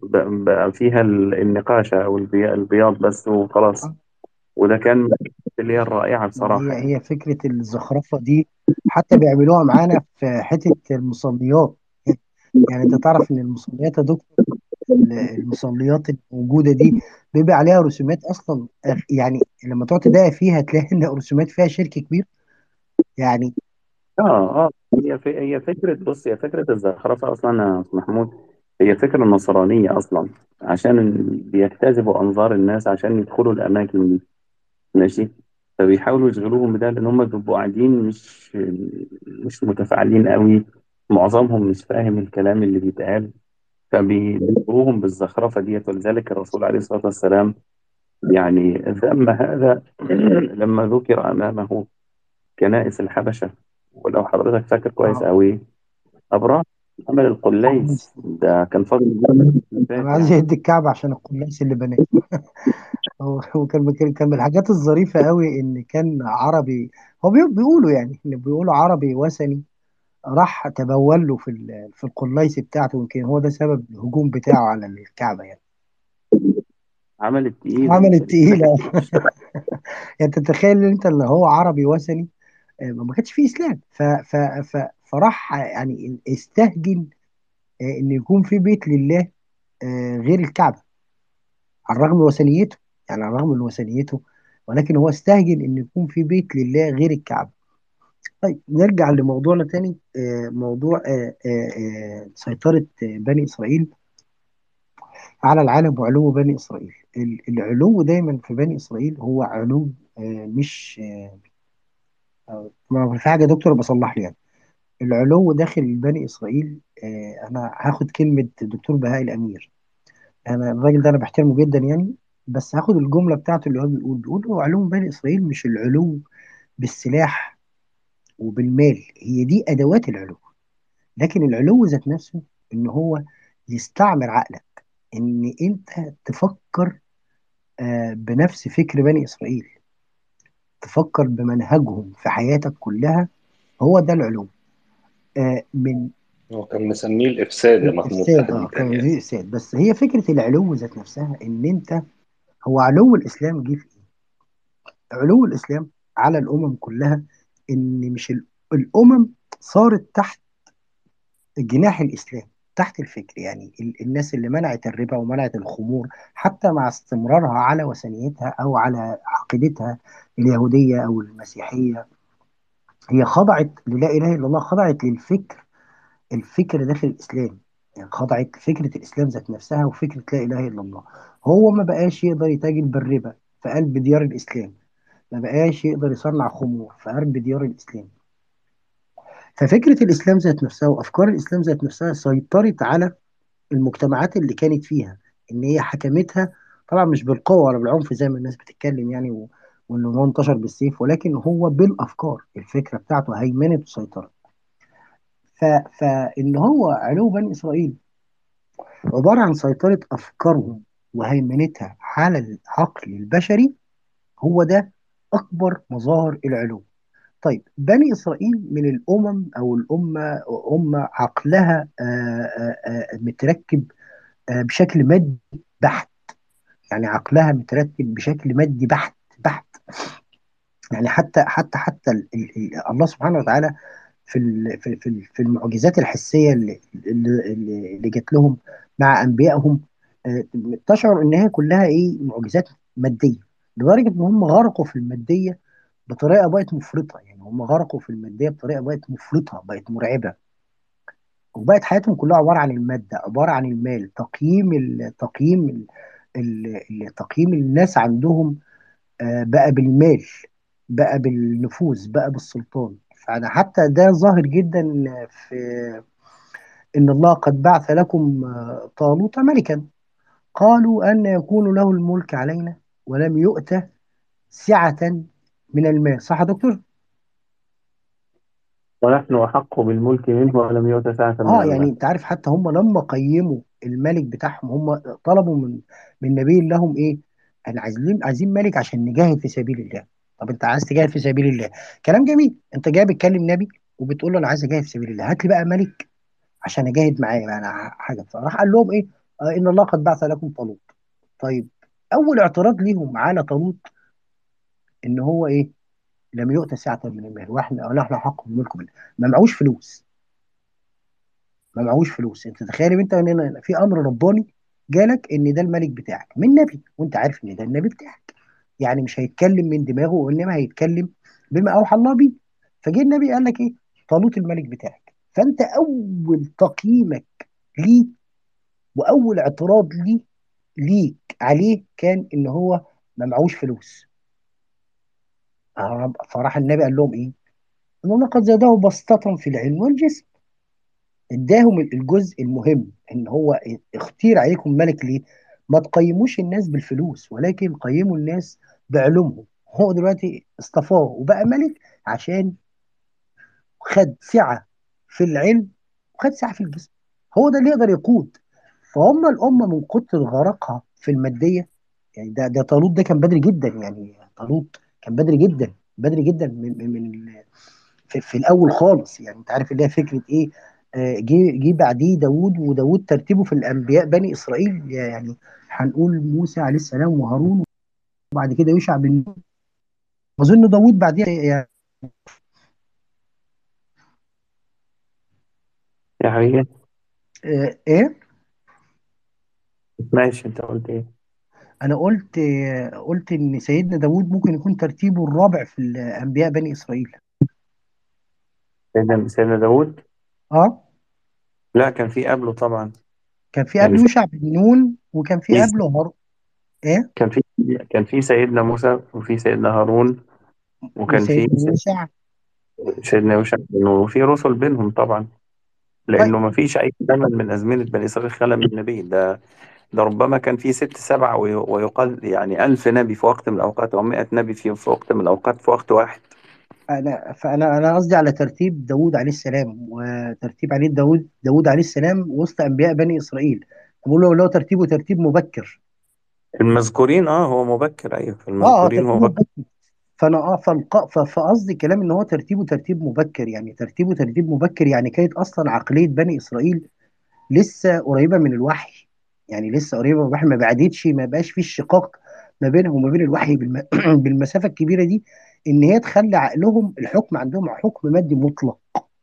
[SPEAKER 6] ب- بقى فيها ال- النقاشة أو البي- البياض بس وخلاص
[SPEAKER 1] آه.
[SPEAKER 6] وده كان من الحاجات اللي هي الرائعة
[SPEAKER 1] ما
[SPEAKER 6] بصراحة
[SPEAKER 1] هي
[SPEAKER 6] يعني
[SPEAKER 1] هي فكرة الزخرفة دي حتى بيعملوها معانا في حتة المصليات يعني انت تعرف ان المصليات يا دكتور المصليات الموجودة دي بيبقى عليها رسومات اصلا يعني لما تقعد تدقق فيها تلاقي ان الرسومات فيها شرك كبير يعني
[SPEAKER 6] اه اه هي في هي فكرة بص هي فكرة الزخرفة أصلا يا أستاذ محمود هي فكرة نصرانية أصلا عشان بيجتذبوا أنظار الناس عشان يدخلوا الأماكن دي ماشي فبيحاولوا يشغلوهم بده لأن هم بيبقوا قاعدين مش مش متفاعلين قوي معظمهم مش فاهم الكلام اللي بيتقال فبيجبروهم بالزخرفة ديت ولذلك الرسول عليه الصلاة والسلام يعني ذم هذا لما ذكر أمامه كنائس الحبشة ولو حضرتك فاكر كويس
[SPEAKER 1] اه
[SPEAKER 6] أوي أبراهيم عمل القليس ده كان فضل الله
[SPEAKER 1] انا عايز
[SPEAKER 6] يعني
[SPEAKER 1] يهد الكعبة عشان القلاص اللي بناه هو هو كان كان كان من الحاجات الظريفة قوي ان كان عربي هو بي- بيقولوا يعني ان بيقولوا عربي وثني راح تبول له في ال- في القلايس بتاعته يمكن هو ده سبب الهجوم بتاعه على الكعبة يعني
[SPEAKER 6] عمل التقيلة
[SPEAKER 1] عمل
[SPEAKER 6] مش
[SPEAKER 1] التقيلة
[SPEAKER 6] مش فاكر
[SPEAKER 1] يعني تتخيل ان انت اللي هو عربي وثني آه، ما كانش فيه اسلام ف ف ف فراح يعني استهجن آه، ان يكون في بيت لله آه، غير الكعبة على الرغم من وثنيته يعني على الرغم من وثنيته ولكن هو استهجن ان يكون في بيت لله غير الكعبة طيب نرجع لموضوعنا تاني آه، موضوع آه، آه، آه، سيطرة آه، بني إسرائيل على العالم وعلو بني إسرائيل ال- العلو دايما في بني إسرائيل هو علو آه، مش آه، ما في حاجة يا دكتور بصلح لي يعني العلو داخل بني إسرائيل آه، أنا هاخد كلمة الدكتور بهاء الأمير أنا الراجل ده أنا بحترمه جدا يعني بس هاخد الجملة بتاعته اللي هو بيقول بيقول هو علو بني إسرائيل مش العلو بالسلاح وبالمال هي دي أدوات العلو لكن العلو ذات نفسه ان هو يستعمر عقلك ان انت تفكر آه، بنفس فكر بني اسرائيل تفكر بمنهجهم في حياتك كلها هو ده العلو آه، من
[SPEAKER 2] هو كان مسميه الافساد يا محمود
[SPEAKER 1] الافساد اه
[SPEAKER 2] تحديدا
[SPEAKER 1] كان
[SPEAKER 2] يعني
[SPEAKER 1] في افساد بس هي فكره العلو ذات نفسها ان انت هو علو الاسلام جه في ايه؟ علو الاسلام على الامم كلها ان مش ال- الامم صارت تحت جناح الإسلام تحت الفكر يعني ال- الناس اللي منعت الربا ومنعت الخمور حتى مع استمرارها على وثنيتها أو على عقيدتها اليهودية أو المسيحية هي خضعت للا إله إلا الله خضعت للفكر الفكر داخل الإسلام يعني خضعت فكرة الإسلام ذات نفسها وفكرة لا إله إلا الله هو ما بقاش يقدر يتاجر بالربا في قلب ديار الإسلام ما بقاش يقدر يصنع خمور في قلب ديار الإسلام ففكرة الإسلام ذات نفسها وأفكار الإسلام ذات نفسها سيطرت على المجتمعات اللي كانت فيها ان هي حكمتها طبعا مش بالقوه ولا بالعنف زي ما الناس بتتكلم يعني و... وانه هو انتشر بالسيف ولكن هو بالافكار الفكره بتاعته هيمنت وسيطرت ف... فان هو علو بني اسرائيل عباره عن سيطره افكارهم وهيمنتها على العقل البشري هو ده اكبر مظاهر العلو طيب بني اسرائيل من الامم او الامه امه عقلها آه، آه، آه، متركب آه، بشكل مادي بحت يعني عقلها مترتب بشكل مادي بحت بحت يعني حتى حتى حتى ال ال ال الله سبحانه وتعالى في ال في في ال- في المعجزات الحسيه اللي اللي, اللي اللي جات لهم مع انبيائهم آه، تشعر ان هي كلها ايه معجزات ماديه لدرجه ان هم غرقوا في الماديه بطريقه بقت مفرطه يعني هم غرقوا في الماديه بطريقه بقت مفرطه بقت مرعبه وبقت حياتهم كلها عباره عن الماده عباره عن المال تقييم ال- تقييم ال- ال- ال- تقييم الناس عندهم آه، بقى بالمال بقى بالنفوذ بقى بالسلطان فأنا حتى ده ظاهر جدا في إن الله قد بعث لكم آه، طالوت ملكا قالوا أن يكون له الملك علينا ولم يؤت سعة من المال صح يا دكتور؟
[SPEAKER 6] ونحن أحق بالملك منه ولم يؤت سعة من
[SPEAKER 1] اه يعني
[SPEAKER 6] المال
[SPEAKER 1] انت عارف حتى هم لما قيموا الملك بتاعهم هم طلبوا من من نبي لهم ايه؟ احنا عايزين عايزين ملك عشان نجاهد في سبيل الله طب انت عايز تجاهد في سبيل الله كلام جميل انت جاي بتكلم نبي وبتقول له انا عايز اجاهد في سبيل الله هات لي بقى ملك عشان اجاهد معاه انا حاجه فراح قال لهم ايه؟ آه ان الله قد بعث لكم طالوت طيب اول اعتراض ليهم على طالوت ان هو ايه لم يؤت سعه من المال واحنا ونحن حق الملك منه ما معهوش فلوس ما معهوش فلوس انت تخيل انت ان في امر رباني جالك ان ده الملك بتاعك من نبي وانت عارف ان ده النبي بتاعك يعني مش هيتكلم من دماغه وانما هيتكلم بما اوحى الله بيه فجه النبي قال لك ايه طالوت الملك بتاعك فانت اول تقييمك ليه واول اعتراض ليه ليك عليه كان ان هو ما معهوش فلوس آه، فراح النبي قال لهم ايه ان الله قد زاده بسطة في العلم والجسم اداهم الجزء المهم ان هو اختير عليكم ملك ليه ما تقيموش الناس بالفلوس ولكن قيموا الناس بعلومهم هو دلوقتي اصطفاه وبقى ملك عشان خد سعة في العلم وخد سعة في الجسم هو ده اللي يقدر يقود فهم الأمة من كتر غرقها في المادية يعني ده ده طالوت ده كان بدري جدا يعني طالوت كان بدري جدا بدري جدا من من من ال- في, في الأول خالص يعني أنت عارف اللي هي فكرة إيه آه، جه جه بعديه داوود وداوود ترتيبه في الأنبياء بني إسرائيل يعني هنقول موسى عليه السلام وهارون وبعد كده يوشع بن نون. أظن داوود بعديها يعني
[SPEAKER 6] يا حقيقة
[SPEAKER 1] آه، إيه
[SPEAKER 6] ماشي انت قلت ايه
[SPEAKER 1] انا قلت قلت ان سيدنا داوود ممكن يكون ترتيبه الرابع في الانبياء بني اسرائيل
[SPEAKER 6] سيدنا سيدنا داوود
[SPEAKER 1] اه
[SPEAKER 6] لا كان في قبله طبعا
[SPEAKER 1] كان في
[SPEAKER 6] يعني
[SPEAKER 1] قبله يوشع بن نون وكان في
[SPEAKER 6] في
[SPEAKER 1] قبله هارون ايه
[SPEAKER 6] كان في كان في سيدنا موسى وفي سيدنا هارون وكان في
[SPEAKER 1] وسيدنا يوشع
[SPEAKER 6] سيدنا يوشع بن نون وفي رسل بينهم طبعا لانه
[SPEAKER 1] طيب
[SPEAKER 6] ما فيش اي زمن من ازمنه بني اسرائيل خلى من نبي ده ده ربما كان في ست سبع وي- ويقال يعني ألف نبي في وقت من الأوقات أو مئة نبي في في وقت من الأوقات في وقت واحد
[SPEAKER 1] انا فانا انا قصدي على ترتيب داوود عليه السلام وترتيب عليه داوود داوود عليه السلام وسط انبياء بني اسرائيل بقول له لو ترتيبه ترتيب مبكر
[SPEAKER 6] المذكورين اه هو مبكر أيوه في
[SPEAKER 1] اه اه
[SPEAKER 6] المذكورين هو
[SPEAKER 1] ترتيبه
[SPEAKER 6] مبكر
[SPEAKER 1] مبكر فانا اه فالق- ف- فقصدي كلام ان هو ترتيبه ترتيب مبكر يعني ترتيبه ترتيب مبكر يعني كانت اصلا عقليه بني اسرائيل لسه قريبه من الوحي يعني لسه قريبه من الوحي ما بعدتش ما بقاش في الشقاق ما بينهم وما بين الوحي بالم... بالمسافه الكبيره دي ان هي تخلي عقلهم الحكم عندهم حكم مادي مطلق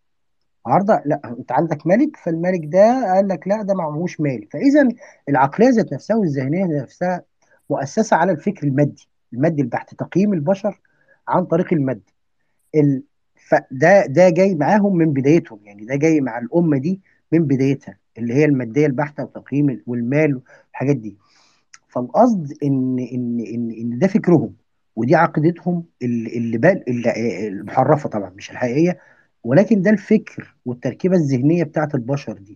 [SPEAKER 1] عارضه لا انت عندك ملك فالملك ده قال لك لا ده معهوش مال فاذا العقليه ذات نفسها والذهنيه ذات نفسها مؤسسه على الفكر المادي المادي البحت تقييم البشر عن طريق المادة ال... فده ده جاي معاهم من بدايتهم يعني ده جاي مع الأمة دي من بدايتها اللي هي المادية البحتة وتقييم ال- والمال والحاجات دي فالقصد إن إن إن إن ده فكرهم ودي عقيدتهم اللي اللي بال اللي المحرفة طبعا مش الحقيقية ولكن ده الفكر والتركيبة الذهنية بتاعت البشر دي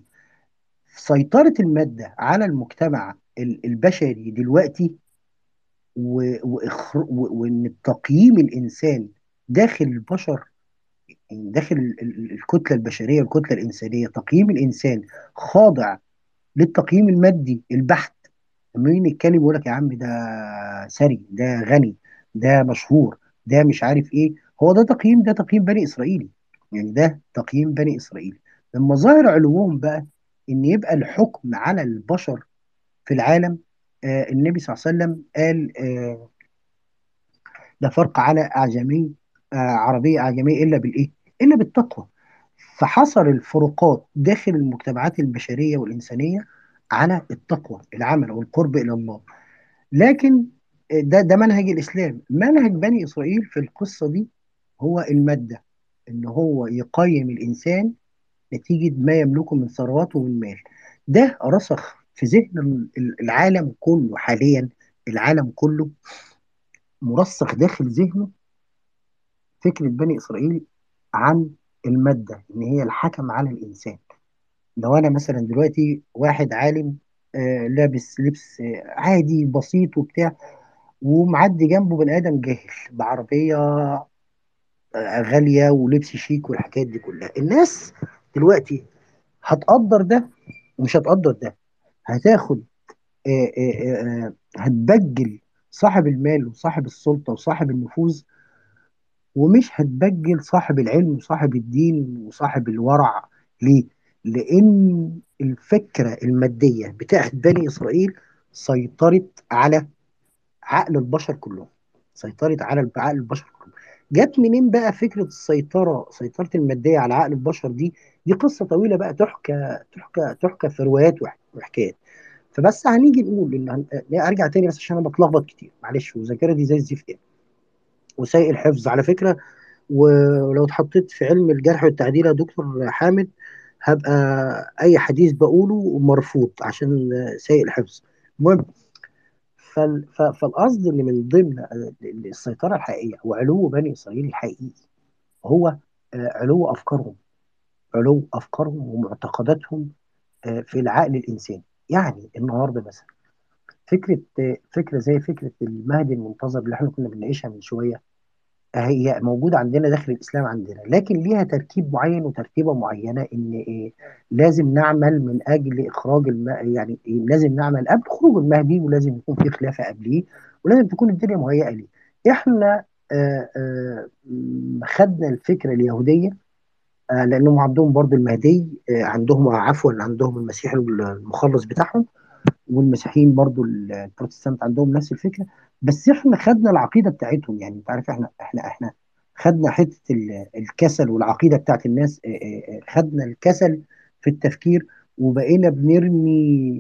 [SPEAKER 1] سيطرة المادة على المجتمع ال- البشري دلوقتي و- وإخر... و- وإن تقييم الإنسان داخل البشر يعني داخل ال- ال- الكتلة البشرية الكتلة الإنسانية تقييم الإنسان خاضع للتقييم المادي البحت لما يجي نتكلم يقول لك يا عم ده ثري ده غني ده مشهور ده مش عارف ايه هو ده تقييم ده تقييم بني اسرائيلي يعني ده تقييم بني اسرائيل من مظاهر علوهم بقى ان يبقى الحكم على البشر في العالم آه النبي صلى الله عليه وسلم قال آه لا فرق على اعجمي آه عربي اعجمي الا بالايه الا بالتقوى فحصر الفروقات داخل المجتمعات البشريه والانسانيه على التقوى العمل والقرب الى الله لكن ده ده منهج الاسلام منهج بني اسرائيل في القصه دي هو الماده ان هو يقيم الانسان نتيجه ما يملكه من ثروات ومن مال ده رسخ في ذهن ال- العالم كله حاليا العالم كله مرسخ داخل ذهنه فكره بني اسرائيل عن الماده ان هي الحكم على الانسان لو انا مثلا دلوقتي واحد عالم آه، لابس لبس آه، عادي بسيط وبتاع ومعدي جنبه بني ادم جاهل بعربيه آه، غاليه ولبس شيك والحاجات دي كلها الناس دلوقتي هتقدر ده ومش هتقدر ده هتاخد آه، آه، آه، هتبجل صاحب المال وصاحب السلطه وصاحب النفوذ ومش هتبجل صاحب العلم وصاحب الدين وصاحب الورع ليه؟ لان الفكره الماديه بتاعت بني اسرائيل سيطرت على عقل البشر كلهم سيطرت على عقل البشر كلهم جت منين بقى فكره السيطره سيطره الماديه على عقل البشر دي دي قصه طويله بقى تحكى تحكى تحكى في روايات وح- وحكايات فبس هنيجي نقول ان هن- ارجع تاني بس عشان انا بتلخبط كتير معلش وذاكرتي دي زي الزفت يعني. وسيء الحفظ على فكره ولو اتحطيت في علم الجرح والتعديل يا دكتور حامد هبقى اي حديث بقوله مرفوض عشان سيء الحفظ المهم فال- ف- فالقصد ان من ضمن السيطره الحقيقيه وعلو بني اسرائيل الحقيقي هو آه، علو افكارهم علو افكارهم ومعتقداتهم آه، في العقل الانساني يعني النهارده مثلا فكره آه، فكره زي فكره المهدي المنتظر اللي احنا كنا بنناقشها من شويه هي موجودة عندنا داخل الإسلام عندنا لكن ليها ترتيب معين وترتيبة معينة إن إيه لازم نعمل من أجل إخراج الم... يعني إيه لازم نعمل قبل خروج المهدي ولازم يكون في خلافة قبليه ولازم تكون الدنيا مهيئة ليه إحنا آه آه م- خدنا الفكرة اليهودية آه لأنهم عندهم برضو المهدي آه عندهم عفوا عندهم المسيح المخلص بتاعهم والمسيحيين برضو البروتستانت عندهم نفس الفكره بس احنا خدنا العقيده بتاعتهم يعني انت عارف احنا احنا احنا خدنا حته ال- الكسل والعقيده بتاعت الناس اه، اه، اه، خدنا الكسل في التفكير وبقينا بنرمي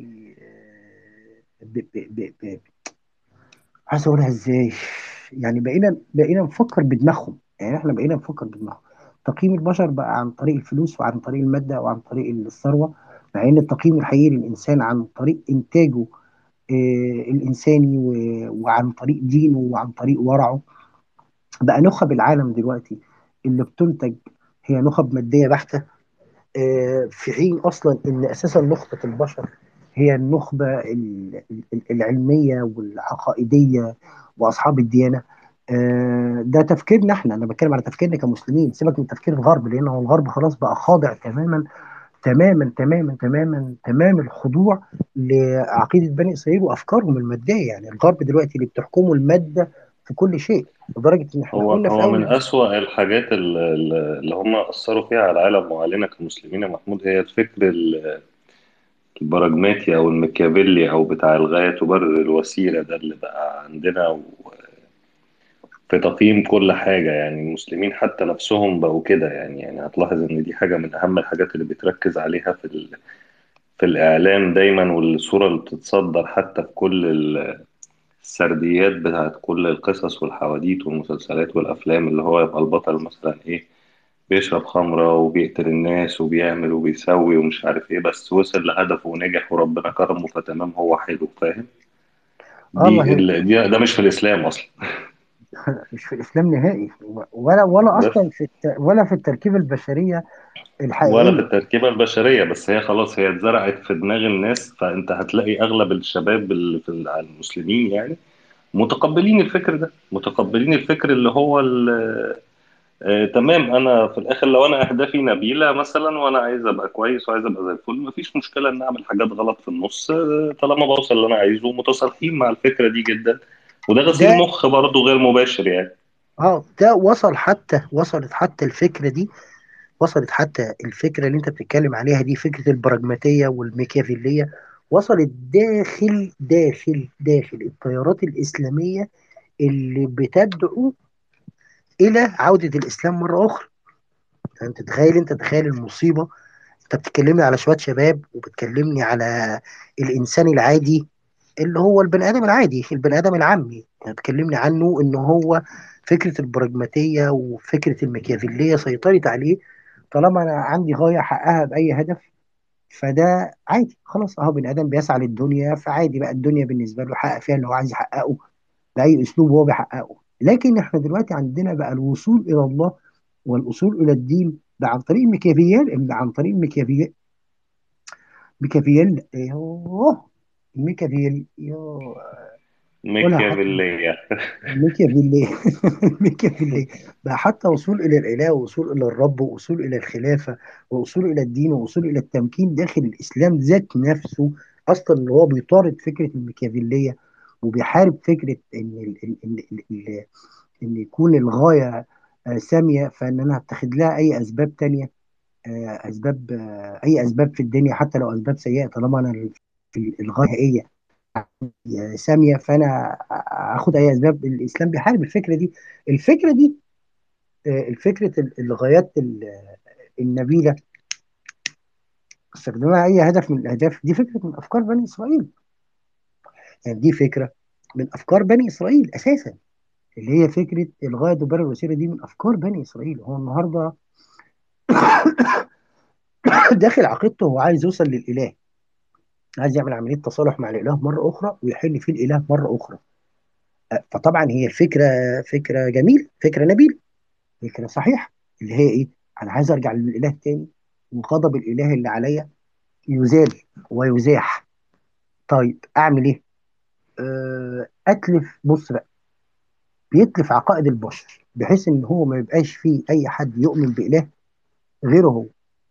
[SPEAKER 1] اه، ب ب ب ب عايز اقولها ازاي يعني بقينا بقينا نفكر بدماغهم يعني احنا بقينا نفكر بدماغهم تقييم البشر بقى عن طريق الفلوس وعن طريق الماده وعن طريق الثروه مع ان التقييم الحقيقي للانسان عن طريق انتاجه آه، الإنساني و- وعن طريق دينه وعن طريق ورعه بقى نخب العالم دلوقتي اللي بتنتج هي نخب مادية بحتة آه، في حين أصلا إن أساسا نخبة البشر هي النخبة ال- ال- العلمية والعقائدية وأصحاب الديانة آه، ده تفكيرنا احنا انا بتكلم على تفكيرنا كمسلمين سيبك من تفكير الغرب لان هو الغرب خلاص بقى خاضع تماما تماما تماما تماما تمام الخضوع لعقيده بني اسرائيل وافكارهم الماديه يعني الغرب دلوقتي اللي بتحكمه الماده في كل شيء لدرجه ان احنا
[SPEAKER 2] هو
[SPEAKER 1] قلنا في
[SPEAKER 2] هو من
[SPEAKER 1] اول
[SPEAKER 2] أسوأ الحاجات ال- ال- اللي هم أثروا فيها على العالم وعلينا كمسلمين يا محمود هي الفكر ال- البراجماتي أو المكيافيلي أو بتاع الغاية تبرر الوسيلة ده اللي بقى عندنا و- في تقييم كل حاجة يعني المسلمين حتى نفسهم بقوا كده يعني يعني هتلاحظ إن دي حاجة من أهم الحاجات اللي بتركز عليها في ال- في الإعلام دايما والصورة اللي بتتصدر حتى في كل ال- السرديات بتاعت كل القصص والحواديت والمسلسلات والأفلام اللي هو يبقى البطل مثلا إيه بيشرب خمرة وبيقتل الناس وبيعمل وبيسوي ومش عارف إيه بس وصل لهدفه ونجح وربنا كرمه فتمام هو حلو فاهم
[SPEAKER 1] اه ما
[SPEAKER 2] دي,
[SPEAKER 1] هي
[SPEAKER 2] ال... دي ده مش في الإسلام أصلا
[SPEAKER 1] مش في الاسلام نهائي ولا ولا
[SPEAKER 2] بس
[SPEAKER 1] اصلا في الت... ولا في التركيبه البشريه
[SPEAKER 2] ولا في
[SPEAKER 1] الحقيقيه
[SPEAKER 2] التركيبة البشرية بس هي خلاص هي اتزرعت في دماغ الناس فأنت هتلاقي أغلب الشباب اللي في المسلمين يعني متقبلين الفكر ده متقبلين الفكر اللي هو ال- آه تمام انا في الاخر لو انا اهدافي نبيله مثلا وانا عايز ابقى كويس وعايز ابقى زي الفل مفيش مشكله ان اعمل حاجات غلط في النص آه، طالما بوصل اللي انا عايزه متصالحين مع الفكره دي جدا وده غسيل
[SPEAKER 1] ده
[SPEAKER 2] مخ برضه غير مباشر يعني
[SPEAKER 1] اه ده وصل حتى وصلت حتى الفكره دي وصلت حتى الفكره اللي انت بتتكلم عليها دي فكره البراجماتيه والميكافيليه وصلت داخل داخل داخل التيارات الاسلاميه اللي بتدعو الى عوده الاسلام مره اخرى انت تخيل انت تخيل المصيبه انت بتكلمني على شويه شباب وبتكلمني على الانسان العادي اللي هو البني ادم العادي البني ادم العامي يعني بتكلمني عنه ان هو فكره البراجماتيه وفكره الميكافيليه سيطرت عليه طالما انا عندي غايه احققها باي هدف فده عادي خلاص اهو بني ادم بيسعى للدنيا فعادي بقى الدنيا بالنسبه له يحقق فيها اللي هو عايز يحققه باي اسلوب هو بيحققه لكن احنا دلوقتي عندنا بقى الوصول الى الله والوصول الى الدين ده عن طريق ميكافيل عن طريق ميكافيل ميكافيل يوه ميكافيل يوه قولها حتى
[SPEAKER 2] ميكافيليه
[SPEAKER 1] ميكافيلي ميكافيلي بقى حتى وصول الى الاله ووصول الى الرب ووصول الى الخلافه ووصول الى الدين ووصول الى التمكين داخل الاسلام ذات نفسه اصلا اللي هو بيطارد فكره الميكافيليه وبيحارب فكره ان ال ال ال ال ال ان يكون الغايه آه، ساميه فان انا هتخذ لها اي اسباب تانية آه، اسباب آه، اي اسباب في الدنيا حتى لو اسباب سيئه طالما انا في الغايه هي آه، ساميه فانا اخد اي اسباب الاسلام بيحارب الفكره دي الفكره دي آه، الفكره ال- الغايات ال- النبيله استخدامها اي هدف من الاهداف دي فكره من افكار بني اسرائيل يعني دي فكره من افكار بني اسرائيل اساسا اللي هي فكره الغايه تبرر الوسيله دي من افكار بني اسرائيل هو النهارده داخل عقيدته هو عايز يوصل للاله عايز يعمل عمليه تصالح مع الاله مره اخرى ويحل فيه الاله مره اخرى أه، فطبعا هي الفكره فكره جميله فكره نبيله فكره صحيحه اللي هي ايه انا عايز ارجع للاله تاني وغضب الاله اللي عليا يزال ويزاح طيب اعمل ايه أه، اتلف بص بقى بيتلف عقائد البشر بحيث ان هو ما يبقاش فيه اي حد يؤمن باله غيره هو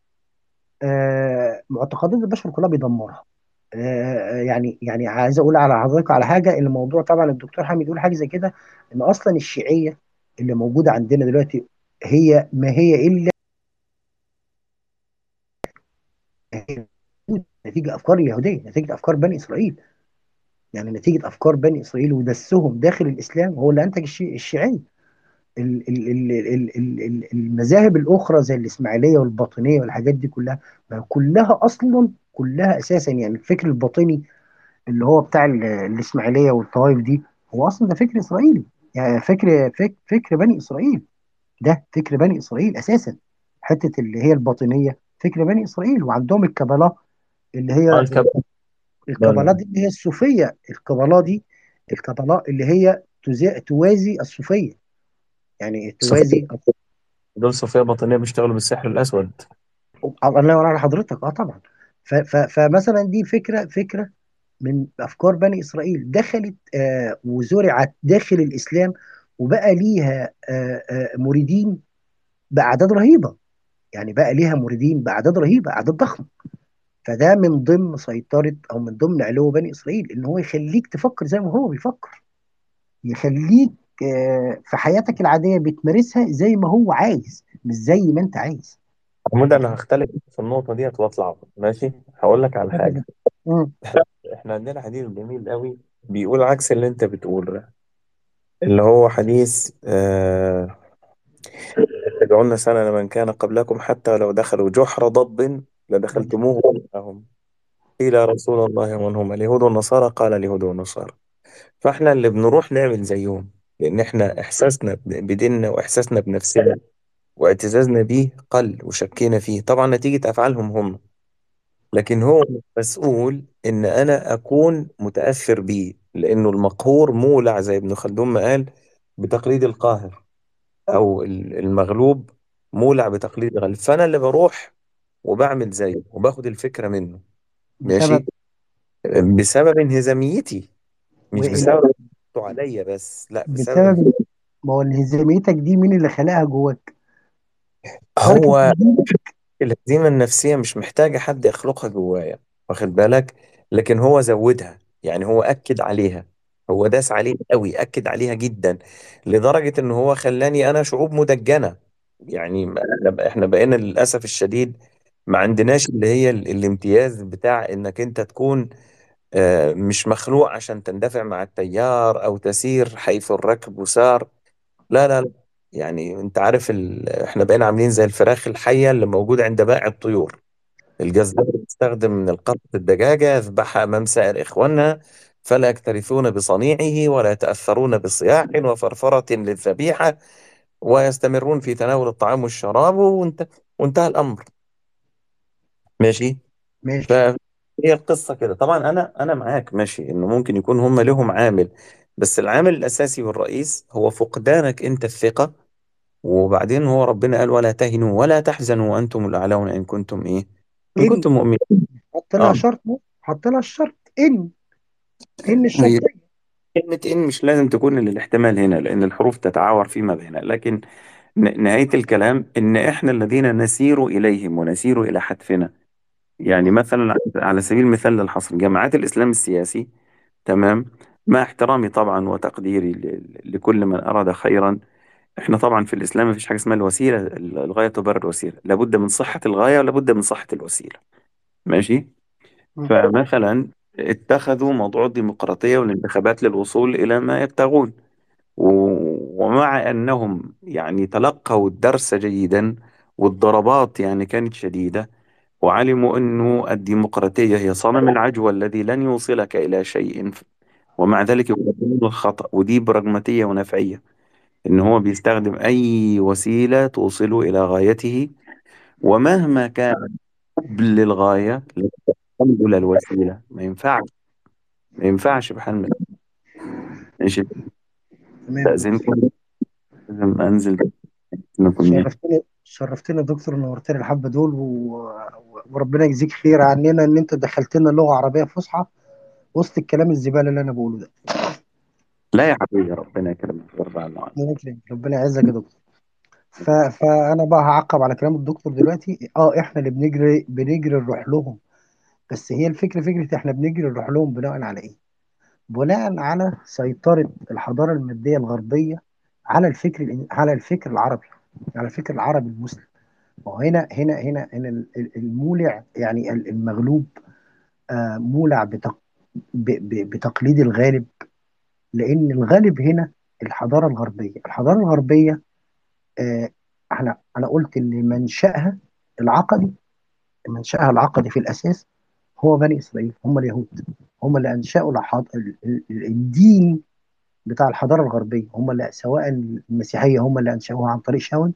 [SPEAKER 1] أه، معتقدات البشر كلها بيدمرها آه، يعني يعني عايز اقول على حضرتك على حاجه ان الموضوع طبعا الدكتور حامد يقول حاجه زي كده ان اصلا الشيعيه اللي موجوده عندنا دلوقتي هي ما هي الا نتيجه افكار اليهوديه نتيجه افكار بني اسرائيل يعني نتيجه افكار بني اسرائيل ودسهم داخل الاسلام هو اللي انتج الشي- الشيعيه ال- ال- ال- ال- ال- ال- المذاهب الاخرى زي الاسماعيليه والباطنيه والحاجات دي كلها ما كلها اصلا كلها اساسا يعني الفكر الباطني اللي هو بتاع ال- الإسماعيلية والطوائف دي هو أصلا ده فكر إسرائيلي يعني فكر فكر, فكر بني إسرائيل ده فكر بني إسرائيل أساسا حتة اللي هي الباطنية فكر بني إسرائيل وعندهم الكبلاء اللي
[SPEAKER 6] اه
[SPEAKER 1] هي
[SPEAKER 6] الكب
[SPEAKER 1] الكبلاء دي اللي هي الصوفية الكبلاء دي الكبلاء اللي هي تزا- توازي الصوفية يعني
[SPEAKER 6] صوفيا
[SPEAKER 1] توازي
[SPEAKER 6] دول صوفيا باطنية بيشتغلوا بالسحر الأسود
[SPEAKER 1] الله ينور على حضرتك اه طبعا ف- ف- فمثلا دي فكرة فكرة من افكار بني اسرائيل دخلت آه وزرعت داخل الاسلام وبقى ليها آه آه مريدين باعداد رهيبه يعني بقى ليها مريدين باعداد رهيبه اعداد ضخمه فده من ضمن سيطره او من ضمن علو بني اسرائيل ان هو يخليك تفكر زي ما هو بيفكر يخليك آه في حياتك العاديه بتمارسها زي ما هو عايز مش زي ما انت عايز
[SPEAKER 6] محمود أنا هختلف في النقطة ديت وأطلع ماشي هقول لك على حاجة
[SPEAKER 1] مم.
[SPEAKER 6] إحنا عندنا حديث جميل قوي بيقول عكس اللي أنت بتقوله ده اللي هو حديث آه تدعون سنة من كان قبلكم حتى لو دخلوا جحر ضب لدخلتموه معهم قيل يا رسول الله ومن هم اليهود والنصارى قال اليهود والنصارى فاحنا اللي بنروح نعمل زيهم لان احنا احساسنا بديننا واحساسنا بنفسنا واعتزازنا بيه قل وشكينا فيه طبعا نتيجة افعالهم هم لكن هو مسؤول ان انا اكون متأثر بيه لانه المقهور مولع زي ابن خلدون ما قال بتقليد القاهر او ال- المغلوب مولع بتقليد الغالب فانا اللي بروح وبعمل زيه وباخد الفكرة منه
[SPEAKER 1] بسبب
[SPEAKER 6] ماشي بسبب انهزاميتي مش
[SPEAKER 1] وال-
[SPEAKER 6] بسبب انتوا عليا بس لا بسبب
[SPEAKER 1] بسبب ما هو انهزاميتك دي مين اللي خلقها جواك ترك
[SPEAKER 6] هو
[SPEAKER 1] التنظيم
[SPEAKER 6] الهزيمة النفسية مش محتاجة حد يخلقها جوايا واخد بالك لكن هو زودها يعني هو أكد عليها هو داس عليها قوي أكد عليها جدا لدرجة إن هو خلاني أنا شعوب مدجنة يعني ما- احنا إحنا بقينا للأسف الشديد ما عندناش اللي هي ال- الامتياز بتاع إنك أنت تكون آه، مش مخلوق عشان تندفع مع التيار أو تسير حيث الركب سار لا لا لا يعني انت عارف ال... احنا بقينا عاملين زي الفراخ الحية اللي موجودة عند بائع الطيور الجزار بيستخدم من القطط الدجاجة يذبحها أمام سائر إخوانها فلا يكترثون بصنيعه ولا يتأثرون بصياح وفرفرة للذبيحة ويستمرون في تناول الطعام والشراب وانت... وانتهى الأمر ماشي
[SPEAKER 1] ماشي
[SPEAKER 6] فهي القصة كده طبعا أنا أنا معاك ماشي إنه ممكن يكون هم لهم عامل بس العامل الأساسي والرئيس هو فقدانك أنت الثقة وبعدين هو ربنا قال ولا تهنوا ولا تحزنوا وأنتم الأعلون إن كنتم إيه إن
[SPEAKER 1] ان
[SPEAKER 6] كنتم مؤمنين
[SPEAKER 1] حط لها
[SPEAKER 6] آه
[SPEAKER 1] شرط حط لها الشرط ان ان
[SPEAKER 6] هي
[SPEAKER 1] الشرطيه
[SPEAKER 6] كلمة إن مش لازم تكون للاحتمال هنا لأن الحروف تتعاور فيما بينها لكن ن- نهاية الكلام إن إحنا الذين نسير إليهم ونسير إلى حتفنا يعني مثلا على سبيل المثال للحصر جماعات الإسلام السياسي تمام مع احترامي طبعا وتقديري ل- لكل من أراد خيرا احنا طبعا في الإسلام مفيش حاجة اسمها الوسيلة الغاية تبرر الوسيلة لابد من صحة الغاية ولابد من صحة الوسيلة ماشي
[SPEAKER 1] مم.
[SPEAKER 6] فمثلا اتخذوا موضوع الديمقراطية والانتخابات للوصول إلى ما يبتغون و- ومع أنهم يعني تلقوا الدرس جيدا والضربات يعني كانت شديدة وعلموا أنه الديمقراطية هي صنم العجوة الذي لن يوصلك إلى شيء ومع ذلك يقدمون الخطأ ودي براغماتية ونفعية إن هو بيستخدم أي وسيلة توصله إلى غايته ومهما كان حب للغاية لا تقبل الوسيلة ما ينفعش ما ينفعش بحال من ماشي
[SPEAKER 1] تمام يا دكتور
[SPEAKER 6] استأذنكم لازم أنزل نكون
[SPEAKER 1] شرفتني شرفتني يا دكتور نورتني الحبة دول و... و- وربنا يجزيك خير عننا ان انت دخلتنا لغة عربية فصحى وسط الكلام الزبالة اللي انا بقوله ده
[SPEAKER 6] لا يا حبيبي ربنا يكرمك ويرضى عنا وعنك.
[SPEAKER 1] الله يكرمك ربنا يعزك يا دكتور ف... فانا بقى هعقب على كلام الدكتور دلوقتي اه احنا اللي بنجري بنجري نروح لهم بس هي الفكرة فكرة احنا بنجري نروح لهم بناء على ايه؟ بناء على سيطرة الحضارة المادية الغربية على الفكر الإن- على الفكر العربي على الفكر العربي المسلم وهنا هنا هنا هنا ال- ال- المولع يعني ال- المغلوب آه، مولع بتق... ب... ب... بتقليد الغالب لأن الغالب هنا الحضارة الغربية الحضارة الغربية آه، احنا انا قلت ان منشأها العقدي منشأها العقدي في الأساس هو بني إسرائيل هم اليهود هم اللي أنشأوا الحض... ال- ال- الدين بتاع الحضارة الغربية هم اللي سواء المسيحية هم اللي أنشأوها عن طريق شاول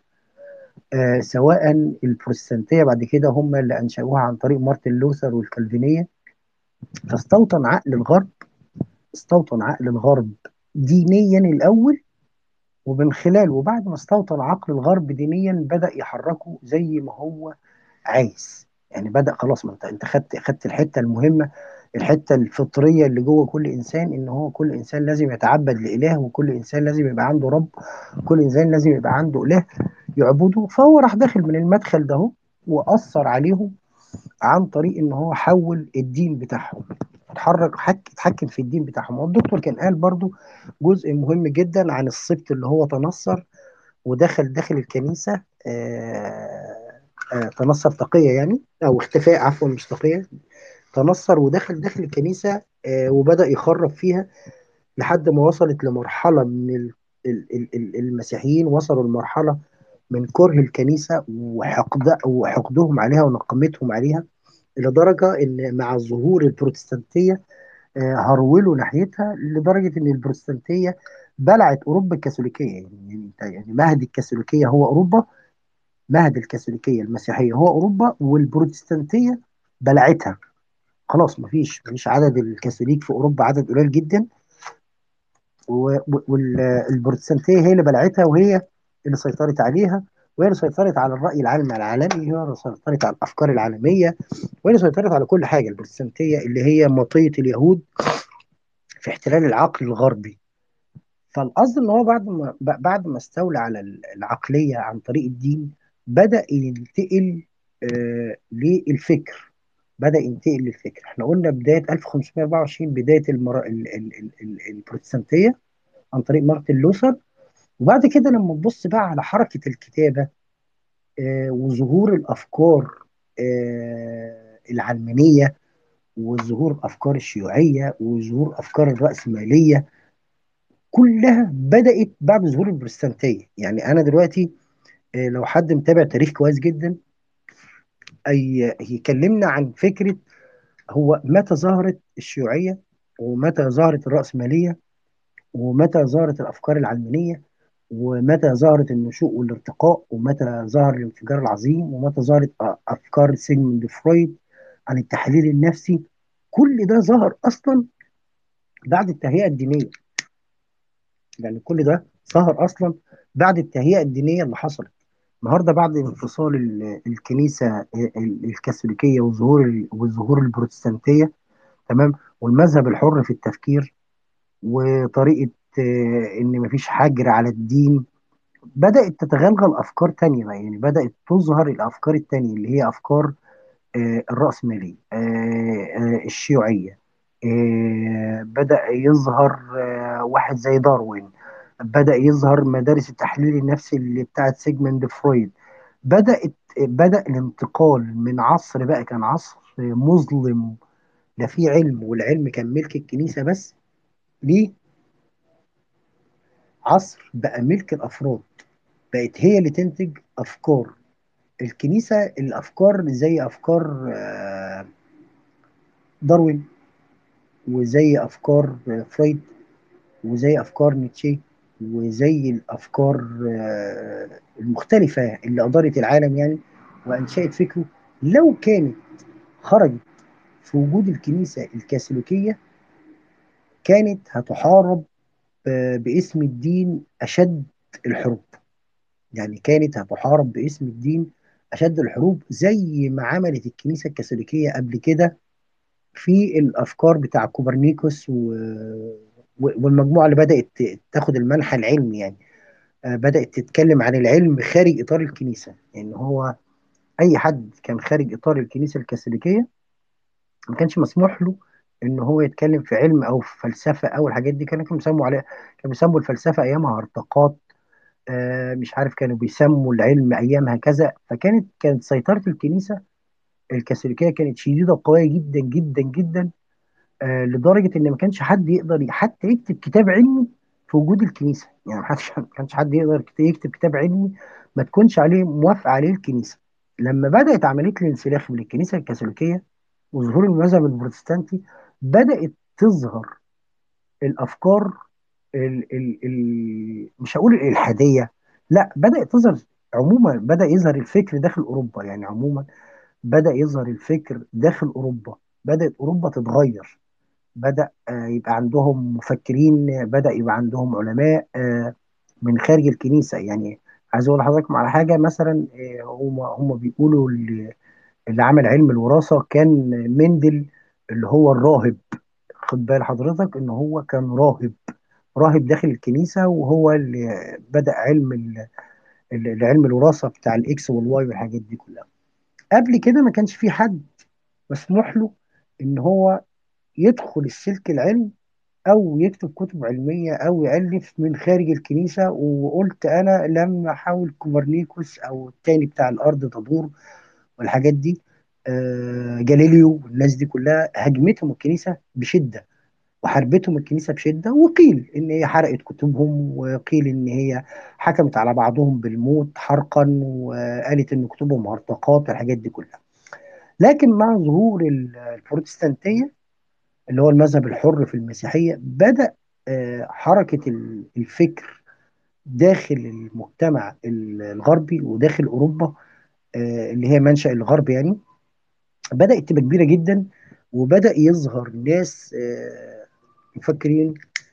[SPEAKER 1] آه سواء البروتستانتية بعد كده هم اللي أنشأوها عن طريق مارتن لوثر والكالفينية فاستوطن عقل الغرب استوطن عقل الغرب دينيا الأول ومن خلال وبعد ما استوطن عقل الغرب دينيا بدأ يحركه زي ما هو عايز يعني بدأ خلاص ما انت انت خدت خدت الحته المهمه الحته الفطريه اللي جوه كل انسان ان هو كل انسان لازم يتعبد لاله وكل انسان لازم يبقى عنده رب كل انسان لازم يبقى عنده اله يعبده فهو راح داخل من المدخل ده هو واثر عليهم عن طريق ان هو حول الدين بتاعهم اتحرك حك اتحكم في الدين بتاعهم والدكتور كان قال برضو جزء مهم جدا عن السبط اللي هو تنصر ودخل داخل الكنيسه آه آه تنصر تقيه يعني او اختفاء عفوا مش تقيه تنصر ودخل داخل الكنيسه آه وبدا يخرب فيها لحد ما وصلت لمرحله من ال- ال- ال- ال- المسيحيين وصلوا لمرحله من كره الكنيسه وحقد وحقدهم عليها ونقمتهم عليها الى درجه ان مع ظهور البروتستانتيه آه، هرولوا ناحيتها لدرجه ان البروتستانتيه بلعت اوروبا الكاثوليكيه يعني يعني يعني مهد الكاثوليكيه هو اوروبا مهد الكاثوليكيه المسيحيه هو اوروبا والبروتستانتيه بلعتها خلاص مفيش مفيش عدد الكاثوليك في اوروبا عدد قليل جدا والبروتستانتيه هي اللي بلعتها وهي اللي سيطرت عليها وهي اللي سيطرت على الرأي العام العالمي وهي اللي سيطرت على الأفكار العالمية وهي اللي سيطرت على كل حاجة البروتستانتية اللي هي مطية اليهود في احتلال العقل الغربي فالقصد ان هو بعد ما ب- بعد ما استولى على ال- العقليه عن طريق الدين بدا ينتقل آه للفكر بدا ينتقل للفكر احنا قلنا بدايه 1524 بدايه المر... ال... ال... ال... ال... البروتستانتيه عن طريق مارتن لوثر وبعد كده لما تبص بقى على حركه الكتابه آه وظهور الافكار آه العلمانيه وظهور افكار الشيوعيه وظهور افكار الراسماليه كلها بدأت بعد ظهور البروتستانتية يعني أنا دلوقتي آه، لو حد متابع تاريخ كويس جدا أي يكلمنا عن فكرة هو متى ظهرت الشيوعية ومتى ظهرت الرأسمالية ومتى ظهرت الأفكار العلمانية ومتى ظهرت النشوء والارتقاء ومتى ظهر الانفجار العظيم ومتى ظهرت أ- أفكار سيجموند فرويد عن التحليل النفسي كل ده ظهر أصلا بعد التهيئة الدينية يعني كل ده ظهر اصلا بعد التهيئه الدينيه اللي حصلت النهارده بعد انفصال ال- الكنيسه ال- الكاثوليكيه وظهور ال- وظهور البروتستانتيه تمام والمذهب الحر في التفكير وطريقه آه، ان مفيش حجر على الدين بدات تتغلغل افكار تانية بقى يعني بدات تظهر الافكار التانية اللي هي افكار آه، الرأسمالية آه، آه، الشيوعية آه، بدأ يظهر آه، واحد زي داروين بدأ يظهر مدارس التحليل النفسي اللي بتاعت سيجموند فرويد بدأت بدأ الانتقال من عصر بقى كان عصر مظلم لا فيه علم والعلم كان ملك الكنيسة بس لعصر بقى ملك الأفراد بقت هي اللي تنتج أفكار الكنيسة الأفكار زي أفكار آه، داروين وزي أفكار آه، فرويد وزي أفكار نيتشه وزي الأفكار آه، المختلفة اللي أدارت العالم يعني وأنشأت فكره لو كانت خرجت في وجود الكنيسة الكاثوليكية كانت هتحارب آه، باسم الدين أشد الحروب يعني كانت هتحارب باسم الدين أشد الحروب زي ما عملت الكنيسة الكاثوليكية قبل كده في الأفكار بتاع كوبرنيكوس و... و- والمجموعة اللي بدأت تاخد المنحى العلمي يعني آه، بدأت تتكلم عن العلم خارج إطار الكنيسة يعني هو أي حد كان خارج إطار الكنيسة الكاثوليكية ما كانش مسموح له ان هو يتكلم في علم او في فلسفه او الحاجات دي كانوا كانوا بيسموا عليها كانوا بيسموا الفلسفه ايامها هرطقات آه مش عارف كانوا بيسموا العلم ايامها كذا فكانت كانت سيطره الكنيسه الكاثوليكيه كانت شديده وقويه جدا جدا جدا آه لدرجه ان ما كانش حد يقدر حتى يكتب كتاب علمي في وجود الكنيسه يعني ما حدش- ما كانش حد يقدر يكتب كتاب علمي ما تكونش عليه موافقه عليه الكنيسه لما بدات عمليه الانسلاخ من الكنيسه الكاثوليكيه وظهور المذهب البروتستانتي بدأت تظهر الأفكار ال ال ال مش هقول الإلحادية لا بدأت تظهر عموما بدأ يظهر الفكر داخل أوروبا يعني عموما بدأ يظهر الفكر داخل أوروبا بدأت أوروبا تتغير بدأ آه، يبقى عندهم مفكرين بدأ يبقى عندهم علماء آه، من خارج الكنيسة يعني عايز أقول لحضراتكم على حاجة مثلا آه، هم هم بيقولوا ال- اللي عمل علم الوراثة كان مندل اللي هو الراهب خد بال حضرتك ان هو كان راهب راهب داخل الكنيسة وهو اللي بدأ علم ال- ال- العلم الوراثة بتاع الاكس والواي والحاجات دي كلها قبل كده ما كانش في حد مسموح له ان هو يدخل السلك العلمي او يكتب كتب علمية او يألف من خارج الكنيسة وقلت انا لما حاول كوبرنيكوس او التاني بتاع الارض تدور والحاجات دي آه، جاليليو والناس دي كلها هجمتهم الكنيسة بشدة وحاربتهم الكنيسة بشدة وقيل إن هي حرقت كتبهم وقيل إن هي حكمت على بعضهم بالموت حرقا وقالت إن كتبهم هرطقات والحاجات دي كلها لكن مع ظهور ال- البروتستانتية اللي هو المذهب الحر في المسيحية بدأ آه، حركة ال- الفكر داخل المجتمع ال- الغربي وداخل أوروبا آه، اللي هي منشأ الغرب يعني بدأت تبقى كبيرة جدا وبدأ يظهر ناس آه، مفكرين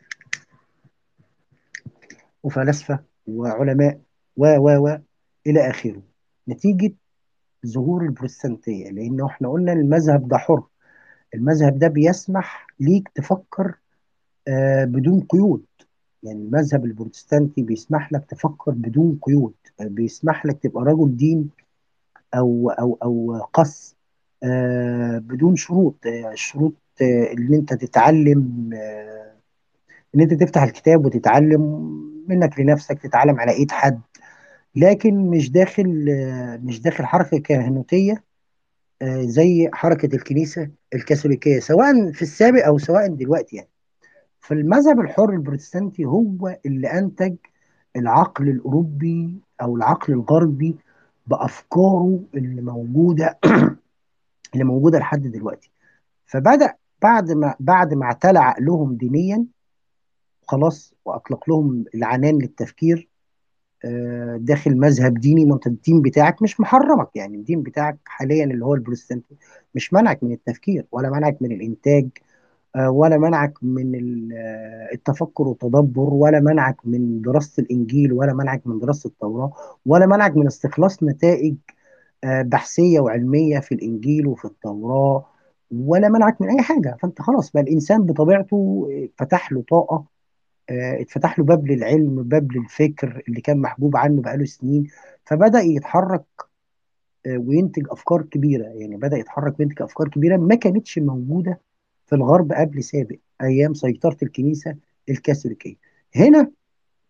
[SPEAKER 1] وفلاسفة وعلماء و و و إلى آخره نتيجة ظهور البروتستانتية لأنه احنا قلنا المذهب ده حر المذهب ده بيسمح ليك تفكر آه، بدون قيود يعني المذهب البروتستانتي بيسمح لك تفكر بدون قيود آه، بيسمح لك تبقى رجل دين أو أو أو قس آه، بدون شروط آه، الشروط آه، ان انت تتعلم آه، ان انت تفتح الكتاب وتتعلم منك لنفسك تتعلم على ايد حد لكن مش داخل آه، مش داخل حركة كهنوتية آه، زي حركة الكنيسة الكاثوليكية سواء في السابق او سواء دلوقتي يعني فالمذهب الحر البروتستانتي هو اللي انتج العقل الاوروبي او العقل الغربي بافكاره اللي موجوده اللي موجوده لحد دلوقتي فبدأ بعد ما بعد ما اعتلى عقلهم دينيا خلاص واطلق لهم العنان للتفكير آه، داخل مذهب ديني ما انت الدين بتاعك مش محرمك يعني الدين بتاعك حاليا اللي هو البروتستانتي مش منعك من التفكير ولا منعك من الانتاج آه، ولا منعك من ال- آه، التفكر والتدبر ولا منعك من دراسة الإنجيل ولا منعك من دراسة التوراة ولا منعك من استخلاص نتائج آه، بحثية وعلمية في الإنجيل وفي التوراة ولا منعك من أي حاجة فأنت خلاص بقى الإنسان بطبيعته آه، فتح له طاقة آه، اتفتح له باب للعلم باب للفكر اللي كان محجوب عنه بقاله سنين فبدأ يتحرك آه، وينتج أفكار كبيرة يعني بدأ يتحرك وينتج أفكار كبيرة ما كانتش موجودة في الغرب قبل سابق أيام سيطرة الكنيسة الكاثوليكية هنا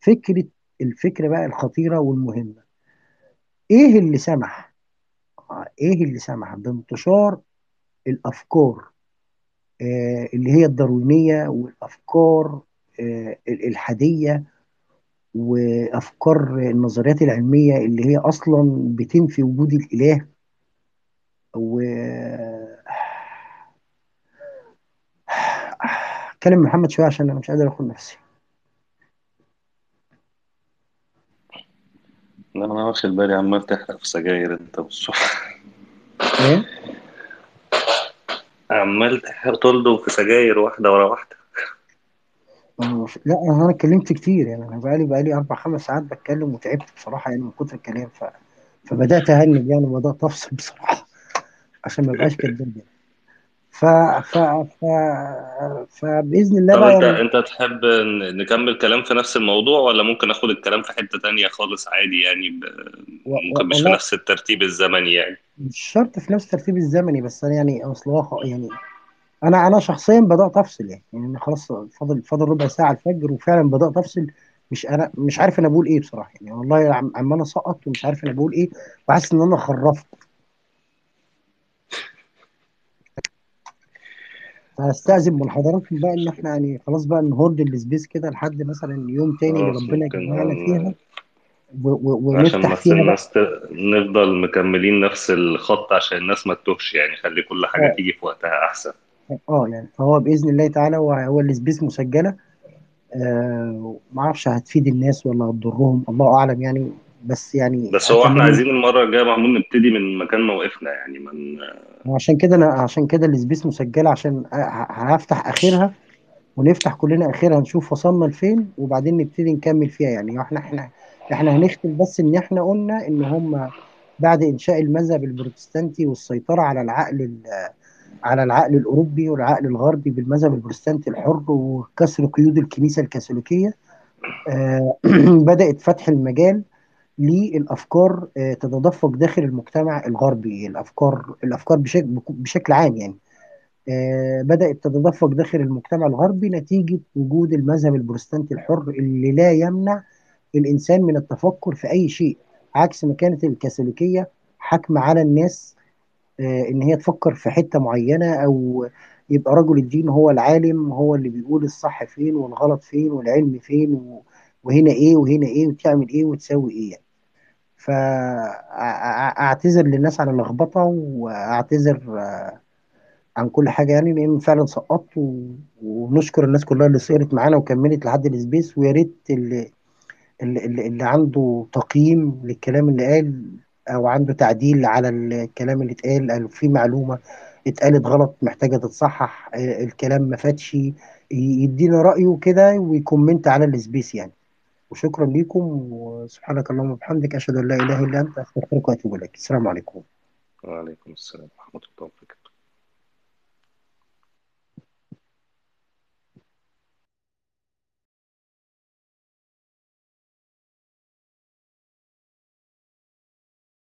[SPEAKER 1] فكرة الفكرة بقى الخطيرة والمهمة ايه اللي سمح ايه اللي سمح بانتشار الافكار آه، اللي هي الداروينية والافكار آه، الالحادية وافكار النظريات العلمية اللي هي اصلا بتنفي وجود الاله و كلم محمد شوية عشان انا مش قادر اخد نفسي
[SPEAKER 2] لا انا واخد بالي عمال تحرق في سجاير انت والصبح
[SPEAKER 1] ايه
[SPEAKER 2] عمال تحرق تلضم في سجاير واحدة ورا واحدة
[SPEAKER 1] آه، لا انا اتكلمت كتير يعني انا بقالي بقالي اربع خمس ساعات بتكلم وتعبت بصراحه يعني من كتر الكلام ف... فبدات اهنج يعني وبدات افصل بصراحه عشان ما ابقاش كداب يعني ف... ف... ف... فباذن الله
[SPEAKER 2] طب
[SPEAKER 1] بقى
[SPEAKER 2] انت
[SPEAKER 1] يعني
[SPEAKER 2] انت تحب ن- نكمل كلام في نفس الموضوع ولا ممكن اخد الكلام في حتة تانية خالص عادي يعني ب...
[SPEAKER 1] و... و...
[SPEAKER 2] ممكن مش في
[SPEAKER 1] والله
[SPEAKER 2] نفس الترتيب الزمني يعني
[SPEAKER 1] مش شرط في نفس الترتيب الزمني بس انا يعني اصل هو خ- يعني انا انا شخصيا بدات افصل يعني يعني أنا خلاص فاضل فاضل ربع ساعه الفجر وفعلا بدات افصل مش انا مش عارف انا بقول ايه بصراحه يعني والله عم- عمال اسقط ومش عارف انا بقول ايه وحاسس ان انا خرفت فاستاذن من حضراتكم بقى ان احنا يعني خلاص بقى نهورد السبيس كده لحد مثلا يوم تاني اللي
[SPEAKER 2] خلاص
[SPEAKER 1] ربنا
[SPEAKER 2] ممكن
[SPEAKER 1] يجمعنا
[SPEAKER 2] اه
[SPEAKER 1] فيها و و
[SPEAKER 2] عشان
[SPEAKER 1] ونفتح
[SPEAKER 2] بس
[SPEAKER 1] فيها بقى
[SPEAKER 2] الناس ت... نفضل مكملين نفس الخط عشان الناس ما تتوهش يعني خلي كل حاجة
[SPEAKER 1] اه
[SPEAKER 2] تيجي في وقتها أحسن
[SPEAKER 1] اه يعني فهو باذن الله تعالى هو هو السبيس مسجله آه ما اعرفش هتفيد الناس ولا هتضرهم الله اعلم يعني بس يعني
[SPEAKER 2] بس هو احنا
[SPEAKER 1] اتمنى
[SPEAKER 2] عايزين المرة الجاية محمود نبتدي من مكان ما وقفنا يعني من
[SPEAKER 1] وعشان كده انا عشان كده السبيس مسجله عشان ه- ه- هفتح اخرها ونفتح كلنا اخرها نشوف وصلنا لفين وبعدين نبتدي نكمل فيها يعني احنا احنا احنا هنختم بس ان احنا قلنا ان هم بعد انشاء المذهب البروتستانتي والسيطره على العقل ال- على العقل الاوروبي والعقل الغربي بالمذهب البروتستانتي الحر وكسر قيود الكنيسه الكاثوليكيه آه، بدات فتح المجال للافكار آه، تتدفق داخل المجتمع الغربي الافكار الافكار بشكل بشكل عام يعني آه، بدأت تتدفق داخل المجتمع الغربي نتيجة وجود المذهب البروتستانتي الحر اللي لا يمنع الإنسان من التفكر في أي شيء عكس ما كانت الكاثوليكية حاكمة على الناس آه، إن هي تفكر في حتة معينة أو يبقى رجل الدين هو العالم هو اللي بيقول الصح فين والغلط فين والعلم فين و- وهنا إيه وهنا إيه وتعمل إيه وتسوي إيه يعني. فأعتذر للناس عن اللخبطة وأعتذر عن كل حاجة يعني لأن فعلا سقطت و... ونشكر الناس كلها اللي سهرت معانا وكملت لحد السبيس ويا ريت اللي, اللي, اللي اللي عنده تقييم للكلام اللي قال أو عنده تعديل على الكلام اللي اتقال أو في معلومة اتقالت غلط محتاجة تتصحح آه، الكلام ما فاتش ي- يدينا رأيه كده ويكومنت على السبيس يعني وشكرا ليكم وسبحانك اللهم وبحمدك أشهد أن لا إله إلا أنت أستغفرك وأتوب إليك السلام عليكم
[SPEAKER 2] وعليكم السلام ورحمة الله وبركاته